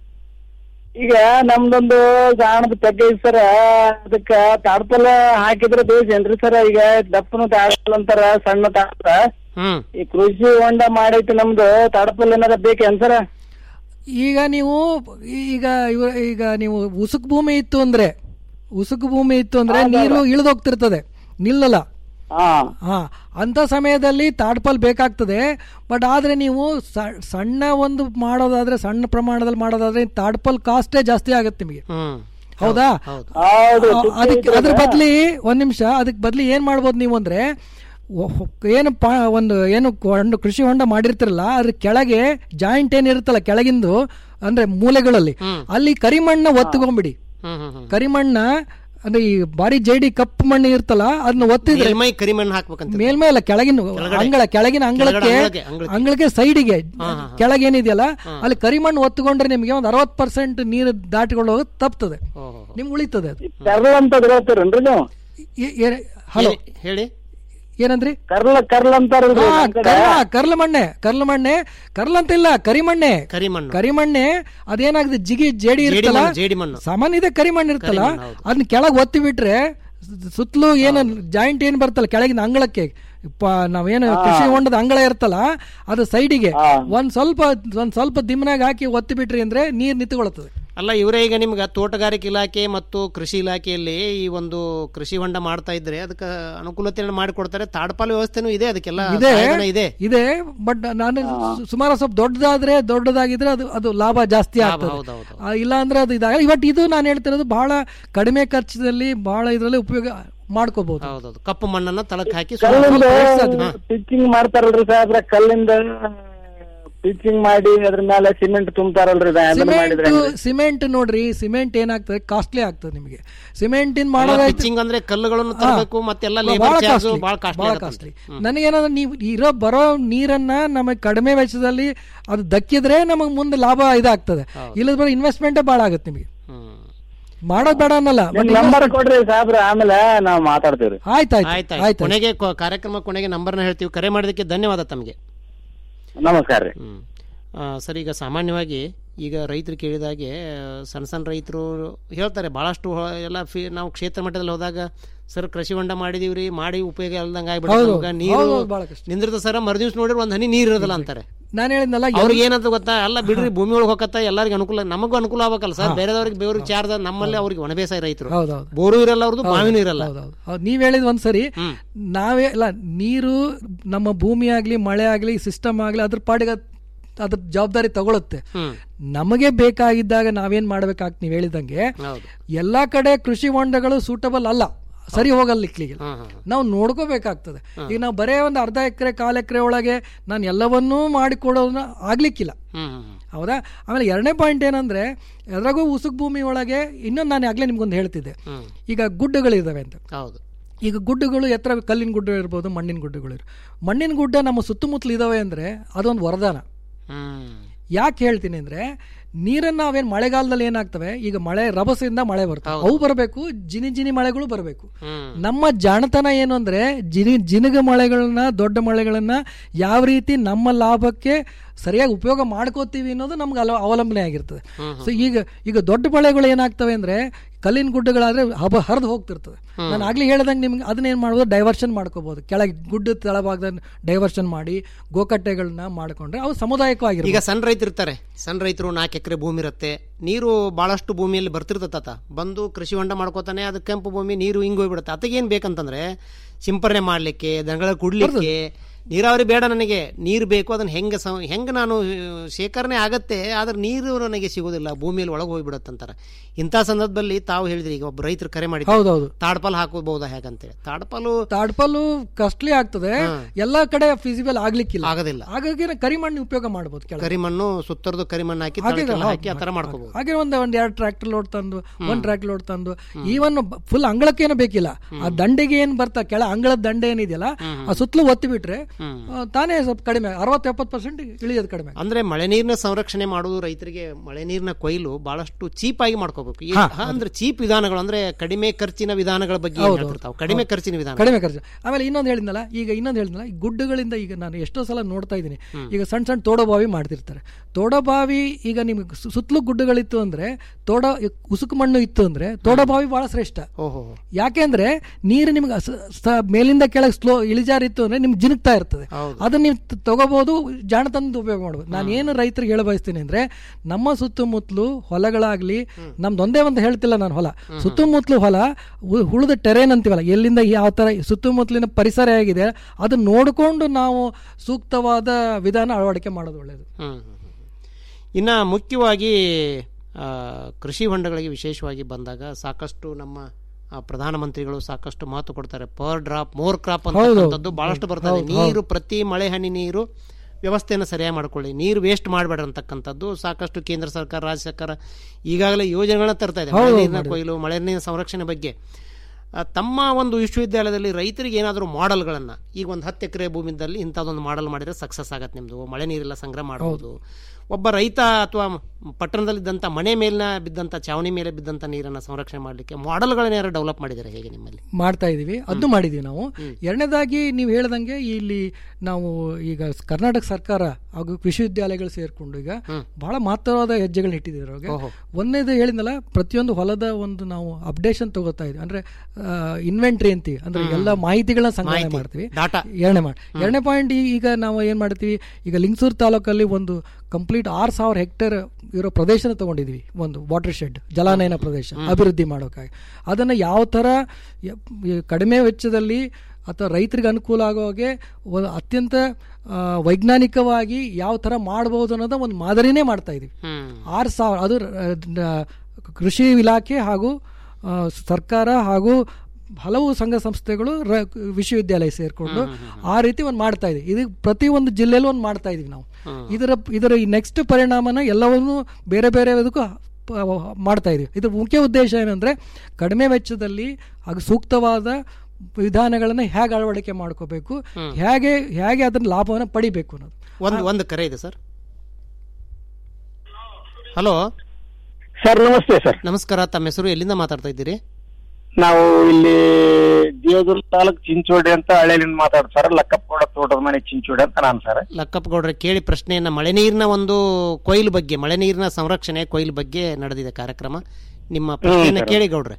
[SPEAKER 10] ಈಗ ನಮ್ದೊಂದು ಜಾಣದ ತೆಗ್ಗ ಐತಿ ಸರ ಅದಕ್ಕ ತಾಡ್ಪಲ ಹಾಕಿದ್ರೆ ಬೇಸೇನ್ರಿ ಸರ ಈಗ ದಪ್ಪನು ತಾಡ್ಪಲ್ ಅಂತಾರ ಸಣ್ಣ ತಾಡ್ಪಲ
[SPEAKER 7] ಹ್ಮ್
[SPEAKER 10] ಈ ಕೃಷಿ ಹೊಂಡ ಮಾಡೈತಿ ನಮ್ದು ತಾಡ್ಪಲ್ ಏನಾರ ಬೇಕೇನ್ ಸರ
[SPEAKER 8] ಈಗ ನೀವು ಈಗ ಇವ- ಈಗ ನೀವು ಉಸುಕು ಭೂಮಿ ಇತ್ತು ಅಂದ್ರೆ ಉಸುಕು ಭೂಮಿ ಇತ್ತು ಅಂದ್ರೆ ನೀರು ಇಳಿದೋಗ್ತಿರ್ತದೆ ನಿಲ್ಲಲ್ಲ
[SPEAKER 10] ಹಾ
[SPEAKER 8] ಹಾ ಅಂತ ಸಮಯದಲ್ಲಿ ತಾಡ್ಪಲ್ ಬೇಕಾಗ್ತದೆ ಬಟ್ ಆದ್ರೆ ನೀವು ಸ- ಸಣ್ಣ ಒಂದು ಮಾಡೋದಾದ್ರೆ ಸಣ್ಣ ಪ್ರಮಾಣದಲ್ಲಿ ಮಾಡೋದಾದ್ರೆ ತಾಡ್ಪಲ್ ಕಾಸ್ಟೇ ಜಾಸ್ತಿ ಆಗುತ್ತೆ ನಿಮಗೆ
[SPEAKER 7] ಹ್ಮ್
[SPEAKER 8] ಹೌದಾ
[SPEAKER 7] ಹೌದು
[SPEAKER 10] ಹೌದು
[SPEAKER 8] ಆ- ಅದಕ್ಕೆ ಅದ್ರ ಬದ್ಲಿ ಒಂದ್ ನಿಮಿಷ ಅದಕ್ಕೆ ಬದ್ಲಿ ಏನ್ ಮಾಡ್ಬೋದು ನೀವು ಅಂದ್ರೆ ಒ- ಏನು ಪಾ ಒಂದು ಏನು ಒಂದು ಕೃಷಿ ಹೊಂಡ ಮಾಡಿರ್ತಿರಲ್ಲ ಅದ್ರ ಕೆಳಗೆ ಜಾಯಿಂಟ್ ಏನಿರುತ್ತಲ್ಲ ಕೆಳಗಿಂದು ಅಂದ್ರೆ ಮೂಲೆಗಳಲ್ಲಿ ಅಲ್ಲಿ ಕರಿಮಣ್ಣ ಒತ್ತುಕೊಂಬಿಡಿ
[SPEAKER 7] ಹ್ಮ್ ಹ್ಮ್ ಹ್ಮ್
[SPEAKER 8] ಕರಿಮಣ್ಣ ಅಂದ್ರೆ ಈ ಬಾರಿ ಜೇಡಿ ಕಪ್ಪು ಮಣ್ಣು ಇರ್ತಲ್ಲ ಅದನ್ನ ಒತ್ತಿದ್ರೆ
[SPEAKER 7] ಮೇಲ್ಮೈ ಕರಿಮಣ್ಣು ಹಾಕ್ಬೇಕಂತ
[SPEAKER 8] ಮೇಲ್ಮೈ ಅಲ್ಲ ಕೆಳಗಿನ ಅಂಗಳ ಕೆಳಗಿನ ಅಂಗಳಕ್ಕೆ
[SPEAKER 7] ಅಂಗಳಕ್ಕೆ, ಅಂಗಳಕ್ಕೆ.
[SPEAKER 8] ಅಂಗಳಕ್ಕೆ ಸೈಡಿಗೆ ಕೆಳಗೇನಿದೆಯಲ್ಲ ಅಲ್ಲಿ ಕರಿಮಣ್ಣು ಒತ್ತುಕೊಂಡ್ರೆ ನಿಮಗೆ ಒಂದು ಅರವತ್ ಪರ್ಸೆಂಟ್ ನೀರು ದಾಟಿಕೊಂಡು ಹೋಗೋದು ತಪ್ತದೆ
[SPEAKER 7] ಓಹೋ
[SPEAKER 8] ನಿಮ್ಗೆ ಉಳಿತದೆ ಅದು
[SPEAKER 10] ತೆರಳು ಅಂತ ಹೇಳ್ತೀರೇನ್ರಿ ನೀವು
[SPEAKER 8] ಹಲೋ
[SPEAKER 7] ಹೇಳಿ- ಹೇಳಿ
[SPEAKER 8] ಏನಂದ್ರಿ
[SPEAKER 10] ಕರ್ಲ ಕರ್ಲ್ ಅಂತಾರಲ್ರಿ
[SPEAKER 8] ಹಾ,
[SPEAKER 10] ನಮ್ ಕಡೆ
[SPEAKER 8] ಕರ್ಲ ಕರ್ಲ ಮಣ್ಣೆ ಕರ್ಲ ಮಣ್ಣೆ ಕರ್ಲ ಅಂತ ಇಲ್ಲ ಕರಿಮಣ್ಣೆ
[SPEAKER 7] ಕರಿಮಣ್ಣು
[SPEAKER 8] ಕರಿಮಣ್ಣೆ ಅದೇನಾಗಿದೆ ಜಿಗಿ ಜೇಡಿ
[SPEAKER 7] ಜೇಡಿ
[SPEAKER 8] ಇರ್ತಲ್ಲ
[SPEAKER 7] ಮಣ್ಣು, ಜೇಡಿ ಮಣ್ಣು.
[SPEAKER 8] ಸಾಮಾನ್ಯ ಇದೆ ಕರಿಮಣ್ಣು ಇರ್ತಲ್ಲ
[SPEAKER 7] ಕರಿಮಣ್ಣು, ಹೌದು.
[SPEAKER 8] ಅದನ್ನ ಕೆಳಗೆ ಒತ್ತಿ ಬಿಟ್ರೆ ಸುತ್ತಲೂ ಏನು ಜಾಯಿಂಟ್ ಏನ್ ಬರ್ತಲ್ಲ ಕೆಳಗಿನ ಅಂಗಳಕ್ಕೆ ಪ- ನಾವೇನು ಕೃಷಿ ಹೊಂಡದ ಅಂಗಳ ಇರ್ತಲ್ಲ ಅದು ಸೈಡಿಗೆ ಒಂದ್ ಸ್ವಲ್ಪ ಒಂದ್ ಸ್ವಲ್ಪ ದಿಮ್ನಾಗ ಹಾಕಿ ಒತ್ತಿ ಬಿಟ್ರಿ ಅಂದ್ರೆ ನೀರ್ ನಿಂತುಕೊಳ್ಳುತ್ತದೆ
[SPEAKER 7] ಅಲ್ಲ ಇವರೇ ಈಗ ನಿಮ್ಗೆ ತೋಟಗಾರಿಕೆ ಇಲಾಖೆ ಮತ್ತು ಕೃಷಿ ಇಲಾಖೆಯಲ್ಲಿ ಈ ಒಂದು ಕೃಷಿ ಹೊಂಡ ಮಾಡ್ತಾ ಇದ್ರೆ ಅದಕ್ಕೆ ಅನುಕೂಲತೆಯನ್ನು ಮಾಡಿಕೊಡ್ತಾರೆ ತಾಡ್ಪಾಲು ವ್ಯವಸ್ಥೆನೂ ಇದೆ ಅದಕ್ಕೆಲ್ಲ
[SPEAKER 8] ಇದೆ
[SPEAKER 7] ಸಹಾಯಧನ ಇದೆ
[SPEAKER 8] ಇದೆ ಬಟ್ ನಾನು ಸು- ಸುಮಾರು ಸ್ವಲ್ಪ ದೊಡ್ಡದಾದ್ರೆ ದೊಡ್ಡದಾಗಿದ್ರೆ ಅದು ಅದು ಲಾಭ ಜಾಸ್ತಿ ಆಗ್ತದೆ
[SPEAKER 7] ಹೌದು, ಹೌದು.
[SPEAKER 8] ಆ, ಇಲ್ಲ ಅಂದ್ರೆ ಅದು ಇದಾಗ ಬಟ್ ಇದು ನಾನು ಹೇಳ್ತಿರೋದು ಬಹಳ ಕಡಿಮೆ ಖರ್ಚಿನಲ್ಲಿ ಬಹಳ ಇದರಲ್ಲಿ ಉಪಯೋಗ ಮಾಡ್ಕೋಬಹುದು
[SPEAKER 7] ಹೌದೌದು ಕಪ್ಪು ಮಣ್ಣನ್ನ ತಳಕ್ ಹಾಕಿ
[SPEAKER 10] ಕಲ್ಲಿಂದ
[SPEAKER 7] ಸುಮಾರು- ಹಾ.
[SPEAKER 10] ಪಿಚ್ಚಿಂಗ್ ಮಾಡ್ತಾರಲ್ರಿ ಸಾಹೇಬ್ರ ಕಲ್ಲಿಂದ ಪಿಚ್ಚಿಂಗ್ ಮಾಡಿ ಅದ್ರ ಮೇಲೆ ಸಿಮೆಂಟ್ ತುಂಬ್ತಾರಲ್ರಿ ಅದನ್ನ
[SPEAKER 8] ಸಿಮೆಂಟ್
[SPEAKER 10] ಮಾಡಿದ್ರೆ ಹೆಂಗ್ರಿ?
[SPEAKER 8] ಸಿಮೆಂಟ್ ನೋಡ್ರಿ ಸಿಮೆಂಟ್ ಏನಾಗ್ತದೆ ಕಾಸ್ಟ್ಲಿ ಆಗ್ತದೆ ನಿಮಗೆ ಸಿಮೆಂಟ್ ಇನ್
[SPEAKER 7] ಎಲ್ಲ
[SPEAKER 8] ಮಾಡೋದಾಯ್ತು
[SPEAKER 7] pitching ಅಂದ್ರೆ ಕಲ್ಲುಗಳನ್ನು ತರಬೇಕು ಮತ್ತೆಲ್ಲ
[SPEAKER 8] ಬಹಳ
[SPEAKER 7] ಲೇಬರ್ ಚಾರ್ಜ್
[SPEAKER 8] costly,
[SPEAKER 7] ಬಹಳ ಕಾಸ್ಟ್ಲಿ
[SPEAKER 8] ಬಹಳ ಕಾಸ್ಟ್ಲಿ ನನಗೇನಂದ್ರೆ ನೀವು ಇರೋ ಬರೋ ನೀರನ್ನ ನಮಗೆ ಕಡಿಮೆ ವೆಚ್ಚದಲ್ಲಿ ಅದು ದಕ್ಕಿದ್ರೆ ನಮಗೆ ಮುಂದೆ ಲಾಭ ಇದಾಗ್ತದೆ ಇಲ್ಲದ್ರೆ ಇನ್ವೆಸ್ಟ್ಮೆಂಟ್ ಬಹಳ ಆಗುತ್ತೆ ನಿಮಗೆ ಮಾಡೋದ್ ಬೇಡ ಅನ್ನಲ್ಲ
[SPEAKER 10] ನಿಮ್ ನಂಬರ್ ಕೊಡ್ರಿ ಸಾಹೇಬ್ರ ಆಮೇಲೆ ನಾವ್ ಮಾತಾಡ್ತೀವ್ರಿ
[SPEAKER 8] ಆಯ್ತಾಯ್ತು
[SPEAKER 7] ಆಯ್ತಾಯ್ತು
[SPEAKER 8] ಆಯ್ತು
[SPEAKER 7] ಕೊನೆಗೆ ಕೊ- ಕಾರ್ಯಕ್ರಮ ಕೊನೆಗೆ ನಂಬರ್ನ ಹೇಳ್ತೀವಿ ಕರೆ ಮಾಡೋದಕ್ಕೆ ಧನ್ಯವಾದ ತಮಗೆ
[SPEAKER 10] ನಮಸ್ಕಾರ ರೀ
[SPEAKER 7] ಹ್ಮ್. ಆ, ಸರ್ ಈಗ ಸಾಮಾನ್ಯವಾಗಿ ಈಗ ರೈತರು ಕೇಳಿದಾಗೆ ಆ, ಸಣ್ಣ ಸಣ್ಣ ರೈತರು ಹೇಳ್ತಾರೆ ಭಾಳಷ್ಟು ಹೊ- ಎಲ್ಲ ಫಿ ನಾವು ಕ್ಷೇತ್ರ ಮಟ್ಟದಲ್ಲಿ ಹೋದಾಗ ಸರ್ ಕೃಷಿ ಹೊಂಡ ಮಾಡಿದೀವ್ರಿ ಮಾಡಿ ಉಪಯೋಗ ಇಲ್ದಂಗೆ
[SPEAKER 8] ಹೌದು,
[SPEAKER 7] ಆಗ್ಬಿಡುತ್ತೆ ನೀರು
[SPEAKER 8] ಹೌದು, ಹೌದು, ಭಾಳ ಕಷ್ಟ.
[SPEAKER 7] ನಿಂದಿರ್ತ ಸರ್ ಮರುದಿವ್ಸ ನೋಡಿದ್ರೆ ಒಂದ್ ಹನಿ ನೀರ್ ಇರೋದಿಲ್ಲ ಅಂತಾರೆ
[SPEAKER 8] ನಾನು ಹೇಳಿದ್ನಲ್ಲ ಎಲ್-
[SPEAKER 7] ಅವ್ರಿಗೆ ಏನಂತ ಗೊತ್ತಾ ಅಲ್ಲ ಬಿಡ್ರಿ ಭೂಮಿ ಒಳಗೆ ಹೋಗತ್ತ ಎಲ್ಲರಿಗೂ ಅನುಕೂಲ ನಮಗೂ ಅನುಕೂಲ ಆಗ್ಬೇಕಲ್ಲ ಸರ್ ಬೇರೆದವ್ರಿಗೆ ಬೇವ್ರಿಗೆ ಚಾರ್ದ ನಮ್ಮಲ್ಲಿ ಅವ್ರಿಗೆ ಒಣಬೇಸಾಯ ರೈತರು
[SPEAKER 8] ಹೌದೌದು.
[SPEAKER 7] ಬೋರು ಇರಲ್ಲ ಅವ್ರದ್ದು ಬಾವಿನೂ ಇರಲ್ಲ
[SPEAKER 8] ಹೌದೌದು ಹೌದು ನೀವ್ ಹೇಳಿದ್ ಒಂದ್ಸರಿ ನಾವೇ ಅಲ್ಲ ನೀರು ನಮ್ಮ ಭೂಮಿ ಆಗ್ಲಿ ಮಳೆ ಆಗ್ಲಿ ಸಿಸ್ಟಮ್ ಆಗ್ಲಿ ಅದ್ರ ಪಾಡಿಗೆ ಅದ್- ಅದ್ರ ಜವಾಬ್ದಾರಿ ತಗೊಳುತ್ತೆ
[SPEAKER 7] ಹ್ಮ್
[SPEAKER 8] ನಮಗೆ ಬೇಕಾಗಿದ್ದಾಗ ನಾವೇನ್ ಮಾಡ್ಬೇಕಾಗ್ತ ನೀವ್ ಹೇಳಿದಂಗೆ
[SPEAKER 7] ಹೌದು
[SPEAKER 8] ಎಲ್ಲಾ ಕಡೆ ಕೃಷಿ ಹೊಂಡಗಳು ಸೂಟಬಲ್ ಅಲ್ಲ ಸರಿ ಹೋಗಲಿಕ್ಲಿಗೆ
[SPEAKER 7] ಹ್ಮ್ ಹ್ಮ್
[SPEAKER 8] ನಾವು ನೋಡ್ಕೋಬೇಕಾಗ್ತದೆ ಈಗ ನಾವು ಬರೇ ಒಂದು ಅರ್ಧ ಎಕರೆ ಕಾಲ್ ಎಕರೆ ಒಳಗೆ ನಾನು ಎಲ್ಲವನ್ನೂ ಮಾಡಿಕೊಡೋದನ್ನ ಆಗ್ಲಿಕ್ಕಿಲ್ಲ
[SPEAKER 7] ಹ್ಮ್ ಹ್ಮ್ ಹ್ಮ್
[SPEAKER 8] ಹೌದಾ ಆಮೇಲೆ ಎರಡನೇ ಪಾಯಿಂಟ್ ಏನಂದ್ರೆ ಎದ್ರಾಗೂ ಉಸುಕ್ ಭೂಮಿ ಒಳಗೆ ಇನ್ನೊಂದು ನಾನು ಆಗ್ಲೇ ನಿಮ್ಗೊಂದು ಹೇಳ್ತಿದ್ದೆ
[SPEAKER 7] ಹ್ಮ್
[SPEAKER 8] ಈಗ ಗುಡ್ಡಗಳಿದಾವೆ ಅಂತ
[SPEAKER 7] ಹೌದು
[SPEAKER 8] ಈಗ ಗುಡ್ಡಗಳು ಎತ್ತರ ಕಲ್ಲಿನ ಗುಡ್ಡ ಇರ್ಬೋದು ಮಣ್ಣಿನ ಗುಡ್ಡಗಳು ಇರ್ ಮಣ್ಣಿನ ಗುಡ್ಡ ನಮ್ಮ ಸುತ್ತಮುತ್ತಲು ಇದಾವೆ ಅಂದ್ರೆ ಅದೊಂದು ವರದಾನ
[SPEAKER 7] ಹ್ಮ್
[SPEAKER 8] ಯಾಕೆ ಹೇಳ್ತೀನಿ ಅಂದ್ರೆ ನೀರನ್ನ ನಾವೇನ್ ಮಳೆಗಾಲದಲ್ಲಿ ಏನಾಗ್ತವೆ ಈಗ ಮಳೆ ರಭಸದಿಂದ ಮಳೆ ಬರ್ತವೆ ಅವು ಬರಬೇಕು ಜಿನಿ ಜಿನಿ ಮಳೆಗಳು ಬರಬೇಕು
[SPEAKER 7] ಹ್ಮ್
[SPEAKER 8] ನಮ್ಮ ಜಾಣತನ ಏನು ಅಂದ್ರೆ ಜಿನಿ ಜಿನಗ ಮಳೆಗಳನ್ನ ದೊಡ್ಡ ಮಳೆಗಳನ್ನ ಯಾವ ರೀತಿ ನಮ್ಮ ಲಾಭಕ್ಕೆ ಸರಿಯಾಗಿ ಉಪಯೋಗ ಮಾಡ್ಕೋತೀವಿ ಅನ್ನೋದು ನಮ್ಗೆ ಅಲ ಅವಲಂಬನೆ ಆಗಿರ್ತದೆ ಸೊ ಈಗ ಈಗ ದೊಡ್ಡ ಮಳೆಗಳು ಏನಾಗ್ತವೆ ಅಂದ್ರೆ ಕಲ್ಲಿನ ಗುಡ್ಡಗಳಾದ್ರೆ ಹಬ ಹರಿದು ಹೋಗ್ತಿರ್ತದೆ ನಾನು ಆಗ್ಲೇ ಹೇಳ್ದಂಗೆ ನಿಮ್ಗೆ ಅದನ್ನೇನ್ ಮಾಡ್ಬೋದು ಡೈವರ್ಷನ್ ಮಾಡ್ಕೋಬಹುದು ಕೆಳಗೆ ಗುಡ್ಡ ತಳಭಾಗದ ಡೈವರ್ಷನ್ ಮಾಡಿ ಗೋಕಟ್ಟೆಗಳನ್ನ ಮಾಡ್ಕೊಂಡ್ರೆ ಅವು ಸಮುದಾಯಕವಾಗಿರ್ಬೋದು
[SPEAKER 7] ಈಗ ಸಣ್ಣ ರೈತರು ಇರ್ತಾರೆ ಸಣ್ಣ ರೈತರು ನಾಲ್ಕು ಎಕರೆ ಭೂಮಿ ಇರುತ್ತೆ ನೀರು ಬಹಳಷ್ಟು ಭೂಮಿಯಲ್ಲಿ ಬರ್ತಿರ್ತತ ಬಂದು ಕೃಷಿ ಹೊಂಡ ಮಾಡ್ಕೋತಾನೆ ಅದು ಕೆಂಪು ಭೂಮಿ ನೀರು ಹಿಂಗ್ ಹೋಗ್ಬಿಡುತ್ತೆ ಅದಕ್ಕೇನ್ ಬೇಕಂತಂದ್ರೆ ಸಿಂಪರಣೆ ಮಾಡ್ಲಿಕ್ಕೆ ದನಗಳ ಕುಡ್ಲಿಕ್ಕೆ ನೀರಾವರಿ ಬೇಡ ನನಗೆ ನೀರು ಬೇಕು ಅದನ್ನ ಹೆಂಗೆ ಸ ಹೆಂಗೆ ನಾನು ಆ, ಶೇಖರಣೆ ಆಗತ್ತೆ ಆದ್ರೆ ನೀರು ನನಗೆ ಸಿಗೋದಿಲ್ಲ ಭೂಮಿಯಲ್ಲಿ ಒಳಗೆ ಹೋಗ್ಬಿಡತ್ತಂತಾರೆ ಇಂಥ ಸಂದರ್ಭದಲ್ಲಿ ತಾವು ಹೇಳಿದ್ರಿ ಈಗ ಒಬ್ಬ ರೈತರು ಕರೆ ಮಾಡಿ
[SPEAKER 8] ಹೌದೌದು
[SPEAKER 7] ತಾಡ್ಪಾಲ್ ಹಾಕೋಬಹುದಾ ಹೇಗಂತೇಳಿ ತಾಡ್ಪಾಲು
[SPEAKER 8] ತಾಡ್ಪಲ್ಲು ಕಾಸ್ಟ್ಲಿ ಆಗ್ತದೆ ಎಲ್ಲಾ ಕಡೆ ಫಿಸಿಬಲ್ ಆಗ್ಲಿಕ್ಕಿಲ್ಲ
[SPEAKER 7] ಆಗೋದಿಲ್ಲ
[SPEAKER 8] ಹಾಗಾಗಿ ಕರಿಮಣ್ಣು ಉಪಯೋಗ ಮಾಡಬಹುದು ಕೆಳಗೆ
[SPEAKER 7] ಕರಿಮಣ್ಣು ಸುತ್ತರದು ಕರಿಮಣ್ಣು ಹಾಕಿ
[SPEAKER 8] ಹಾಗೆ
[SPEAKER 7] ತಳಕ್ಕೆಲ್ಲ
[SPEAKER 8] ಹೌದು,
[SPEAKER 7] ಹಾಕಿ ಆ ಥರ ಮಾಡ್ಕೋಬಹುದು
[SPEAKER 8] ಹಾಗೆ ಒಂದ್ ಒಂದ್ ಎರಡು ಟ್ರ್ಯಾಕ್ಟರ್ ಲೋಡ್ ತಂದು ಒಂದ್ ಟ್ರ್ಯಾಕ್ಟರ್ ಲೋಡ್ ತಂದು ಈವನ್ ಫುಲ್ ಅಂಗಳಕ್ಕೇನು ಬೇಕಿಲ್ಲ ಆ ದಂಡೆಗೆ ಏನ್ ಬರ್ತಾ ಕೆಳ ಅಂಗಳದ ದಂಡೆ ಏನಿದೆಯಲ್ಲ ಆ ಸುತ್ತಲೂ ಒತ್ತಿ ಬಿಟ್ರೆ ಆ, ತಾನೇ ಸ್ವಲ್ಪ ಕಡಿಮೆ ಅರವತ್ತು ಎಪ್ಪತ್ತು ಪರ್ಸೆಂಟ್ ಇಳಿಯೋದು ಕಡಿಮೆ
[SPEAKER 7] ಅಂದ್ರೆ ಮಳೆ ನೀರಿನ ಸಂರಕ್ಷಣೆ ಮಾಡುವುದು ರೈತರಿಗೆ ಮಳೆ ನೀರಿನ ಕೊಯ್ಲು ಬಹಳಷ್ಟು ಚೀಪ್ ಆಗಿ ಮಾಡ್ಕೋಬೇಕು ಈ- ಹಾ, ಅಂದ್ರೆ ಚೀಪ್ ವಿಧಾನಗಳು ಅಂದ್ರೆ ಕಡಿಮೆ ಖರ್ಚಿನ ವಿಧಾನಗಳ ಬಗ್ಗೆ ಏನ್ ಹೇಳ್ತಿರ್ತಾವೆ ಕಡಿಮೆ ಖರ್ಚಿನ ವಿಧಾನ
[SPEAKER 8] ಕಡಿಮೆ ಖರ್ಚು ಆಮೇಲೆ ಇನ್ನೊಂದು ಹೇಳಿದ್ನಲ್ಲ ಈಗ ಇನ್ನೊಂದು ಹೇಳಿದ್ನಲ್ಲ ಈ ಗುಡ್ಡಗಳಿಂದ ಈಗ ನಾನು ಎಷ್ಟೋ ಸಲ ನೋಡ್ತಾ ಇದ್ದೀನಿ ಈಗ ಸಣ್ಣ ಸಣ್ಣ ತೋಡಬಾವಿ ಮಾಡ್ತಿರ್ತಾರೆ ತೋಡಬಾವಿ ಈಗ ನಿಮ್ಗೆ ಸು- ಸುತ್ತಲೂ ಗುಡ್ಡಗಳಿತ್ತು ಅಂದ್ರೆ ತೋಡ ಉಸುಕು ಮಣ್ಣು ಇತ್ತು ಅಂದ್ರೆ ತೋಡಬಾವಿ ಬಹಳ ಶ್ರೇಷ್ಠ
[SPEAKER 7] ಓಹೋ
[SPEAKER 8] ಯಾಕೆಂದ್ರೆ ನೀರು ನಿಮ್ಗೆ ಸ- ಸ- ಮೇಲಿಂದ ಕೆಳಗೆ ಸ್ಲೋ ಇಳಿಜಾರಿತ್ತು ಅಂದ್ರೆ ನಿಮ್ಗೆ ಜಿನುಗ್ತಾ ಇರ್ತದೆ ಅದನ್ನ ನೀವು ತ- ತಗೋಬಹುದು ಜಾಣತನದ ಉಪಯೋಗ ಮಾಡಬಹುದು ನಾನು ಏನು ರೈತರಿಗೆ ಹೇಳ ಬಯಸ್ತೀನಿ ಅಂದ್ರೆ ನಮ್ಮ ಸುತ್ತಮುತ್ತಲು ಹೊಲಗಳಾಗ್ಲಿ ನಮ್ದೊಂದೇ ಒಂದು ಹೇಳ್ತಿಲ್ಲ ನಾನು ಹೊಲ ಸುತ್ತಮುತ್ತಲು ಹೊಲ ಉ- ಉಳಿದ ಟೆರೇನ್ ಅಂತೀವಲ್ಲ ಎಲ್ಲಿಂದ ಯಾವ ತರ ಸುತ್ತಮುತ್ತಲಿನ ಪರಿಸರ ಹೇಗಿದೆ ಅದನ್ನ ನೋಡಿಕೊಂಡು ನಾವು ಸೂಕ್ತವಾದ ವಿಧಾನ ಅಳವಡಿಕೆ ಮಾಡೋದು ಒಳ್ಳೆಯದು
[SPEAKER 7] ಹ್ಮ್ ಹ್ಮ್, ಹ್ಮ್. ಇನ್ನ ಮುಖ್ಯವಾಗಿ ಆ, ಕೃಷಿ ಹೊಂಡಗಳಿಗೆ ವಿಶೇಷವಾಗಿ ಬಂದಾಗ ಸಾಕಷ್ಟು ನಮ್ಮ ಆ, ಪ್ರಧಾನಮಂತ್ರಿಗಳು ಸಾಕಷ್ಟು ಮಾತು ಕೊಡ್ತಾರೆ ಪರ್ ಡ್ರಾಪ್ ಮೋರ್ ಕ್ರಾಪ್ ಅಂತಕ್ಕಂಥದ್ದು ಬಹಳಷ್ಟು ಬರ್ತದೆ ನೀರು ಪ್ರತಿ ಮಳೆ ಹನಿ ನೀರು ವ್ಯವಸ್ಥೆಯನ್ನು ಸರಿಯಾಗಿ ಮಾಡ್ಕೊಳ್ಳಿ ನೀರು ವೇಸ್ಟ್ ಮಾಡಬೇಡ ಅಂತಕ್ಕಂಥದ್ದು ಸಾಕಷ್ಟು ಕೇಂದ್ರ ಸರ್ಕಾರ ರಾಜ್ಯ ಸರ್ಕಾರ ಈಗಾಗಲೇ ಯೋಜನೆಗಳನ್ನ ತರ್ತಾ ಇದೆ ಮಳೆ ನೀರಿನ ಕೊಯ್ಲು ಮಳೆ ನೀರಿನ ಸಂರಕ್ಷಣೆ ಬಗ್ಗೆ ಆ, ತಮ್ಮ ಒಂದು ವಿಶ್ವವಿದ್ಯಾಲಯದಲ್ಲಿ ರೈತರಿಗೆ ಏನಾದರೂ ಮಾಡೆಲ್ಗಳನ್ನು ಈಗ ಒಂದು ಹತ್ತು ಎಕರೆ ಭೂಮಿದಲ್ಲಿ ಇಂಥದ್ದೊಂದು ಮಾಡೆಲ್ ಮಾಡಿದ್ರೆ ಸಕ್ಸಸ್ ಆಗತ್ತೆ ನಿಮ್ಮದು ಮಳೆ ನೀರೆಲ್ಲ ಸಂಗ್ರಹ ಮಾಡ್ಬೋದು ಒಬ್ಬ ರೈತ ಅಥವಾ ಪಟ್ಟಣದಲ್ಲಿದ್ದಂಥ ಮನೆ ಮೇಲಿನ ಬಿದ್ದಂಥ ಚಾವಣಿ ಮೇಲೆ ಬಿದ್ದಂಥ ನೀರನ್ನು ಸಂರಕ್ಷಣೆ ಮಾಡಲಿಕ್ಕೆ ಮಾಡೆಲ್ಗಳನ್ನೇನಾರು ಡೆವಲಪ್ ಮಾಡಿದ್ದಾರೆ ಹೇಗೆ ನಿಮ್ಮಲ್ಲಿ
[SPEAKER 8] ಮಾಡ್ತಾ ಇದೀವಿ ಅದು ಮಾಡಿದೀವಿ ನಾವು ಎರಡನೇದಾಗಿ ನೀವು ಹೇಳ್ದಂಗೆ ಇಲ್ಲಿ ನಾವು ಈಗ ಕರ್ನಾಟಕ ಸರ್ಕಾರ ಹಾಗೂ ವಿಶ್ವವಿದ್ಯಾಲಯಗಳು ಸೇರ್ಕೊಂಡು ಈಗ ಬಹಳ ಮಹತ್ತರವಾದ ಹೆಜ್ಜೆಗಳನ್ನ ಇಟ್ಟಿದ್ದೀವಿ ಅದ್ರೊಳಗೆ.
[SPEAKER 7] ಓಹೋ.
[SPEAKER 8] ಒಂದನೇದು ಹೇಳಿದ್ನಲ್ಲ ಪ್ರತಿಯೊಂದು ಹೊಲದ ಒಂದು ನಾವು ಅಪ್ಡೇಷನ್ ತಗೋತಾ ಇದ್ವಿ ಅಂದ್ರೆ ಇನ್ವೆಂಟ್ರಿ ಅಂತೀವಿ ಅಂದ್ರೆ
[SPEAKER 7] ಹ್ಮ್.
[SPEAKER 8] ಎಲ್ಲ ಮಾಹಿತಿಗಳನ್ನ ಸಂಗ್ರಹಣೆ
[SPEAKER 7] ಮಾಹಿತಿ,
[SPEAKER 8] ಮಾಡ್ತೀವಿ
[SPEAKER 7] ಡಾಟಾ.
[SPEAKER 8] ಎರಡನೇ ಮಾಡಿ ಎರಡನೇ ಪಾಯಿಂಟ್ ಈಗ ನಾವು ಏನ್ ಮಾಡ್ತೀವಿ ಈಗ ಲಿಂಗಸೂರು ತಾಲೂಕಲ್ಲಿ ಒಂದು ಕಂಪ್ಲೀಟ್ ಆರು ಸಾವಿರ ಹೆಕ್ಟೇರ್ ಇರೋ ಪ್ರದೇಶನ ತಗೊಂಡಿದ್ವಿ ಒಂದು ವಾಟರ್ ಶೆಡ್ ಜಲಾನಯನ ಪ್ರದೇಶ ಅಭಿವೃದ್ಧಿ ಮಾಡೋಕ್ಕಾಗಿ ಅದನ್ನು ಯಾವ ಥರ ಯ- ಈ ಕಡಿಮೆ ವೆಚ್ಚದಲ್ಲಿ ಅಥವಾ ರೈತರಿಗೆ ಅನುಕೂಲ ಆಗೋ ಹಾಗೆ ಒಂದು ಅತ್ಯಂತ ಆ, ವೈಜ್ಞಾನಿಕವಾಗಿ ಯಾವ ಥರ ಮಾಡ್ಬೋದು ಅನ್ನೋದ ಒಂದು ಮಾದರಿನೇ ಮಾಡ್ತಾ ಇದೀವಿ ಆರು ಸಾವಿರ ಅದು ಆ, ನ- ಕೃಷಿ ಇಲಾಖೆ ಹಾಗೂ ಆ, ಸರ್ಕಾರ ಹಾಗೂ ಹಲವು ಸಂಘ ಸಂಸ್ಥೆಗಳು ರ- ವಿಶ್ವವಿದ್ಯಾಲಯ ಸೇರಿಕೊಂಡು ಆ ರೀತಿ ಒಂದು ಮಾಡ್ತಾ ಇದೆ ಇದು ಪ್ರತಿ ಒಂದು ಜಿಲ್ಲೆಯಲ್ಲೂ ಒಂದು ಮಾಡ್ತಾ ಇದೀವಿ ನಾವು ಇದರ ಇದರ ನೆಕ್ಸ್ಟ್ ಪರಿಣಾಮನ ಎಲ್ಲವನ್ನೂ ಬೇರೆ ಬೇರೆ ಇದಕ್ಕೂ ಪ- ಮಾಡ್ತಾ ಇದೀವಿ ಇದ್ರ ಮುಖ್ಯ ಉದ್ದೇಶ ಏನಂದ್ರೆ ಕಡಿಮೆ ವೆಚ್ಚದಲ್ಲಿ ಹಾಗೂ ಸೂಕ್ತವಾದ ವಿಧಾನಗಳನ್ನು ಹೇಗೆ ಅಳವಡಿಕೆ ಮಾಡ್ಕೋಬೇಕು ಹೇಗೆ ಹೇಗೆ ಅದನ್ನ ಲಾಭವನ್ನು ಪಡಿಬೇಕು ಅನ್ನೋದು
[SPEAKER 7] ಒಂದು ಒಂದು ಕರೆ ಇದೆ ಸರ್ ಹಲೋ
[SPEAKER 10] ಸರ್ ನಮಸ್ತೆ ಸರ್
[SPEAKER 7] ನಮಸ್ಕಾರ ತಮ್ಮ ಹೆಸರು ಎಲ್ಲಿಂದ ಮಾತಾಡ್ತಾ ಇದ್ದೀರಿ
[SPEAKER 10] ನಾವು ಇಲ್ಲಿ ದೇವದುರ್ಗ ತಾಲೂಕ್ ಚಿಂಚೋಡಿ ಅಂತ ಹಳ್ಳಿಯಿಂದ ಮಾತಾಡ್ತಾರೆ ಸರ್ ಲಕ್ಕಪ್ಪಗೌಡ ತೋಟದ ಮನೆ ಚಿಂಚೋಡಿ ಅಂತ ನಾನು ಸರ್
[SPEAKER 7] ಲಕ್ಕಪ್ಪಗೌಡ್ರೆ ಕೇಳಿ ಪ್ರಶ್ನೆಯನ್ನ ಮಳೆ ನೀರಿನ ಒಂದು ಕೊಯ್ಲು ಬಗ್ಗೆ ಮಳೆ ನೀರಿನ ಸಂರಕ್ಷಣೆ ಕೊಯ್ಲು ಬಗ್ಗೆ ನಡೆದಿದೆ ಕಾರ್ಯಕ್ರಮ ನಿಮ್ಮ ಪ್ರಶ್ನೆಯನ್ನ
[SPEAKER 10] ಸರ್.
[SPEAKER 7] ಕೇಳಿ ಗೌಡ್ರೆ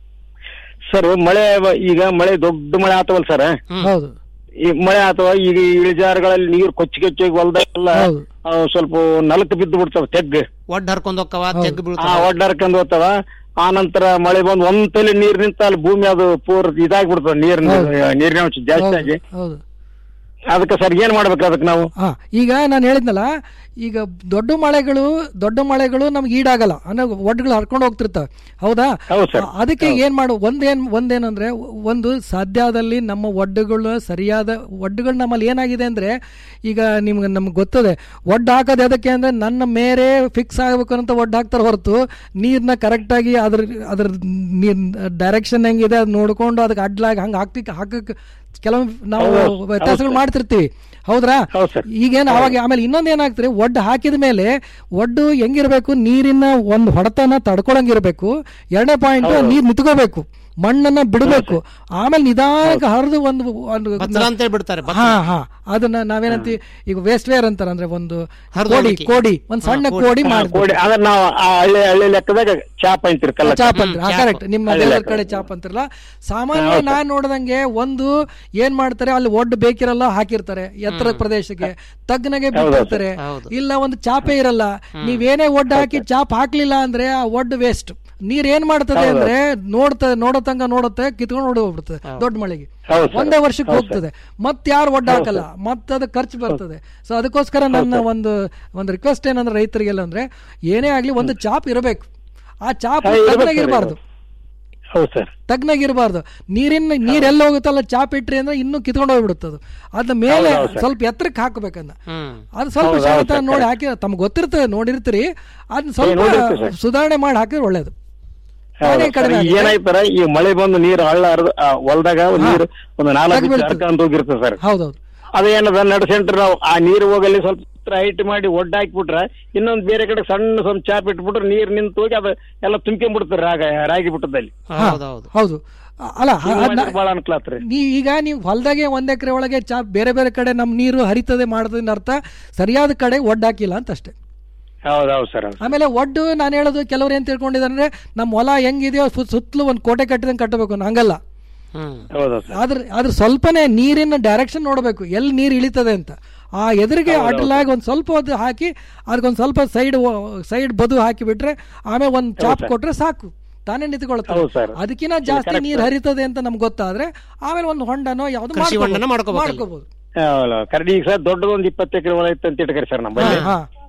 [SPEAKER 10] ಸರ್ ಮಳೆ ಬ- ಈಗ ಮಳೆ ದೊಡ್ಡ ಮಳೆ ಆತವಲ್ ಸರ್
[SPEAKER 8] ಹೌದು
[SPEAKER 10] ಈ ಮಳೆ ಆತವ ಈಗ ಇಳಿಜಾರುಗಳಲ್ಲಿ ನೀರು ಕೊಚ್ಚಿ ಕೊಚ್ಚಿ ಹೊಲ್ದಾಗೆಲ್ಲ ಆ, ಸ್ವಲ್ಪ ನಲಕ್ ಬಿದ್ದು ಬಿಡ್ತಾವ ತೆಗ್
[SPEAKER 7] ಒಡ್ ಹರ್ಕೊಂಡ್ ಹೋಕ್ಕವ ತೆಗ್
[SPEAKER 10] ಆ
[SPEAKER 7] ಬೀಳ್ತಾವ
[SPEAKER 10] ಒಡ್ಡಾರ್ಕೊಂಡ್ ಹೋಗ್ತಾವ ಆ ನಂತರ ಮಳೆ ಬಂದ್ ಒಂದ್ ತಲೆ ನೀರ್ ನಿಂತ ಅಲ್ಲಿ ಭೂಮಿ ಅದು ಪೂರ್ ಇದಾಗ್ಬಿಡ್ತದ ನೀರಿನ ನೀರಿನ ಅಂಶ ಜಾಸ್ತಿ ಆಗಿ
[SPEAKER 8] ಹೌದು
[SPEAKER 10] ಅದಕ್ಕೆ ಸರ್ ಏನ್ ಮಾಡ್ಬೇಕು ಅದಕ್ಕೆ ನಾವು
[SPEAKER 8] ಹಾ ಈಗ ನಾನು ಹೇಳಿದ್ನಲ್ಲ ಈಗ ದೊಡ್ಡ ಮಳೆಗಳು ದೊಡ್ಡ ಮಳೆಗಳು ನಮ್ಗೆ ಈಡಾಗಲ್ಲ ಅಂದ್ರೆ ಒಡ್ಗಳು ಹರ್ಕೊಂಡು ಹೋಗ್ತಿರ್ತವೆ ಹೌದಾ ಆ- ಅದಕ್ಕೆ ಏನ್ ಮಾಡು ಒಂದೇನ್ ಒಂದೇನಂದ್ರೆ ಒಂದು ಸಾಧ್ಯದಲ್ಲಿ ನಮ್ಮ ಒಡ್ಡುಗಳು ಸರಿಯಾದ ಒಡ್ಡುಗಳು ನಮ್ಮಲ್ಲಿ ಏನಾಗಿದೆ ಅಂದ್ರೆ ಈಗ ನಿಮ್ಗೆ ನಮ್ಗೆ ಗೊತ್ತದೆ ಒಡ್ಡು ಹಾಕೋದು ಎದಕ್ಕೆ ಅಂದ್ರೆ ನನ್ನ ಮೇರೆ ಫಿಕ್ಸ್ ಆಗಬೇಕು ಅಂತ ಒಡ್ಡು ಹಾಕ್ತಾರೆ ಹೊರತು ನೀರ್ನ ಕರೆಕ್ಟಾಗಿ ಅದ್ರ ಅದ್ರ ನೀರ್ ಡೈರೆಕ್ಷನ್ ಹೆಂಗಿದೆ ಅದು ನೋಡ್ಕೊಂಡು ಅದಕ್ಕೆ ಅಡ್ಲಾಗಿ ಹಂಗೆ ಹಾಕ್ತಿಕ್ ಹಾಕಕ್ ಕೆಲವೊಮ್ಮೆ ನಾವು
[SPEAKER 10] ಹೌದು, ಹೌದು
[SPEAKER 8] ವ್ಯತ್ಯಾಸಗಳು
[SPEAKER 10] ಸರ್.
[SPEAKER 8] ಮಾಡ್ತಿರ್ತೀವಿ ಹೌದ್ರಾ ಈಗೇನು ಅವಾಗ ಆಮೇಲೆ ಇನ್ನೊಂದು ಏನಾಗ್ತದೆ ಒಡ್ಡು ಹಾಕಿದ ಮೇಲೆ ಒಡ್ಡು ಹೆಂಗಿರ್ಬೇಕು ನೀರಿನ ಒಂದು ಹೊಡೆತನ ತಡ್ಕೊಳಂಗಿರ್ಬೇಕು ಎರಡನೇ ಪಾಯಿಂಟ್
[SPEAKER 7] ಹೌದು.
[SPEAKER 8] ನೀರ್ ನಿಂತ್ಕೋಬೇಕು ಮಣ್ಣನ್ನ ಬಿಡಬೇಕು ಆಮೇಲೆ ನಿಧಾನಕ್ಕೆ ಹರಿದು ಒಂದು ಒಂದು
[SPEAKER 7] ಬತ್ತಲ ಅಂತ ಹೇಳ್ಬಿಡ್ತಾರೆ, ಬತ್ತಲ.
[SPEAKER 8] ಹಾ ಹಾ ಅದನ್ನ ನಾವೇನಂತೀವಿ ಈಗ ವೇಸ್ಟ್ ವೇರ್ ಅಂತಾರ ಅಂದ್ರೆ ಒಂದು
[SPEAKER 7] ಹರಿದು
[SPEAKER 8] ಕೋಡಿ
[SPEAKER 7] ಹೋಗ್ಲಿಕ್ಕೆ.
[SPEAKER 8] ಕೋಡಿ ಒಂದ್ ಸಣ್ಣ
[SPEAKER 7] ಹಾ, ಕೋಡಿ.
[SPEAKER 8] ಕೋಡಿ
[SPEAKER 10] ಹಾ,
[SPEAKER 8] ಮಾಡಿ
[SPEAKER 10] ಕೋಡಿ ಅಂದ್ರೆ ನಾವು ಆ ಹಳ್ಳಿ ಹಳ್ಳಿ ಲೆಕ್ಕದಾಗ ಚಾಪ್ ಅಂತಿರ್ಕಲ್ಲ
[SPEAKER 8] ಚಾಪ್ ಅಂತ ಕರೆಕ್ಟ್ ನಿಮ್ಮ
[SPEAKER 10] ಹಳ್ಳಿ
[SPEAKER 8] ದೇವರ
[SPEAKER 10] ಲೆಕ್ಕ.
[SPEAKER 8] ಕಡೆ ಚಾಪ್ ಅಂತಿರಲ್ಲ ಸಾಮಾನ್ಯ
[SPEAKER 10] ಹೌದು.
[SPEAKER 8] ನಾನ್ ನೋಡ್ದಂಗೆ ಒಂದು ಏನ್ ಮಾಡ್ತಾರೆ ಅಲ್ಲಿ ಒಡ್ಡು ಬೇಕಿರಲ್ಲ ಹಾಕಿರ್ತಾರೆ ಎತ್ತರ ಪ್ರದೇಶಕ್ಕೆ ತಗ್ನಗೆ
[SPEAKER 10] ಹೌದು,
[SPEAKER 8] ಬಿಟ್ಟಿರ್ತಾರೆ
[SPEAKER 7] ಹೌದು.
[SPEAKER 8] ಇಲ್ಲ ಒಂದು ಚಾಪೆ ಇರಲ್ಲ ನೀವೇನೇ ಒಡ್ಡು ಹಾಕಿ ಚಾಪ್ ಹಾಕ್ಲಿಲ್ಲ ಅಂದ್ರೆ ಆ ಒಡ್ಡು ವೇಸ್ಟ್ ನೀರ್ ಏನ್ ಮಾಡ್ತದೆ
[SPEAKER 10] ಹೌದು.
[SPEAKER 8] ಅಂದ್ರೆ ನೋಡ್ತ ನೋಡೋ ತನಕ ನೋಡುತ್ತೆ ಕಿತ್ಕೊಂಡು ಹೊಡಿ ಹೋಗ್ಬಿಡ್ತದೆ ದೊಡ್ಡ ಮಳೆಗೆ
[SPEAKER 10] ಹೌದು ಸರ್.
[SPEAKER 8] ಒಂದೇ ವರ್ಷಕ್ಕೆ
[SPEAKER 10] ಹೌದು
[SPEAKER 8] ಹೋಗ್ತದೆ ಮತ್ ಯಾರು ಒಡ್ಡು
[SPEAKER 10] ಹೌದು
[SPEAKER 8] ಹಾಕಲ್ಲ ಮತ್ತೆ ಅದು ಖರ್ಚು ಬರ್ತದೆ ಸೊ ಅದಕ್ಕೋಸ್ಕರ ನನ್ನ ಒಂದು ಒಂದು ರಿಕ್ವೆಸ್ಟ್ ಏನಂದ್ರೆ ರೈತರಿಗೆಲ್ಲ ಅಂದ್ರೆ ಏನೇ ಆಗ್ಲಿ ಒಂದು ಚಾಪ್ ಇರಬೇಕು ಆ ಚಾಪ್
[SPEAKER 10] ಹಾ, ಇರ್ಬೇಕು ಸರ್,
[SPEAKER 8] ತಗ್ನಾಗಿರ್ಬಾರ್ದು
[SPEAKER 10] ಹೌದು ಸರ್
[SPEAKER 8] ತಗ್ನಾಗಿರ್ಬಾರ್ದು ನೀರಿನ ನೀರ್ ಎಲ್ಲ ಹೋಗುತ್ತಲ್ಲ ಚಾಪ್ ಇಟ್ರಿ ಅಂದ್ರೆ ಇನ್ನೂ ಕಿತ್ಕೊಂಡು ಹೋಗ್ಬಿಡುತ್ತದು ಅದ ಮೇಲೆ
[SPEAKER 10] ಹೌದು, ಹೌದು ಸರ್.
[SPEAKER 8] ಸ್ವಲ್ಪ ಎತ್ತರಕ್ಕೆ ಹಾಕಬೇಕನ್ನ
[SPEAKER 7] ಹ್ಮ್
[SPEAKER 8] ಅದು ಸ್ವಲ್ಪ
[SPEAKER 10] ಹೌದು, ಹೌದು
[SPEAKER 8] ಶಾಣತನ
[SPEAKER 10] ಸರ್,
[SPEAKER 8] ನೋಡಿ
[SPEAKER 10] correct.
[SPEAKER 8] ಹಾಕಿ ತಮ್ಗೆ ಗೊತ್ತಿರ್ತದೆ ನೋಡಿರ್ತೀರಿ ಅದನ್ನ ಸ್ವಲ್ಪ
[SPEAKER 10] ನೋಡಿರ್ತೀವಿ ಸರ್.
[SPEAKER 8] ಸುಧಾರಣೆ ಮಾಡಿ ಹಾಕಿದ್ರೆ ಒಳ್ಳೇದು
[SPEAKER 10] ಹೌದು
[SPEAKER 8] ತಾನೇ
[SPEAKER 10] ಸರ್.
[SPEAKER 8] ಕಡಿಮೆ
[SPEAKER 10] ಈಗ
[SPEAKER 8] ಆಗುತ್ತೆ.
[SPEAKER 10] ಏನಾಯ್ತಾರ ಈ ಮಳೆ ಬಂದು ನೀರು ಹಳ್ಳ ಹರಿದು ಆ ಹೊಲ್ದಾಗ ನೀರು ಒಂದು ನಾಲ್ಕು
[SPEAKER 8] ತಗ್ಗಿ ಬೀಳ್ತದೆ.
[SPEAKER 10] ಹರ್ಕೊಂಡ್ ಹೋಗಿರ್ತದೆ ಸರ್
[SPEAKER 8] ಹೌದೌದು
[SPEAKER 10] ಅದೇನದ ನಡ್ ಸೆಂಟರ್ ನಾವು ಆ ನೀರು ಹೋಗಲ್ಲಿ ಸ್ವಲ್ಪ ಹೈಟ್ ಮಾಡಿ ಒಡ್ಡ ಹಾಕ್ಬಿಟ್ರೆ ಇನ್ನೊಂದ್ ಬೇರೆ ಕಡೆ ಸಣ್ಣ ಸ್ವಲ್ಪ ಚಾಪ್ ಇಟ್ಬಿಟ್ರೆ ನೀರ್ ನಿಂತು ಹೋಗಿ ಅದು ಎಲ್ಲ ತುಂಬ್ಕೊಂಡ್ಬಿಡ್ತಾರೆ ರಾಗ ರಾಗಿ ಬಿಟ್ಟದಲ್ಲಿ
[SPEAKER 7] ಹೌದೌದು
[SPEAKER 8] ಹೌದು ಅ- ಅಲ್ಲ ಹ- ಅದ್ನ-
[SPEAKER 10] ಬಹಳ ಅನುಕೂಲ ಆತ್ರಿ
[SPEAKER 8] ನೀ ಈಗ ನೀವು ಹೊಲದಾಗೆ ಒಂದ್ ಎಕರೆ ಒಳಗೆ ಚಾಪ್ ಬೇರೆ ಬೇರೆ ಕಡೆ ನಮ್ ನೀರು ಹರಿತದೆ ಮಾಡೋದ್ರಿಂದ ಅರ್ಥ ಸರಿಯಾದ ಕಡೆ ಒಡ್ಡು ಹಾಕಿಲ್ಲ ಅಂತ ಅಷ್ಟೇ
[SPEAKER 10] ಹೌದೌದು ಸರ್ ಹೌದು
[SPEAKER 8] ಆಮೇಲೆ ಒಡ್ಡು ನಾನು ಹೇಳೋದು ಕೆಲವ್ರು ಏನ್ ತಿಳ್ಕೊಂಡಿದ್ದಾರೆ ಅಂದ್ರೆ ನಮ್ಮ ಹೊಲ ಹೆಂಗಿದೆಯೋ ಸು- ಸುತ್ತಲೂ ಒಂದು ಕೋಟೆ ಕಟ್ಟಿದಂಗೆ ಕಟ್ಟಬೇಕು ಅನ್ನೋ ಹಂಗಲ್ಲ
[SPEAKER 7] ಹ್ಮ್
[SPEAKER 10] ಹೌದೌದು ಸರ್
[SPEAKER 8] ಆದ್ರೆ ಆದ್ರೆ ಸ್ವಲ್ಪನೇ ನೀರಿನ ಡೈರೆಕ್ಷನ್ ನೋಡಬೇಕು ಎಲ್ಲಿ ನೀರು ಇಳಿತದೆ ಅಂತ ಆ ಎದುರಿಗೆ ಅಡ್ಡಲಾಗಿ ಒಂದ್ ಸ್ವಲ್ಪ ಹೊತ್ತು ಹಾಕಿ ಅದಕ್ಕೊಂದ್ ಸ್ವಲ್ಪ ಸೈಡ್ ಸೈಡ್ ಬದು ಹಾಕಿ ಬಿಟ್ರೆ ಆಮೇಲೆ ಒಂದ್ ಚಾಪ್
[SPEAKER 10] ಸರ್.
[SPEAKER 8] ಕೊಟ್ರೆ ಸಾಕು ತಾನೇ ನಿಂತ್ಕೊಳ್ತದೆ
[SPEAKER 10] ಹೌದು ಸರ್.
[SPEAKER 8] ಅದಕ್ಕಿಂತ ಜಾಸ್ತಿ
[SPEAKER 10] correct
[SPEAKER 8] ನೀರು
[SPEAKER 10] ಸರ್.
[SPEAKER 8] ಹರಿತದೆ ಅಂತ ನಮ್ಗೆ ಗೊತ್ತಾದ್ರೆ ಆಮೇಲೆ ಒಂದು ಹೊಂಡನೋ ಯಾವ್ದು
[SPEAKER 7] ಕೃಷಿ ಹೊಂಡನ ಮಾಡ್ಕೋಬೇಕು ಅಲ್ಲಿ.
[SPEAKER 8] ಮಾಡ್ಕೋಬಹುದು
[SPEAKER 10] ಹೌದು ಕರೆಕ್ಟ್ ಈಗ ಸರ್ ದೊಡ್ಡದೊಂದು ಇಪ್ಪತ್ತು ಎಕರೆ ಹೊಲ ಇತ್ತು ಅಂತ ಇಟ್ಕರಿ ಸರ್ ನಮ್ಮಲ್ಲಿ
[SPEAKER 8] ಹಾ, ಹಾ.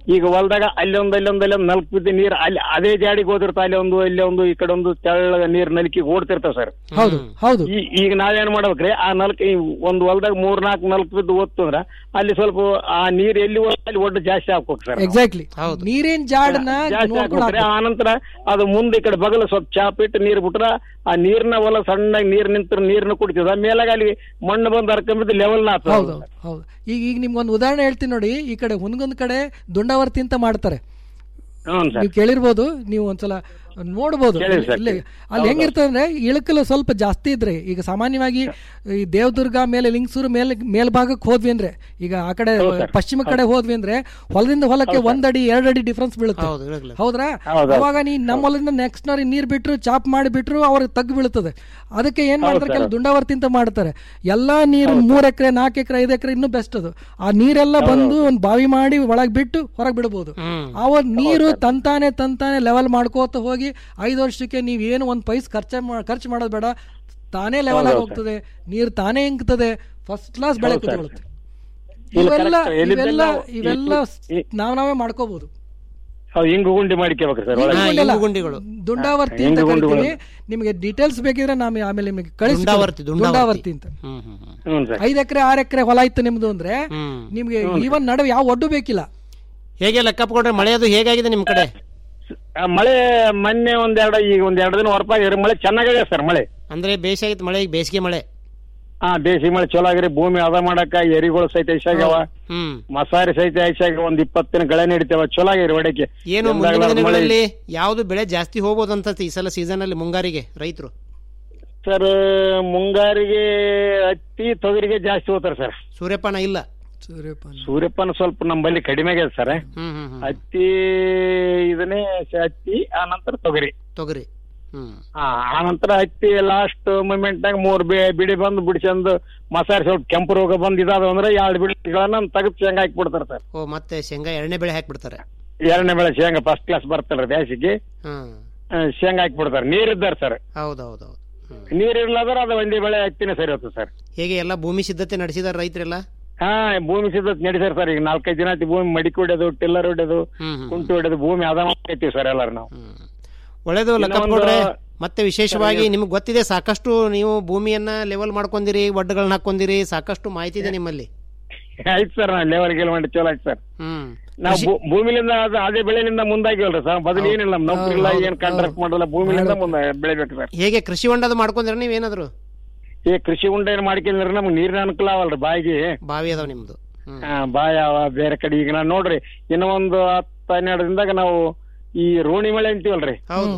[SPEAKER 12] ಈಗ ಹೊಲ್ದಾಗ ಅಲ್ಲಿ ಒಂದು ಅಲ್ಲಿ ಒಂದು ಅಲ್ಲಿ ಒಂದು ನಲ್ಕು ಬಿದ್ದು ನೀರ್ ಅಲ್ಲಿ ಅದೇ ಜಾಡಿಗೆ ಹೋದಿರ್ತ ಅಲ್ಲಿ ಒಂದು ಇಲ್ಲಿ ಒಂದು ಈ ಕಡೆ ಒಂದು ತೆಳ್ಳಗ ನೀರ್ ನಲ್ಕಿ ಓಡ್ತಿರ್ತಾವ ಸರ್
[SPEAKER 8] ಹೌದು ಹೌದು
[SPEAKER 12] ಈ- ಈಗ ನಾವೇನ್ ಮಾಡ್ಬೇಕ್ರಿ ಆ ನಲ್ಕ ಈ ಒಂದ್ ಹೊಲ್ದಾಗ ಮೂರ್ ನಾಲ್ಕು ನಲ್ಕು ಬಿದ್ದು ಓದ್ತು ಅಂದ್ರ ಅಲ್ಲಿ ಸ್ವಲ್ಪ ಆ ನೀರ್ ಎಲ್ಲಿ ಹೋದ ಅಲ್ಲಿ ಒಡ್ಡು ಜಾಸ್ತಿ ಹಾಕ್ಬೇಕು ಸರ್ ನಾವು.
[SPEAKER 8] ಎಕ್ಸಾಕ್ಟ್ಲಿ ನೀರಿನ ಜಾಡನ್ನ
[SPEAKER 12] ಜಾಸ್ತಿ
[SPEAKER 8] ನೋಡ್ಕೊಂಡು
[SPEAKER 12] ಹಾಕ್ಬೇಕ್ರಿ ಆ ನಂತರ ಅದು ಮುಂದೆ ಈ ಕಡೆ ಬಗಲ ಸ್ವಲ್ಪ ಚಾಪ್ ಇಟ್ಟು ನೀರ್ ಬಿಟ್ರ ಆ ನೀರ್ನ ಹೊಲ ಸಣ್ಣಗೆ ನೀರ್ ನಿಂತ್ರ ನೀರ್ನ ಕುಡಿತದ ಮೇಲಾಗ ಅಲ್ಲಿ ಮಣ್ಣು ಬಂದು ಹರ್ಕೊಂಬಿದ್ದು ಲೆವೆಲ್
[SPEAKER 8] ಹೌದು ಹೌದು ಈಗ ಈಗ ನಿಮ್ಗೊಂದು ಉದಾಹರಣೆ ಹೇಳ್ತೀನಿ ನೋಡಿ ಈ ಕಡೆ ಹುನ್ಗೊಂದ್ ಕಡೆ ದುಂಡಾವರ್ತಿ ಅಂತ ಮಾಡ್ತಾರೆ
[SPEAKER 12] ಹ್ಞೂ ಸರ್
[SPEAKER 8] ನೀವು ಕೇಳಿರ್ಬೋದು ನೀವು ಒಂದ್ಸಲ ನೋಡ್ಬೋದು
[SPEAKER 12] ಕೇಳಿದೆ ಸರ್.
[SPEAKER 8] ಇಲ್ಲಿ ಅಲ್ಲಿ ಹೆಂಗಿರ್ತದೆ ಅಂದ್ರೆ ಇಳಕಲು ಸ್ವಲ್ಪ ಜಾಸ್ತಿ ಇದ್ರೆ ಈಗ ಸಾಮಾನ್ಯವಾಗಿ ಈ ದೇವದುರ್ಗ ಮೇಲೆ ಲಿಂಗಸೂರು ಮೇಲೆ ಮೇಲ್ಭಾಗಕ್ಕೆ ಹೋದ್ವಿ ಅಂದ್ರೆ ಈಗ ಆ ಕಡೆ ಪಶ್ಚಿಮ ಕಡೆ ಹೋದ್ವಿ ಅಂದ್ರೆ ಹೊಲದಿಂದ ಹೊಲಕ್ಕೆ ಒಂದಡಿ ಎರಡಡಿ ಡಿಫ್ರೆನ್ಸ್ ಬೀಳುತ್ತೆ
[SPEAKER 7] ಹೌದು, ಇಳಕ್ಲು.
[SPEAKER 8] ಹೌದ್ರಾ
[SPEAKER 12] ಹೌದು.
[SPEAKER 8] ಅವಾಗ ನೀ ನಮ್ಮ ಹೊಲದಿಂದ ನೆಕ್ಸ್ಟ್ ನಾರಿ ನೀರ್ ಬಿಟ್ರು ಚಾಪ್ ಮಾಡಿ ಬಿಟ್ರು ಅವ್ರಿಗೆ ತಗ್ಗು ಬೀಳ್ತದೆ ಅದಕ್ಕೆ ಏನ್ ಮಾಡ್ತಾರೆ ಕೆಲವು ದುಂಡಾವರ್ತಿ ಅಂತ ಮಾಡ್ತಾರೆ ಎಲ್ಲಾ ನೀರು ಮೂರ್ ಎಕರೆ ನಾಲ್ಕು ಎಕರೆ ಐದು ಎಕರೆ ಇನ್ನೂ ಬೆಸ್ಟ್ ಅದು ಆ ನೀರೆಲ್ಲ ಬಂದು ಒಂದ್ ಬಾವಿ ಮಾಡಿ ಒಳಗ್ ಬಿಟ್ಟು ಹೊರಗೆ ಬಿಡಬಹುದು ಅವ ನೀರು ತಂತಾನೆ ತಂತಾನೆ ಲೆವೆಲ್ ಮಾಡ್ಕೋತ ಹೋಗಿ ಐದು ವರ್ಷಕ್ಕೆ ನೀವ್ ಏನು ಒಂದ್ ಪೈಸ್ ಖರ್ಚು ಖರ್ಚು ಮಾಡೋದು ಬೇಡ ತಾನೇ ಲೆವೆಲ್ ಆಗಿ ಹೋಗ್ತದೆ ನೀರ್ ತಾನೇ ಇಂಗ್ತದೆ ಫಸ್ಟ್ ಕ್ಲಾಸ್ ಬೆಳೆ
[SPEAKER 12] ಹೌದು ಸರ್.
[SPEAKER 8] ಕೂತ್ಕೊಳ್ಳುತ್ತೆ
[SPEAKER 12] ಇಲ್ಲ,
[SPEAKER 8] ಇವೆಲ್ಲ
[SPEAKER 12] correct. ಎಲ್ಲಿದ್ದೆಲ್ಲ
[SPEAKER 8] ಇವೆಲ್ಲ
[SPEAKER 12] ನಾವು-
[SPEAKER 8] ಇವೆಲ್ಲ
[SPEAKER 12] ಈ-
[SPEAKER 8] ನಾವ್ ನಾವೇ ಮಾಡ್ಕೋಬಹುದು
[SPEAKER 12] ಹೌದು ಹಿಂಗು ಗುಂಡಿ ಮಾಡಿಕೋಬೇಕ್ರಿ ಸರ್ ಒಳಗೆ
[SPEAKER 8] ಹಿಂಗುಂಡಿ ಅಲ್ಲ,
[SPEAKER 7] ಹಿಂಗುಂಡಿಗಳು.
[SPEAKER 8] ದುಂಡಾವರ್ತಿ
[SPEAKER 12] ಹಾ,
[SPEAKER 8] ಅಂತ
[SPEAKER 12] ಹಿಂಗುಂಡಿಗಳು.
[SPEAKER 8] ಕರಿತೀವಿ ನಿಮಗೆ ಡೀಟೇಲ್ಸ್ ಬೇಕಿದ್ರೆ ನಾನು ಆಮೇಲೆ ನಿಮಗೆ ಕಳಿಸ್ತೀನಿ
[SPEAKER 7] ದುಂಡಾವರ್ತಿ, ದುಂಡಾವರ್ತಿ.
[SPEAKER 8] ದುಂಡಾವರ್ತಿ ಅಂತ
[SPEAKER 7] ಹ್ಮ್ ಹ್ಮ್ ಹ್ಮ್
[SPEAKER 12] ಹ್ಞೂ ಸರ್
[SPEAKER 8] ಐದ್ ಎಕರೆ ಆರ್ ಎಕರೆ ಹೊಲ ಇತ್ತು ನಿಮ್ದು ಅಂದ್ರೆ
[SPEAKER 7] ಹ್ಮ್.
[SPEAKER 8] ನಿಮ್ಗೆ ಈವನ್ ನಡುವೆ ಯಾವ ಒಡ್ಡು ಬೇಕಿಲ್ಲ
[SPEAKER 7] ಹೇಗೆ ಲೆಕ್ಕ ಕೊಡ್ರೆ ಮಳೆಯದು ಹೇಗಾಗಿದೆ ನಿಮ್ ಕಡೆ
[SPEAKER 12] ಆ, ಮಳೆ ಮೊನ್ನೆ ಒಂದೆರಡು ಈಗ ಒಂದ್ ಎರಡು ದಿನ ಹೊರಪಾಗಿರಿ ಮಳೆ ಚೆನ್ನಾಗಿದೆ ಸರ್ ಮಳೆ
[SPEAKER 7] ಅಂದ್ರೆ ಬೇಸಿಗೆ ಆಗಿತ್ತು ಮಳೆ ಈಗ ಬೇಸಿಗೆ ಮಳೆ
[SPEAKER 12] ಹಾ ಬೇಸಿಗೆ ಮಳೆ ಚಲೋ ಆಗಿರಿ ಭೂಮಿ ಹದ ಮಾಡಕ ಎರಿಗಳು ಸಹಿತ ಐಸಾಗ್ಯಾವ
[SPEAKER 7] ಹ್ಮ್
[SPEAKER 12] ಮಸಾರಿ ಸಹಿತ ಐಸಾಗ್ಯಾವ ಒಂದ್ ಇಪ್ಪತ್ತು ದಿನ ಗಳೆ ನಡಿತಾವ ಚಲೋ ಆಗಿರಿ ಹೊಡಕ್ಕೆ
[SPEAKER 7] ಏನು
[SPEAKER 12] ಎಂದಾಗ್ಲೂ
[SPEAKER 7] ಮುಂದಿನ
[SPEAKER 12] ಮಳೆ
[SPEAKER 7] ದಿನಗಳಲ್ಲಿ ಯಾವ್ದು ಬೆಳೆ ಜಾಸ್ತಿ ಹೋಗ್ಬೋದು ಅಂತ ಈ ಸಲ ಸೀಸನ್ ಅಲ್ಲಿ ಮುಂಗಾರಿಗೆ ರೈತರು
[SPEAKER 12] ಸರ್ ಮುಂಗಾರಿಗೆ ಹತ್ತಿ ತೊಗರಿಗೆ ಜಾಸ್ತಿ ಹೋಗ್ತಾರೆ ಸರ್
[SPEAKER 7] ಸೂರ್ಯಪಾನ ಇಲ್ಲ
[SPEAKER 12] ಸೂರ್ಯಪಾನ ಸ್ವಲ್ಪ ನಮ್ಮಲ್ಲಿ ಕಡಿಮೆ ಆಗಿದೆ ಸರ್
[SPEAKER 7] ಹ್ಮ್ ಹ್ಮ್ ಹ್ಮ್
[SPEAKER 12] ಹತ್ತಿ ಇದನ್ನೇ ಸ- ಹತ್ತಿ ಆ ನಂತರ ತೊಗರಿ
[SPEAKER 7] ತೊಗರಿ ಹ್ಮ್
[SPEAKER 12] ಆ ಆ ನಂತರ ಹತ್ತಿ ಲಾಸ್ಟ್ ಮೂಮೆಂಟ್ ನಾಗ ಮೂರ್ ಬಿ- ಬಿಡಿ ಬಂದು ಬಿಡಿಸಂದು ಮಸಾರಿ ಸ್ವಲ್ಪ ಕೆಂಪು ರೋಗ ಬಂದ್ ಇದಾದ ಅಂದ್ರೆ ಎರಡು ಬಿಡಿಗಳನ್ನ ತೆಗೆದು ಶೇಂಗಾ ಹಾಕಿ ಬಿಡ್ತಾರೆ ಸರ್
[SPEAKER 7] ಓ ಮತ್ತೆ ಶೇಂಗಾ ಎರಡನೇ ಬೆಳೆ ಹಾಕ್ಬಿಡ್ತಾರೆ
[SPEAKER 12] ಎರಡನೇ ಬೆಳೆ ಶೇಂಗಾ ಫಸ್ಟ್ ಕ್ಲಾಸ್ ಬರ್ತಲ್ರಿ ಬೇಸಿಗೆ
[SPEAKER 7] ಹ್ಮ್
[SPEAKER 12] ಆ, ಶೇಂಗಾ ಹಾಕಿ ಬಿಡ್ತಾರೆ ನೀರ್ ಇದ್ದಾರೆ ಸರ್
[SPEAKER 7] ಹೌದೌದೌದು
[SPEAKER 12] ನೀರ್ ಇರ್ಲಾದ್ರೆ ಅದು ಒಂದೇ ಬೆಳೆ ಹಾಕ್ತೀನಿ ಸರಿ ಹೋಗ್ತದೆ ಸರ್
[SPEAKER 7] ಹೇಗೆ ಎಲ್ಲ ಭೂಮಿ ಸಿದ್ಧತೆ ನಡೆಸಿದಾರ ರೈತರೆಲ್ಲ
[SPEAKER 12] ಹಾ ಭೂಮಿ ಸಿದ್ಧತೆ ನಡೀತಾರೆ ಸರ್ ಈಗ ನಾಲ್ಕೈದು ದಿನ ಆಯ್ತು ಭೂಮಿ ಮಡಿಕೆ ಹೊಡೆದು ಟಿಲ್ಲರ್ ಹೊಡೆದು
[SPEAKER 7] ಹ್ಮ್ ಹ್ಮ್
[SPEAKER 12] ಕುಂಟು ಹೊಡೆದು ಭೂಮಿ ಅದ ಮಾಡ್ಕೈತೀವಿ ಸರ್ ಎಲ್ಲಾರು ನಾವು
[SPEAKER 7] ಒಳ್ಳೇದು ಲೆಕ್ಕ
[SPEAKER 12] ಇನ್ನೊಂದು-
[SPEAKER 7] ಕೊಡ್ರೆ ಮತ್ತೆ ವಿಶೇಷವಾಗಿ ನಿಮ್ಗೆ ಗೊತ್ತಿದೆ ಸಾಕಷ್ಟು ನೀವು ಭೂಮಿಯನ್ನ ಲೆವೆಲ್ ಮಾಡ್ಕೊಂಡಿರಿ ಒಡ್ಡುಗಳನ್ನ ಹಾಕೊಂಡಿರಿ ಸಾಕಷ್ಟು ಮಾಹಿತಿ ಇದೆ ನಿಮ್ಮಲ್ಲಿ
[SPEAKER 12] ಆಯ್ತು ಸರ್ ನಾವು ಲೆವೆಲ್ ಗೆಲ್ ಮಾಡಿ ಚಲೋ ಆಯ್ತು ಸರ್
[SPEAKER 7] ಹ್ಮ್
[SPEAKER 12] ನಾವು ಭೂ- ಭೂಮಿಲಿಂದ ಅದು ಅದೇ ಬೆಳೆಲಿಂದ ಮುಂದಾಗಿವಲ್ರಿ ಸರ್ ಬದಲು ಏನಿಲ್ಲ ನಮ್ ನೌಕರಿ ಇಲ್ಲ ಏನ್ ಕಾಂಟ್ರಾಕ್ಟ್ ಮಾಡಲ್ಲ ಭೂಮಿಲಿಂದ ಮುಂದೆ ಬೆಳಿಬೇಕು ಸರ್
[SPEAKER 7] ಹೇಗೆ ಕೃಷಿ ಹೊಂಡದ ಮಾಡ್ಕೊಂಡಿರ ನೀವೇನಾದ್ರು
[SPEAKER 12] ಈ ಕೃಷಿ ಉಂಡೆ ಏನ್ ಮಾಡ್ಕೊಂಡ್ರೆ ನಮ್ಗೆ ನೀರಿನ ಅನುಕೂಲ ಅವಲ್ರಿ ಬಾಯಿಗೆ
[SPEAKER 7] ಬಾವಿ ಅದಾವ ನಿಮ್ದು
[SPEAKER 12] ಆ, ಬಾವಿ ಅವ ಬೇರೆ ಕಡೆ ಈಗ ನಾನು ನೋಡ್ರಿ ಇನ್ನ ಒಂದು ಹತ್ತು ಹನ್ನೆರಡು ದಿನದಾಗ ನಾವು ಈ ರೋಣಿ ಮಳೆ ಅಂತೀವಲ್ರಿ
[SPEAKER 7] ಹೌದು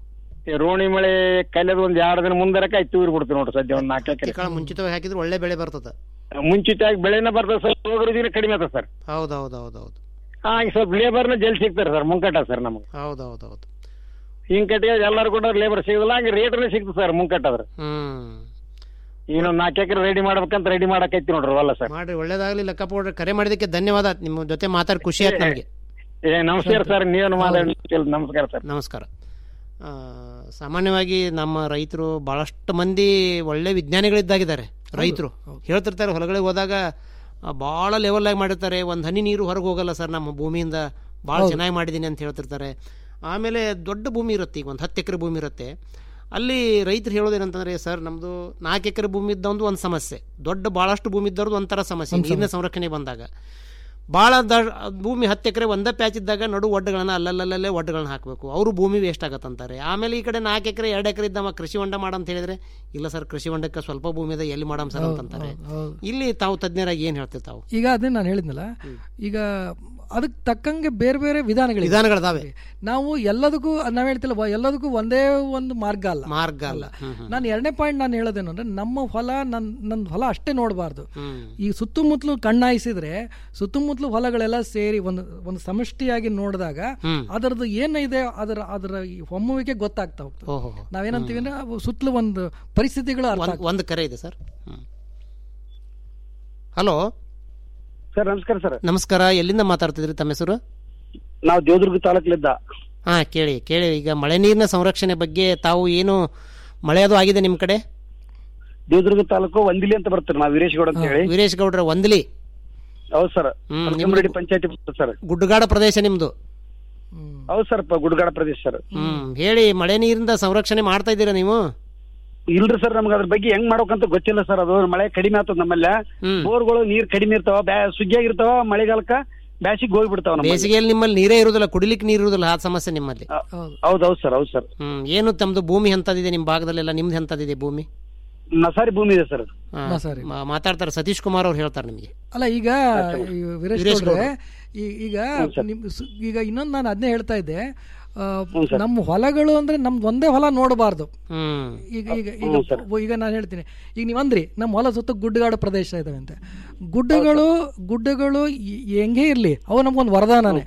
[SPEAKER 12] ಈ ರೋಣಿ ಮಳೆ ಕಲಿಯೋದು ಒಂದ್ ಎರಡು ದಿನ ಮುಂದರಕ್ಕೆ ಆಯ್ತು ತೂರಿ ಬಿಡ್ತೀವಿ ನೋಡ್ರಿ ಸದ್ಯ ಒಂದ್ ನಾಲ್ಕು ಎಕರೆ
[SPEAKER 7] ಕಾಳ ಮುಂಚಿತವಾಗಿ ಹಾಕಿದ್ರೆ ಒಳ್ಳೆ ಬೆಳೆ ಬರ್ತದ
[SPEAKER 12] ಮುಂಚಿತವಾಗಿ ಬೆಳೆನ ಬರ್ತದೆ ಸರ್ ರೋಗ ರುಜಿನ ಕಡಿಮೆ ಆಗ್ತದೆ ಸರ್
[SPEAKER 7] ಹೌದೌದೌದೌದು
[SPEAKER 12] ಹಾಗೆ ಸ್ವಲ್ಪ ಲೇಬರ್ನ ಜಲ್ದಿ ಸಿಗ್ತಾರೆ ಸರ್ ಮುಂಕಟ ಸರ್ ನಮ್ಗೆ
[SPEAKER 7] ಹೌದೌದೌದು
[SPEAKER 12] ಹಿಂಗ್ ಕಟ್ಟಿಗೆ ಎಲ್ಲರೂ ಕೂಡ ಲೇಬರ್ ಸಿಗೋದಿಲ್ಲ ಹಂಗೆ ರೇಟ್ನೇ ಸಿಗ್ತದೆ ಸರ್ ಮುಂಕಟ್ಟಾದ್ರೆ
[SPEAKER 7] ಹ್ಮ್
[SPEAKER 12] ಇನ್ನೊಂದ್ ನಾಲ್ಕು ಎಕರೆ ರೆಡಿ ಮಾಡ್ಬೇಕಂತ ರೆಡಿ ಮಾಡಕೈತಿ ನೋಡ್ರಿ ಹೊಲ ಸರ್
[SPEAKER 7] ಮಾಡ್ರಿ ಒಳ್ಳೇದಾಗ್ಲಿ ಲೆಕ್ಕ ಕೊಡ್ರಿ ಕರೆ ಮಾಡಿದಕ್ಕೆ ಧನ್ಯವಾದ ನಿಮ್ಮ ಜೊತೆ ಮಾತಾಡಿ ಖುಷಿ ಆಯ್ತು ನಮಗೆ
[SPEAKER 12] ಏ ನಮಸ್ಕಾರ ಸರ್ ನೀವೇನು ಮಾತಾಡಿ ನಮಸ್ಕಾರ ಸರ್
[SPEAKER 7] ನಮಸ್ಕಾರ ಆ, ಸಾಮಾನ್ಯವಾಗಿ ನಮ್ಮ ರೈತರು ಬಹಳಷ್ಟು ಮಂದಿ ಒಳ್ಳೆ ವಿಜ್ಞಾನಿಗಳಿದ್ದಾಗಿದ್ದಾರೆ ರೈತರು ಹೇಳ್ತಿರ್ತಾರೆ ಹೊಲಗಳಿಗೆ ಹೋದಾಗ ಆ, ಬಹಳ ಲೆವೆಲ್ ಆಗಿ ಮಾಡಿರ್ತಾರೆ ಒಂದು ಹನಿ ನೀರು ಹೊರಗೆ ಹೋಗಲ್ಲ ಸರ್ ನಮ್ಮ ಭೂಮಿಯಿಂದ ಭಾಳ
[SPEAKER 8] ಹೌದು.
[SPEAKER 7] ಚೆನ್ನಾಗಿ ಮಾಡಿದ್ದೀನಿ ಅಂತ ಹೇಳ್ತಿರ್ತಾರೆ ಆಮೇಲೆ ದೊಡ್ಡ ಭೂಮಿ ಇರುತ್ತೆ ಈಗ ಒಂದು ಹತ್ತು ಎಕರೆ ಭೂಮಿ ಇರುತ್ತೆ ಅಲ್ಲಿ ರೈತರು ಹೇಳೋದೇನಂತಂದ್ರೆ ಸರ್ ನಮ್ಮದು ನಾಲ್ಕು ಎಕರೆ ಭೂಮಿ ಇದ್ದೊಂದು ಒಂದು ಸಮಸ್ಯೆ ದೊಡ್ಡ ಭಾಳಷ್ಟು ಭೂಮಿ ಇದ್ದವ್ರದ್ದು ಒಂಥರ ಸಮಸ್ಯೆ
[SPEAKER 8] ಒಂದ್
[SPEAKER 7] ನೀರಿನ ಸಂರಕ್ಷಣೆ ಬಂದಾಗ ಭಾಳ ದ ಭೂಮಿ ಹತ್ತು ಎಕರೆ ಒಂದೇ ಪ್ಯಾಚ್ ಇದ್ದಾಗ ನಡು ಒಡ್ಡುಗಳನ್ನ ಅಲ್ಲಲ್ಲಲ್ಲೇ ಒಡ್ಡುಗಳನ್ನ ಹಾಕಬೇಕು ಅವರು ಭೂಮಿ ವೇಸ್ಟ್ ಆಗತ್ತಂತಾರೆ ಆಮೇಲೆ ಈ ಕಡೆ ನಾಲ್ಕು ಎಕರೆ ಎರಡು ಎಕರೆ ಇದ್ದವ ಕೃಷಿ ಹೊಂಡ ಮಾಡಂತ ಹೇಳಿದ್ರೆ ಇಲ್ಲ ಸರ್ ಕೃಷಿ ಹೊಂಡಕ್ಕೆ ಸ್ವಲ್ಪ ಭೂಮಿ ಇದೆ ಎಲ್ಲಿ ಮಾಡಮ್ ಸರ್ ಅಂತಂತಾರೆ
[SPEAKER 8] ಹೌದು.
[SPEAKER 7] ಇಲ್ಲಿ ತಾವು ತಜ್ಞರಾಗಿ ಏನು ಹೇಳ್ತೀವಿ ತಾವು
[SPEAKER 8] ಈಗ ಅದೇ ನಾನು ಹೇಳಿದ್ನಲ್ಲ ಈಗ ಅದಕ್ಕೆ ತಕ್ಕಂಗೆ ಬೇರೆ ಬೇರೆ ವಿಧಾನಗಳು
[SPEAKER 7] ವಿಧಾನಗಳಿದಾವೆ.
[SPEAKER 8] ನಾವು ಎಲ್ಲದಕ್ಕೂ ನಾವ್ ಹೇಳ್ತಿಲ್ಲ ವ- ಎಲ್ಲದಕ್ಕೂ ಒಂದೇ ಒಂದು ಮಾರ್ಗ ಅಲ್ಲ
[SPEAKER 7] ಮಾರ್ಗ ಅಲ್ಲ ಹ್ಮ್, ಹ್ಮ್.
[SPEAKER 8] ನಾನು ಎರಡನೇ ಪಾಯಿಂಟ್ ನಾನು ಹೇಳೋದೇನು ಅಂದ್ರೆ ನಮ್ಮ ಹೊಲ ನನ್ ನನ್ನ ಹೊಲ ಅಷ್ಟೇ ನೋಡಬಾರ್ದು
[SPEAKER 7] ಹ್ಮ್.
[SPEAKER 8] ಈ ಸುತ್ತಮುತ್ತಲು ಕಣ್ಣಾಯಿಸಿದ್ರೆ ಸುತ್ತಮುತ್ತಲು ಹೊಲಗಳೆಲ್ಲ ಸೇರಿ ಒಂದು ಒಂದು ಸಮಷ್ಟಿಯಾಗಿ ನೋಡಿದಾಗ
[SPEAKER 7] ಹ್ಮ್.
[SPEAKER 8] ಅದರದ್ದು ಏನಿದೆ ಅದರ ಅದರ ಈ ಹೊಮ್ಮುವಿಕೆ ಗೊತ್ತಾಗ್ತಾ ಹೋಗ್ತದೆ
[SPEAKER 7] ಓಹೋ
[SPEAKER 8] ನಾವೇನಂತೀವಿ ಅಂದ್ರೆ ಅವು ಸುತ್ತಲೂ ಒಂದು ಪರಿಸ್ಥಿತಿಗಳು ಅರ್ಥ
[SPEAKER 7] ಒಂದ್- ಒಂದು ಕರೆ ಇದೆ ಸರ್ ಹಲೋ
[SPEAKER 13] ಸರ್ ನಮಸ್ಕಾರ ಸರ್
[SPEAKER 7] ನಮಸ್ಕಾರ ಎಲ್ಲಿಂದ ಮಾತಾಡ್ತಿದ್ರಿ ತಮ್ಮ ಹೆಸರು
[SPEAKER 13] ನಾವು ದೇವದುರ್ಗ ತಾಲೂಕಿಲಿದ್ದ
[SPEAKER 7] ಹಾ ಕೇಳಿ ಕೇಳಿ ಈಗ ಮಳೆ ನೀರಿನ ಸಂರಕ್ಷಣೆ ಬಗ್ಗೆ ತಾವು ಏನು ಮಳೆ ಅದು ಆಗಿದೆ ನಿಮ್ಮ ಕಡೆ
[SPEAKER 13] ದೇವದುರ್ಗ ತಾಲೂಕು ಒಂದಿಲಿ ಅಂತ ಬರ್ತಾರೆ ನಾವು ವೀರೇಶ್ ಗೌಡ ಅಂತ ಹೇಳಿ
[SPEAKER 7] ವೀರೇಶ್ ಗೌಡ್ರ ಒಂದ್ಲಿ
[SPEAKER 13] ಹೌದು ಸರ್
[SPEAKER 7] ಹ್ಮ್,
[SPEAKER 13] ಕಮರಡಿ ಪಂಚಾಯತಿ ಸರ್
[SPEAKER 7] ಗುಡ್ಡಗಾಡ ಪ್ರದೇಶ ನಿಮ್ದು
[SPEAKER 13] ಹೌದು ಸರ್ ಗುಡ್ಡಗಾಡ ಪ್ರದೇಶ ಸರ್
[SPEAKER 7] ಹ್ಮ್ ಹೇಳಿ ಮಳೆ ನೀರಿಂದ ಸಂರಕ್ಷಣೆ ಮಾಡ್ತಾ ಇದ್ದೀರಾ ನೀವು
[SPEAKER 13] ಇಲ್ರಿ ಸರ್ ನಮ್ಗೆ ಅದ್ರ ಬಗ್ಗೆ ಹೆಂಗ್ ಮಾಡ್ಬೇಕಂತ ಗೊತ್ತಿಲ್ಲ ಸರ್ ಅದು ಮಳೆ ಕಡಿಮೆ ಆಗ್ತದ ನಮ್ಮಲ್ಲಿ ಬೋರ್ಗಳು ನೀರ್ ಕಡಿಮೆ ಇರ್ತಾವ ಬ್ಯಾ ಸುಗ್ಗಿಯಾಗಿರ್ತಾವ ಮಳೆಗಾಲಕ್ಕ ಬ್ಯಾಸಿಗೆ ಹೋಗ್ಬಿಡ್ತಾವ ನಮ್ಮಲ್ಲಿ.
[SPEAKER 7] ಬೇಸಿಗೆಯಲ್ಲಿ ನಿಮ್ಮಲ್ಲಿ ನೀರೇ ಇರುವುದಿಲ್ಲ ಕುಡಿಲಿಕ್ಕೆ ನೀರು ಇರುವುದಿಲ್ಲ ಆ ಸಮಸ್ಯೆ ನಿಮ್ಮಲ್ಲಿ
[SPEAKER 13] ಹೌದ್ ಹೌದ್ ಸರ್ ಹೌದ್ ಸರ್
[SPEAKER 7] ಹ್ಮ್ ಏನು ತಮ್ದು ಭೂಮಿ ಎಂತದಿದೆ ನಿಮ್ಮ ಭಾಗದಲ್ಲೆಲ್ಲ ನಿಮ್ದು ಎಂತದಿದೆ ಭೂಮಿ
[SPEAKER 13] ನಸಾರಿ ಭೂಮಿ ಇದೆ ಸರ್
[SPEAKER 7] ಹಾ,
[SPEAKER 8] ನಸಾರಿ.
[SPEAKER 7] ಮಾ- ಮಾತಾಡ್ತಾರೆ ಸತೀಶ್ ಕುಮಾರ್ ಅವ್ರು ಹೇಳ್ತಾರೆ ನಿಮಗೆ
[SPEAKER 8] ಅಲ್ಲ ಈಗ ಈ ವೀರೇಶ್
[SPEAKER 7] ವೀರೇಶ್
[SPEAKER 8] ಗೌಡ್ರೆ,
[SPEAKER 7] ಗೌಡ್ರು.
[SPEAKER 8] ಈ- ಈಗ ನಿಮ್ ಸು- ಈಗ ಇನ್ನೊಂದು ನಾನು ಅದನ್ನೇ ಹೇಳ್ತಾ ಇದ್ದೆ ಆ, ನಮ್ಮ ಹೊಲಗಳು ಅಂದ್ರೆ ನಮ್ದು ಒಂದೇ ಹೊಲ ನೋಡಬಾರ್ದು
[SPEAKER 7] ಹ್ಮ್
[SPEAKER 8] ಈಗ ಈಗ ಈಗ ಈಗ ನಾನು ಹೇಳ್ತೀನಿ ಈಗ ನೀವು ಅಂದ್ರಿ ನಮ್ಮ ಹೊಲ ಸುತ್ತ ಗುಡ್ಡಗಾಡು ಪ್ರದೇಶ ಇದಾವೆ ಅಂತ ಗುಡ್ಡಗಳು ಗುಡ್ಡಗಳು ಈ- ಹೆಂಗೆ ಇರ್ಲಿ ಅವು ನಮ್ಗೊಂದು ವರದಾನನೇ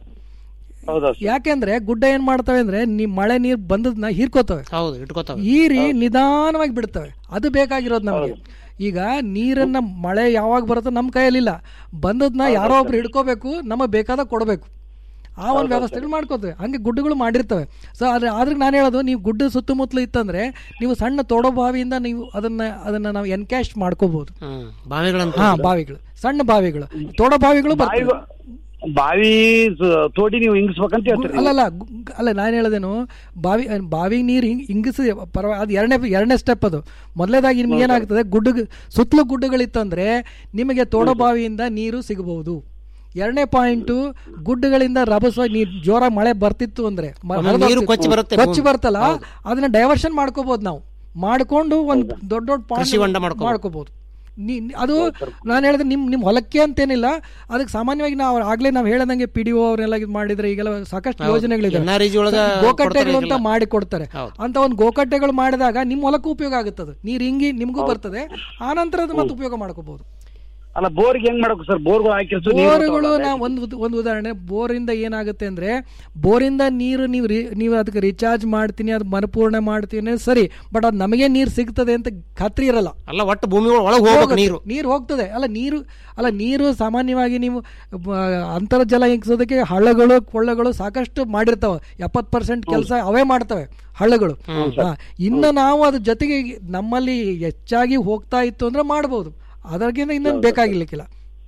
[SPEAKER 8] ಯಾಕೆಂದ್ರೆ ಗುಡ್ಡ ಏನ್ ಮಾಡ್ತವೆ ಅಂದ್ರೆ ನೀ ಮಳೆ ನೀರ್ ಬಂದದ್ನ ಹೀರ್ಕೋತವೆ
[SPEAKER 7] ಹೌದು ಇಟ್ಕೋತಾವೆ
[SPEAKER 8] ಹೀರಿ ನಿಧಾನವಾಗಿ ಬಿಡ್ತವೆ ಅದು ಬೇಕಾಗಿರೋದು ನಮಗೆ ಈಗ ನೀರನ್ನ ಮಳೆ ಯಾವಾಗ ಬರುತ್ತೋ ನಮ್ಮ ಕೈಯಲ್ಲಿಲ್ಲ ಬಂದದ್ನ ಯಾರೋ ಒಬ್ರು ಹಿಡ್ಕೋಬೇಕು ನಮಗೆ ಬೇಕಾದಾಗ ಕೊಡಬೇಕು ಆ ಒಂದು ವ್ಯವಸ್ಥೆಗಳು ಮಾಡ್ಕೋತೇವೆ ಹಂಗೆ ಗುಡ್ಡಗಳು ಮಾಡಿರ್ತವೆ ಸೊ ಅದ್ರ ಆದ್ರೆ ನಾನು ಹೇಳೋದು ನೀವು ಗುಡ್ಡ ಸುತ್ತಮುತ್ತಲು ಇತ್ತಂದ್ರೆ ನೀವು ಸಣ್ಣ ತೋಡೋ ಬಾವಿಯಿಂದ ನೀವು ಅದನ್ನ ಅದನ್ನ ನಾವು ಎನ್ಕ್ಯಾಶ್ ಮಾಡ್ಕೋಬಹುದು
[SPEAKER 7] ಹ್ಮ್ ಬಾವಿಗಳಂತ
[SPEAKER 8] ಹಾ ಬಾವಿಗಳು ಸಣ್ಣ ಬಾವಿಗಳು ತೋಡೋ ಬಾವಿಗಳು ಬರ್ತವೆ
[SPEAKER 13] ಬಾವಿ ಸು- ತೋಡಿ ನೀವು ಹಿಂಗಿಸ್ಬೇಕಂತ ಹೇಳ್ತೀರಿ
[SPEAKER 8] ಅಲ್ಲ ಅಲ್ಲ ಗು- ಅಲ್ಲ ನಾನು ಹೇಳೋದೇನು ಬಾವಿ ಬಾವಿ ನೀರು ಹಿಂಗ್ ಹಿಂಗಿಸಿ ಪರವ ಅದು ಎರಡನೇ ಎರಡನೇ ಸ್ಟೆಪ್ ಅದು ಮೊದಲೇದಾಗಿ ನಿಮ್ಗೆ ಏನಾಗ್ತದೆ ಗುಡ್ಡ ಸುತ್ತಲೂ ಗುಡ್ಡಗಳಿತ್ತಂದ್ರೆ ನಿಮಗೆ ತೋಡ ಬಾವಿಯಿಂದ ನೀರು ಸಿಗಬಹುದು ಎರಡನೇ ಪಾಯಿಂಟು ಗುಡ್ಡಗಳಿಂದ ರಭಸವಾಗಿ ನೀರು ಜೋರಾಗಿ ಮಳೆ ಬರ್ತಿತ್ತು ಅಂದ್ರೆ ಮ-
[SPEAKER 7] ಒಮ್ಮೆ
[SPEAKER 8] ಹರಿದು
[SPEAKER 7] ನೀರು
[SPEAKER 8] ಹೋಗ್ತಿತ್ತು.
[SPEAKER 7] ಕೊಚ್ಚಿ ಬರುತ್ತೆ
[SPEAKER 8] ಕೊಚ್ಚಿ
[SPEAKER 7] ಭೂಮಿ.
[SPEAKER 8] ಬರ್ತಲ್ಲ ಅದನ್ನ ಡೈವರ್ಷನ್ ಮಾಡ್ಕೋಬಹುದು ನಾವು ಮಾಡ್ಕೊಂಡು ಒಂದು ದೊಡ್ಡ ದೊಡ್ಡ pond
[SPEAKER 7] ಕೃಷಿ ಹೊಂಡ ಮಾಡ್ಕೋಬಹುದು.
[SPEAKER 8] ಮಾಡ್ಕೋಬಹುದು ನೀ- ನೀ- ಅದು ನಾನು ಹೇಳಿದ್ರೆ ನಿಮ್ ನಿಮ್ ಹೊಲಕ್ಕೆ ಅಂತೇನಿಲ್ಲ ಅದಕ್ಕೆ ಸಾಮಾನ್ಯವಾಗಿ ನಾವು ಆಗ್ಲೇ ನಾವು ಹೇಳದಂಗೆ ಪಿ ಡಿ ಒ ಅವರೆಲ್ಲ ಇದು ಮಾಡಿದ್ರೆ ಈಗೆಲ್ಲ ಸಾಕಷ್ಟು
[SPEAKER 7] ಹೌದು.
[SPEAKER 8] ಯೋಜನೆಗಳಿದೆ
[SPEAKER 7] NREG ಒಳಗ
[SPEAKER 8] ಗೋಕಟ್ಟೆಗಳು ಅಂತ
[SPEAKER 7] ಕೊಡ್ತಾರೆ
[SPEAKER 8] ಮಾಡಿ ಕೊಡ್ತಾರೆ ಅಂತ ಒಂದು ಗೋಕಟ್ಟೆಗಳು ಮಾಡಿದಾಗ ನಿಮ್ಮ ಹೊಲಕ್ಕೂ ಉಪಯೋಗ ಆಗುತ್ತದೆ ನೀರ್ ಹಿಂಗಿ ನಿಮಗೂ ಬರ್ತದೆ ಆ ನಂತರ ಅದು ಮತ್ತೆ ಉಪಯೋಗ ಮಾಡ್ಕೋಬಹುದು
[SPEAKER 13] ಅಲ್ಲ ಬೋರ್ಗೆ ಹೆಂಗ್ ಮಾಡ್ಬೇಕು ಸರ್ ಬೋರ್ಗಳು ಹಾಕಿರ್ತು
[SPEAKER 8] ಬೋರ್ಗಳು ನಾ ಒಂದು ಉದ್- ಒಂದು ಉದಾಹರಣೆ ಬೋರಿಂದ ಏನಾಗುತ್ತೆ ಅಂದ್ರೆ ಬೋರಿಂದ ನೀರು ನೀವು ರಿ- ನೀವು ಅದಕ್ಕೆ ರಿಚಾರ್ಜ್ ಮಾಡ್ತೀನಿ ಅದು ಮರುಪೂರ್ಣ ಮಾಡ್ತೀನಿ ಸರಿ ಬಟ್ ಅದು ನಮಗೆ ನೀರು ಸಿಗ್ತದೆ ಅಂತ ಖಾತ್ರಿ ಇರಲ್ಲ
[SPEAKER 7] ಅಲ್ಲ ಒಟ್ಟು ಭೂಮಿ ಒಳಗೆ ಹೋಗ್ಬೇಕು ನೀರು
[SPEAKER 8] ನೀರು ಹೋಗ್ತದೆ ಅಲ್ಲ ನೀರು ಅಲ್ಲ ನೀರು ಸಾಮಾನ್ಯವಾಗಿ ನೀವು ಬ- ಅಂತರ್ಜಲ ಹಿಂಗ್ಸೋದಕ್ಕೆ ಹಳ್ಳಗಳು ಕೊಳ್ಳಗಳು ಸಾಕಷ್ಟು ಮಾಡಿರ್ತಾವೆ ಎಪ್ಪತ್ತು ಪರ್ಸೆಂಟ್ ಕೆಲಸ ಅವೇ ಮಾಡ್ತವೆ ಹಳ್ಳಗಳು ಹಾ, ಇನ್ನು ನಾವು ಅದ್ರ ಜೊತೆಗೆ ನಮ್ಮಲ್ಲಿ ಹೆಚ್ಚಾಗಿ ಹೋಗ್ತಾ ಇತ್ತು ಅಂದ್ರೆ ಮಾಡ್ಬೋದು ಅದಕ್ಕಿಂತ ಇನ್ನೊಂದು ಬೇಕಾಗಿರ್ಲಿಕ್ಕಿಲ್ಲ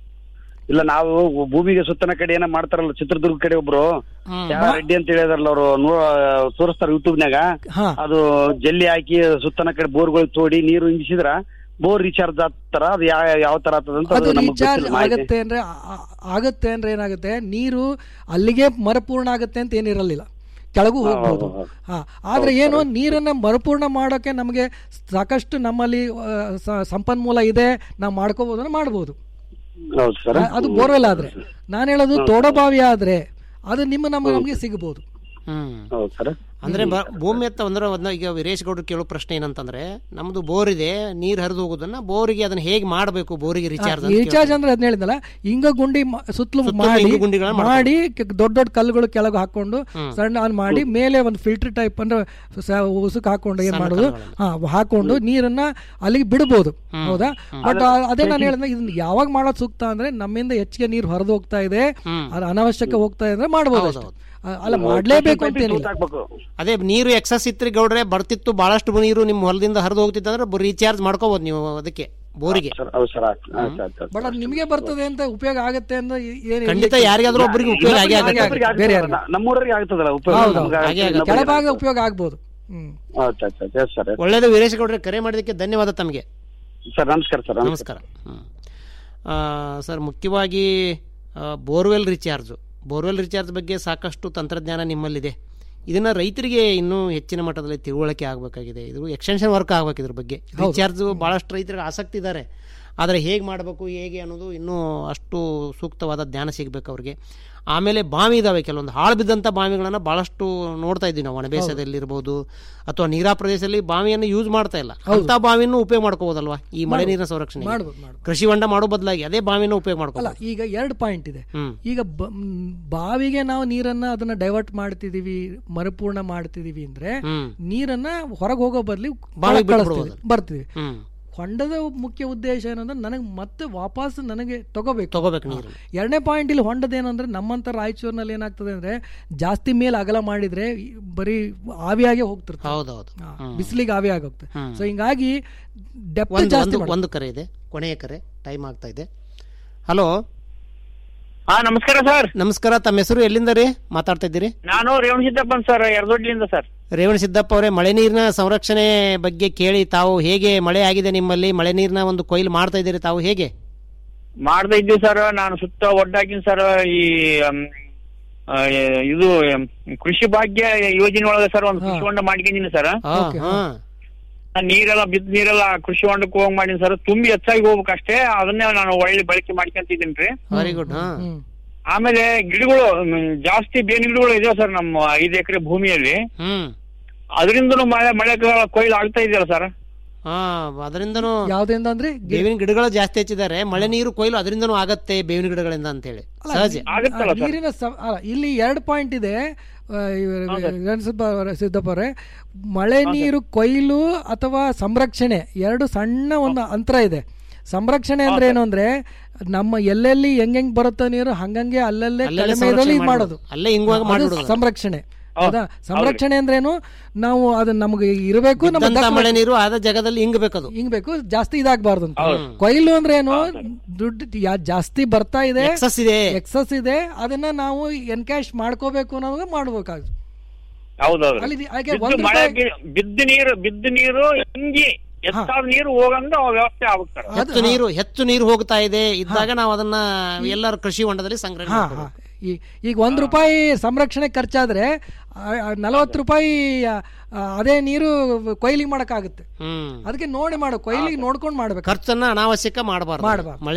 [SPEAKER 13] ಇಲ್ಲ ನಾವು ಭೂಮಿಗೆ ಸುತ್ತನ ಕಡೆ ಏನ ಮಾಡ್ತಾರಲ್ಲ ಚಿತ್ರದುರ್ಗ ಕಡೆ ಒಬ್ರು ಯಾವ ರೆಡ್ಡಿ ಅಂತ ಹೇಳಿದಾರಲ್ಲ ಅವರು ತೋರಿಸ್ತಾರ ಯೂಟ್ಯೂಬ್ನಾಗ
[SPEAKER 8] ಹಾ.
[SPEAKER 13] ಅದು ಜಲ್ಲಿ ಹಾಕಿ ಸುತ್ತನ ಕಡೆ ಬೋರ್ಗಳು ತೋಡಿ ನೀರು ಹಿಂಗಿಸಿದ್ರ ಬೋರ್ ರೀಚಾರ್ಜ್ ಆಗ್ತಾರ ಅದು ಯಾವ ಯಾವ ತರ ಆಗ್ತದಂತ
[SPEAKER 8] ಅದು
[SPEAKER 13] ಅದು ನಮಗ್
[SPEAKER 8] ರೀಚಾರ್ಜ್
[SPEAKER 13] ಗೊತ್ತಿಲ್ಲ ಮಾಹಿತಿ.
[SPEAKER 8] ಆಗತ್ತೆ ಅಂದ್ರೆ ಆ- ಆ- ಆಗತ್ತೆ ಅಂದ್ರೆ ಏನಾಗುತ್ತೆ ನೀರು ಅಲ್ಲಿಗೆ ಮರುಪೂರ್ಣ ಆಗತ್ತೆ ಅಂತ ಏನಿರಲಿಲ್ಲ ಕೆಳಗೂ ಹೋಗ್ಬೋದು ಹಾ ಆದ್ರೆ ಏನು ನೀರನ್ನ ಮರುಪೂರ್ಣ ಮಾಡೋಕೆ ನಮಗೆ ಸಾಕಷ್ಟು ನಮ್ಮಲ್ಲಿ ಆ, ಸ- ಸಂಪನ್ಮೂಲ ಇದೆ ನಾವು ಮಾಡ್ಕೋಬಹುದು ಅಂದ್ರೆ ಮಾಡ್ಬೋದು
[SPEAKER 13] ಹೌದು ಸರ್
[SPEAKER 8] ಆ- ಅದು ಬೋರ್ವೆಲ್ ಆದ್ರೆ ನಾನು ಹೇಳೋದು ತೋಡಬಾವಿ ಆದ್ರೆ ಅದು ನಿಮ್ಮ ನಮ್ಮ ನಮಗೆ ಸಿಗಬಹುದು
[SPEAKER 7] ಹ್ಮ್
[SPEAKER 13] ಹೌದು ಸರ್
[SPEAKER 7] ಅಂದ್ರೆ ಬ- ಭೂಮಿ ಎತ್ತ ಅಂದ್ರೆ ಅದನ್ನ ಈಗ ವೀರೇಶ್ ಗೌಡ್ರು ಕೇಳೋ ಪ್ರಶ್ನೆ ಏನಂತಂದ್ರೆ ನಮ್ದು ಬೋರ್ ಇದೆ ನೀರ್ ಹರಿದು ಹೋಗೋದನ್ನ ಬೋರಿಗೆ ಅದನ್ನ ಹೇಗೆ ಮಾಡಬೇಕು ಬೋರಿಗೆ ರಿಚಾರ್ಜ್ ಅಂತ
[SPEAKER 8] ರೀಚಾರ್ಜ್ ಅಂದ್ರೆ ಅದನ್ನ ಹೇಳಿದ್ನಲ್ಲ ಹಿಂಗ ಗುಂಡಿ ಮ- ಸುತ್ತಲೂ
[SPEAKER 7] ಸುತ್ತಲೂ
[SPEAKER 8] ಮಾಡಿ
[SPEAKER 7] ಹಿಂಗ ಗುಂಡಿಗಳನ್ನ
[SPEAKER 8] ಮಾಡಿ ಕೆ- ದೊಡ್ಡ ದೊಡ್ಡ ಕಲ್ಲುಗಳು ಕೆಳಗೆ ಹಾಕೊಂಡು ಸಣ್ಣ ಆನ್ ಮಾಡಿ ಮೇಲೆ ಒಂದು ಫಿಲ್ಟರ್ ಟೈಪ್ ಅಂದ್ರೆ ಸ- ಉಸುಕ್ ಹಾಕೊಂಡು ಏನ್ ಮಾಡೋದು ಹಾ ಹಾಕೊಂಡು ನೀರನ್ನ ಅಲ್ಲಿಗೆ ಬಿಡಬಹುದು ಹೌದಾ ಬಟ್ ಅದೇ ನಾನು ಹೇಳಿದ್ರೆ ಇದನ್ನ ಯಾವಾಗ ಮಾಡೋದು ಸೂಕ್ತ ಅಂದ್ರೆ ನಮ್ಮಿಂದ ಹೆಚ್ಚಿಗೆ ನೀರು ಹರಿದು ಹೋಗ್ತಾ ಇದೆ ಅದು ಅನಾವಶ್ಯಕ ಹೋಗ್ತಾ ಇದೆ ಅಂದ್ರೆ ಮಾಡ್ಬೋದು ಅಷ್ಟೇ. ಅ- ಅಲ್ಲ ಮಾಡ್ಲೇಬೇಕು ಅಂತ ಏನಿಲ್ಲ
[SPEAKER 7] ಅದೇ ನೀರು ಎಕ್ಸಸ್ ಇತ್ತು ಗೌಡ್ರೆ ಬರ್ತಿತ್ತು ಬಹಳಷ್ಟು ನೀರು ನಿಮ್ಮ ಹೊಲದಿಂದ ಹರಿದು ಹೋಗ್ತಿತ್ತು ಅಂದ್ರೆ ರೀಚಾರ್ಜ್ ಮಾಡ್ಕೋಬಹುದು ನೀವು ಅದಕ್ಕೆ ಬೋರಿಗೆ
[SPEAKER 13] ಹೌದು ಸರ್ ಆಯ್ತು ಆಯ್ತು ಆಯ್ತು
[SPEAKER 8] ಬಟ್ ಅದು ನಿಮಗೆ ಬರ್ತದೆ ಅಂತ ಉಪಯೋಗ ಆಗತ್ತೆ ಅಂತ ಏನು
[SPEAKER 7] ಖಂಡಿತ ಯಾರಿಗಾದ್ರೂ ಒಬ್ಬರಿಗೆ ಉಪಯೋಗ ಆಗೇ ಆಗುತ್ತೆ
[SPEAKER 8] ಬೇರೆ ಯಾರಿಗೆ
[SPEAKER 13] ನಮ್ಮೂರಿಗೆ ಆಗ್ತದಲ್ಲ ಉಪಯೋಗ
[SPEAKER 8] ಹೌದು
[SPEAKER 13] ನಮ್ಗೆ
[SPEAKER 7] ಹಾಗೆ
[SPEAKER 13] ಆಗ್ತದೆ.
[SPEAKER 7] ಆಗುತ್ತೆ.
[SPEAKER 8] ಕೆಳಭಾಗ ಉಪಯೋಗ ಆಗ್ಬೋದು ಹ್ಮ್
[SPEAKER 13] ಆಯ್ತು ಆಯ್ತು ಆಯ್ತು ಎಸ್ ಸರ್
[SPEAKER 7] ಒಳ್ಳೇದು ವೀರೇಶ್ ಗೌಡ್ರೆ ಕರೆ ಮಾಡಿದ್ದಕ್ಕೆ ಧನ್ಯವಾದ ತಮಗೆ
[SPEAKER 13] ಸರ್ ನಮಸ್ಕಾರ ಸರ್
[SPEAKER 7] ನಮಸ್ಕಾರ ಹ್ಮ್. ಆ, ಸರ್ ಮುಖ್ಯವಾಗಿ ಬೋರ್ವೆಲ್ ರಿಚಾರ್ಜು ಬೋರ್ವೆಲ್ ರಿಚಾರ್ಜ್ ಬಗ್ಗೆ ಸಾಕಷ್ಟು ತಂತ್ರಜ್ಞಾನ ನಿಮ್ಮಲ್ಲಿದೆ ಇದನ್ನ ರೈತರಿಗೆ ಇನ್ನೂ ಹೆಚ್ಚಿನ ಮಟ್ಟದಲ್ಲಿ ತಿಳುವಳಿಕೆ ಆಗಬೇಕಾಗಿದೆ ಇದು ಎಕ್ಸ್ಟೆನ್ಷನ್ ವರ್ಕ್ ಆಗ್ಬೇಕು ಇದ್ರ ಬಗ್ಗೆ ರಿಚಾರ್ಜ್ ಬಹಳಷ್ಟು ರೈತರಿಗೆ ಆಸಕ್ತಿ ಇದ್ದಾರೆ ಆದರೆ ಹೇಗೆ ಮಾಡಬೇಕು ಹೇಗೆ ಅನ್ನೋದು ಇನ್ನೂ ಅಷ್ಟು ಸೂಕ್ತವಾದ ಜ್ಞಾನ ಸಿಗಬೇಕು ಅವ್ರಿಗೆ ಆಮೇಲೆ ಬಾವಿ ಇದಾವೆ ಕೆಲವೊಂದು ಹಾಳು ಬಿದ್ದಂಥ ಬಾವಿಗಳನ್ನು ಭಾಳಷ್ಟು ನೋಡ್ತಾ ಇದ್ದೀವಿ ನಾವು ಒಣಬೇಸದಲ್ಲಿರ್ಬೋದು ಅಥವಾ ನೀರಾ ಪ್ರದೇಶದಲ್ಲಿ ಬಾವಿಯನ್ನು ಯೂಸ್ ಮಾಡ್ತಾ ಇಲ್ಲ ಅಂತ ಬಾವಿಯನ್ನು ಉಪಯೋಗ ಮಾಡ್ಕೋಬೋದಲ್ವಾ ಈ ಮಳೆ ನೀರಿನ ಸಂರಕ್ಷಣೆ
[SPEAKER 8] ಮಾಡ್ಬೋದು, ಮಾಡ್ಬೋದು.
[SPEAKER 7] ಕೃಷಿ ಹೊಂಡ ಮಾಡೋ ಬದಲಾಗಿ ಅದೇ ಬಾವಿಯನ್ನು ಉಪಯೋಗ
[SPEAKER 8] ಅಲ್ಲ
[SPEAKER 7] ಮಾಡ್ಕೋಬೋದು
[SPEAKER 8] ಈಗ ಎರಡು ಪಾಯಿಂಟ್ ಇದೆ
[SPEAKER 7] ಹ್ಮ್.
[SPEAKER 8] ಈಗ ಬ- ಮ್, ಬಾವಿಗೆ ನಾವು ನೀರನ್ನ ಅದನ್ನ ಡೈವರ್ಟ್ ಮಾಡ್ತಿದೀವಿ ಮರುಪೂರ್ಣ ಮಾಡ್ತಿದೀವಿ ಅಂದ್ರೆ
[SPEAKER 7] ಹ್ಮ್.
[SPEAKER 8] ನೀರನ್ನ ಹೊರಗೆ ಹೋಗೋ ಬದ್ಲಿ
[SPEAKER 7] ಬಾವಿಗೆ
[SPEAKER 8] ಕಳಿಸ್ತೀವಿ
[SPEAKER 7] ಬಿಟ್ಬಿಡ್ಬೋದು.
[SPEAKER 8] ಬರ್ತೀವಿ
[SPEAKER 7] ಹ್ಮ್
[SPEAKER 8] ಹೊಂಡದ ಮುಖ್ಯ ಉದ್ದೇಶ ಏನಂದ್ರೆ ನನಗೆ ಮತ್ತೆ ವಾಪಸ್ ನನಗೆ ತಗೋಬೇಕು
[SPEAKER 7] ತಗೋಬೇಕು ನೀರು
[SPEAKER 8] ಎರಡನೇ ಪಾಯಿಂಟ್ ಇಲ್ಲಿ ಹೊಂಡದ ಏನಂದ್ರೆ ನಮ್ಮಂತ ರಾಯಚೂರಿನಲ್ಲಿ ಏನಾಗ್ತದೆ ಅಂದ್ರೆ ಜಾಸ್ತಿ ಮೇಲೆ ಅಗಲ ಮಾಡಿದ್ರೆ ಈ ಬರೀ ಆವಿಯಾಗೆ ಹೋಗ್ತಿರ್ತದೆ
[SPEAKER 7] ಹೌದೌದು
[SPEAKER 8] ಬಿಸಿಲಿಗೆ ಆವಿ ಆಗೋಗ್ತದೆ
[SPEAKER 7] ಹ್ಮ್.
[SPEAKER 8] ಸೊ ಹಿಂಗಾಗಿ ಡೆಪ್ತ್
[SPEAKER 7] ಒಂದು
[SPEAKER 8] ಜಾಸ್ತಿ
[SPEAKER 7] ಒಂದು
[SPEAKER 8] ಮಾಡ್ಬೇಕು.
[SPEAKER 7] ಒಂದು ಕರೆ ಇದೆ ಕೊನೆಯ ಕರೆ ಟೈಮ್ ಆಗ್ತಾ ಇದೆ ಹಲೋ
[SPEAKER 14] ಹಾ ನಮಸ್ಕಾರ ಸರ್
[SPEAKER 7] ನಮಸ್ಕಾರ ತಮ್ಮ ಹೆಸರು ಎಲ್ಲಿಂದ ರೀ ಮಾತಾಡ್ತಾ ಇದ್ದೀರಿ
[SPEAKER 14] ನಾನು ರೇವಣ ಸಿದ್ದಪ್ಪನ್ ಸರ್ ಎರದೊಡ್ಲಿಂದ ಸರ್
[SPEAKER 7] ರೇವಣ ಸಿದ್ದಪ್ಪ ಅವರೇ ಮಳೆ ನೀರಿನ ಸಂರಕ್ಷಣೆ ಬಗ್ಗೆ ಕೇಳಿ ತಾವು ಹೇಗೆ ಮಳೆ ಆಗಿದೆ ನಿಮ್ಮಲ್ಲಿ ಮಳೆ ನೀರಿನ ಒಂದು ಕೊಯ್ಲು ಮಾಡ್ತಾ ಇದ್ದೀರಿ ತಾವು ಹೇಗೆ
[SPEAKER 14] ಮಾಡ್ತಾ ಇದ್ದೀವಿ ಸರ್ ನಾನು ಸುತ್ತ ಒಡ್ಡಾಕಿನ ಸರ್ ಈ ಅಮ್, ಆ, ಇದು ಅಮ್, ಕೃಷಿ ಭಾಗ್ಯ ಯೋಜನೆ ಒಳಗೆ ಸರ್ ಒಂದು ಕೃಷಿ ಹೊಂಡ ಮಾಡ್ಕೊಂಡಿನಿ ಸರ್ ನೀರೆಲ್ಲ ಬಿದ್ದ ನೀರೆಲ್ಲ ಕೃಷಿ ಹೊಂಡಕ್ಕೆ ಹೋಗ್ ಮಾಡೀನಿ ಸರ್ ತುಂಬಿ ಹೆಚ್ಚಾಗಿ ಹೋಗ್ಬೇಕಷ್ಟೇ ಅದನ್ನೇ ನಾನು ಒಳ್ಳೆ ಬಳಕೆ ಮಾಡ್ಕೊಂತಿದ್ದೀನಿ ರೀ
[SPEAKER 7] ವೆರಿ ಗುಡ್ ಹಾ
[SPEAKER 14] ಆಮೇಲೆ ಗಿಡಗಳು ಮ್, ಜಾಸ್ತಿ ಬೇವಿನ ಗಿಡಗಳು ಇದಾವೆ ಸರ್ ನಮ್ಮ ಐದು ಎಕರೆ ಭೂಮಿಯಲ್ಲಿ
[SPEAKER 7] ಹ್ಮ್
[SPEAKER 14] ಅದರಿಂದನೂ ಮಳೆ ಮಳೆ ಕೊಯ್ಲು ಆಗ್ತಾ ಇದೆಯಲ್ಲ ಸರ್
[SPEAKER 7] ಹಾ ಅದರಿಂದನೂ
[SPEAKER 8] ಯಾವ್ದಿಂದ ಅಂದ್ರೆ
[SPEAKER 7] ಬೇವಿನ ಗಿಡಗಳು ಜಾಸ್ತಿ ಹೆಚ್ಚಿದ್ದಾರೆ ಮಳೆ ನೀರು ಕೊಯ್ಲು ಅದರಿಂದನೂ ಆಗತ್ತೆ ಬೇವಿನ ಗಿಡಗಳಿಂದ ಅಂತೇಳಿ ಸಹಜ
[SPEAKER 8] ಆ, ನೀರಿನ ಸಂ- ಅಲ್ಲ ಇಲ್ಲಿ ಎರಡು ಪಾಯಿಂಟ್ ಇದೆ ಆ, ಇವ್ರು ರೇವಣ ಸಿದ್ದಪ್ಪ ಅವರೇ- ಸಿದ್ದಪ್ಪ ಅವರೇ ಮಳೆ ನೀರು ಕೊಯ್ಲು ಅಥವಾ ಸಂರಕ್ಷಣೆ ಎರಡು ಸಣ್ಣ ಒಂದು ಅಂತರ ಇದೆ ಸಂರಕ್ಷಣೆ ಅಂದ್ರೆ ಏನು ಅಂದ್ರೆ ನಮ್ಮ ಎಲ್ಲೆಲ್ಲಿ ಹೆಂಗ್ ಬರುತ್ತೋ ನೀರು ಹಂಗಂಗೆ ಅಲ್ಲಲ್ಲೇ
[SPEAKER 7] ಅಲ್ಲಲ್ಲೇ
[SPEAKER 8] ಕಡಿಮೆ ಇದ್ರಲ್ಲಿ
[SPEAKER 7] ಸಂರಕ್ಷಣೆ
[SPEAKER 8] ಮಾಡೋದು
[SPEAKER 7] ಮಾಡೋದು. ಅಲ್ಲೇ ಹಿಂಗುವಾಗ
[SPEAKER 8] ಅದು
[SPEAKER 7] ಮಾಡ್ಬಿಡೋದು.
[SPEAKER 8] ಸಂರಕ್ಷಣೆ ಹೌದಾ ಸಂರಕ್ಷಣೆ ಅಂದ್ರೇನು ನಾವು ಅದನ್ನ ನಮಗೆ ಇರಬೇಕು ನಮ್ಮ
[SPEAKER 7] ಬಿದ್ದಂತ
[SPEAKER 8] ದಕ್ಕ-
[SPEAKER 7] ಮಳೆ ನೀರು ಆದ ಜಾಗದಲ್ಲಿ ಹಿಂಗಬೇಕದು
[SPEAKER 8] ಹಿಂಗ್ಬೇಕು ಜಾಸ್ತಿ ಇದಾಗಬಾರ್ದು ಅಂತ ಕೊಯ್ಲು ಅಂದ್ರೆ ಏನು ದುಡ್ಡು ಯಾ- ಜಾಸ್ತಿ ಬರ್ತಾ ಇದೆ
[SPEAKER 7] Excess ಇದೆ.
[SPEAKER 8] ಎಕ್ಸಸ್ ಇದೆ ಅದನ್ನ ನಾವು ಎನ್ಕ್ಯಾಶ್ ಮಾಡ್ಕೋಬೇಕು ಅನ್ನೋದು ಮಾಡ್ಬೇಕಾಗುತ್ತೆ
[SPEAKER 14] ಹೌದೌದು
[SPEAKER 8] ಅಲ್ಲಿ ಇದು- ಹಾಗೆ
[SPEAKER 14] ಬಿದ್ದು
[SPEAKER 8] ಒಂದು
[SPEAKER 14] ಮಳೆ
[SPEAKER 8] ರೂಪಾಯಿ-
[SPEAKER 14] ಬಿ- ಬಿದ್ದ ನೀರು ಬಿದ್ದ ನೀರು ಹಿಂಗಿ ಎತ್ತಾದ ನೀರು ಹೋಗಂಗ ವ್ಯವಸ್ಥೆ ಆಗುತ್ತೆ ಸರ್
[SPEAKER 7] ಹೆಚ್ಚು ನೀರು ಹೆಚ್ಚು ನೀರು ಹೋಗ್ತಾ ಇದೆ ಇದ್ದಾಗ ನಾವು ಅದನ್ನ ಎಲ್ಲರ ಕೃಷಿ ಹೊಂಡದಲ್ಲಿ ಸಂಗ್ರಹಣೆ
[SPEAKER 8] ಹಾ
[SPEAKER 7] ಮಾಡ್ಕೊಬೇಕು.
[SPEAKER 8] ಹಾ ಈ- ಈಗ ಒಂದ್ ರೂಪಾಯಿ ಸಂರಕ್ಷಣೆ ಖರ್ಚಾದ್ರೆ ನಲವತ್ತು ರೂಪಾಯಿ ಆ, ಆ, ಅದೇ ನೀರು ಕೊಯ್ಲಿಗೆ ಮಾಡಕ್ಕಾಗುತ್ತೆ
[SPEAKER 7] ಹ್ಮ್
[SPEAKER 8] ಅದಕ್ಕೆ ನೋಡಿ ಮಾಡು ಕೊಯ್ಲಿಗೆ ನೋಡ್ಕೊಂಡು ಮಾಡ್ಬೇಕು
[SPEAKER 7] ಖರ್ಚನ್ನ ಅನಾವಶ್ಯಕ ಮಾಡಬಾರ್ದು
[SPEAKER 8] ಮಾಡ್ಬಾರ್ದು.
[SPEAKER 7] ಮಳೆ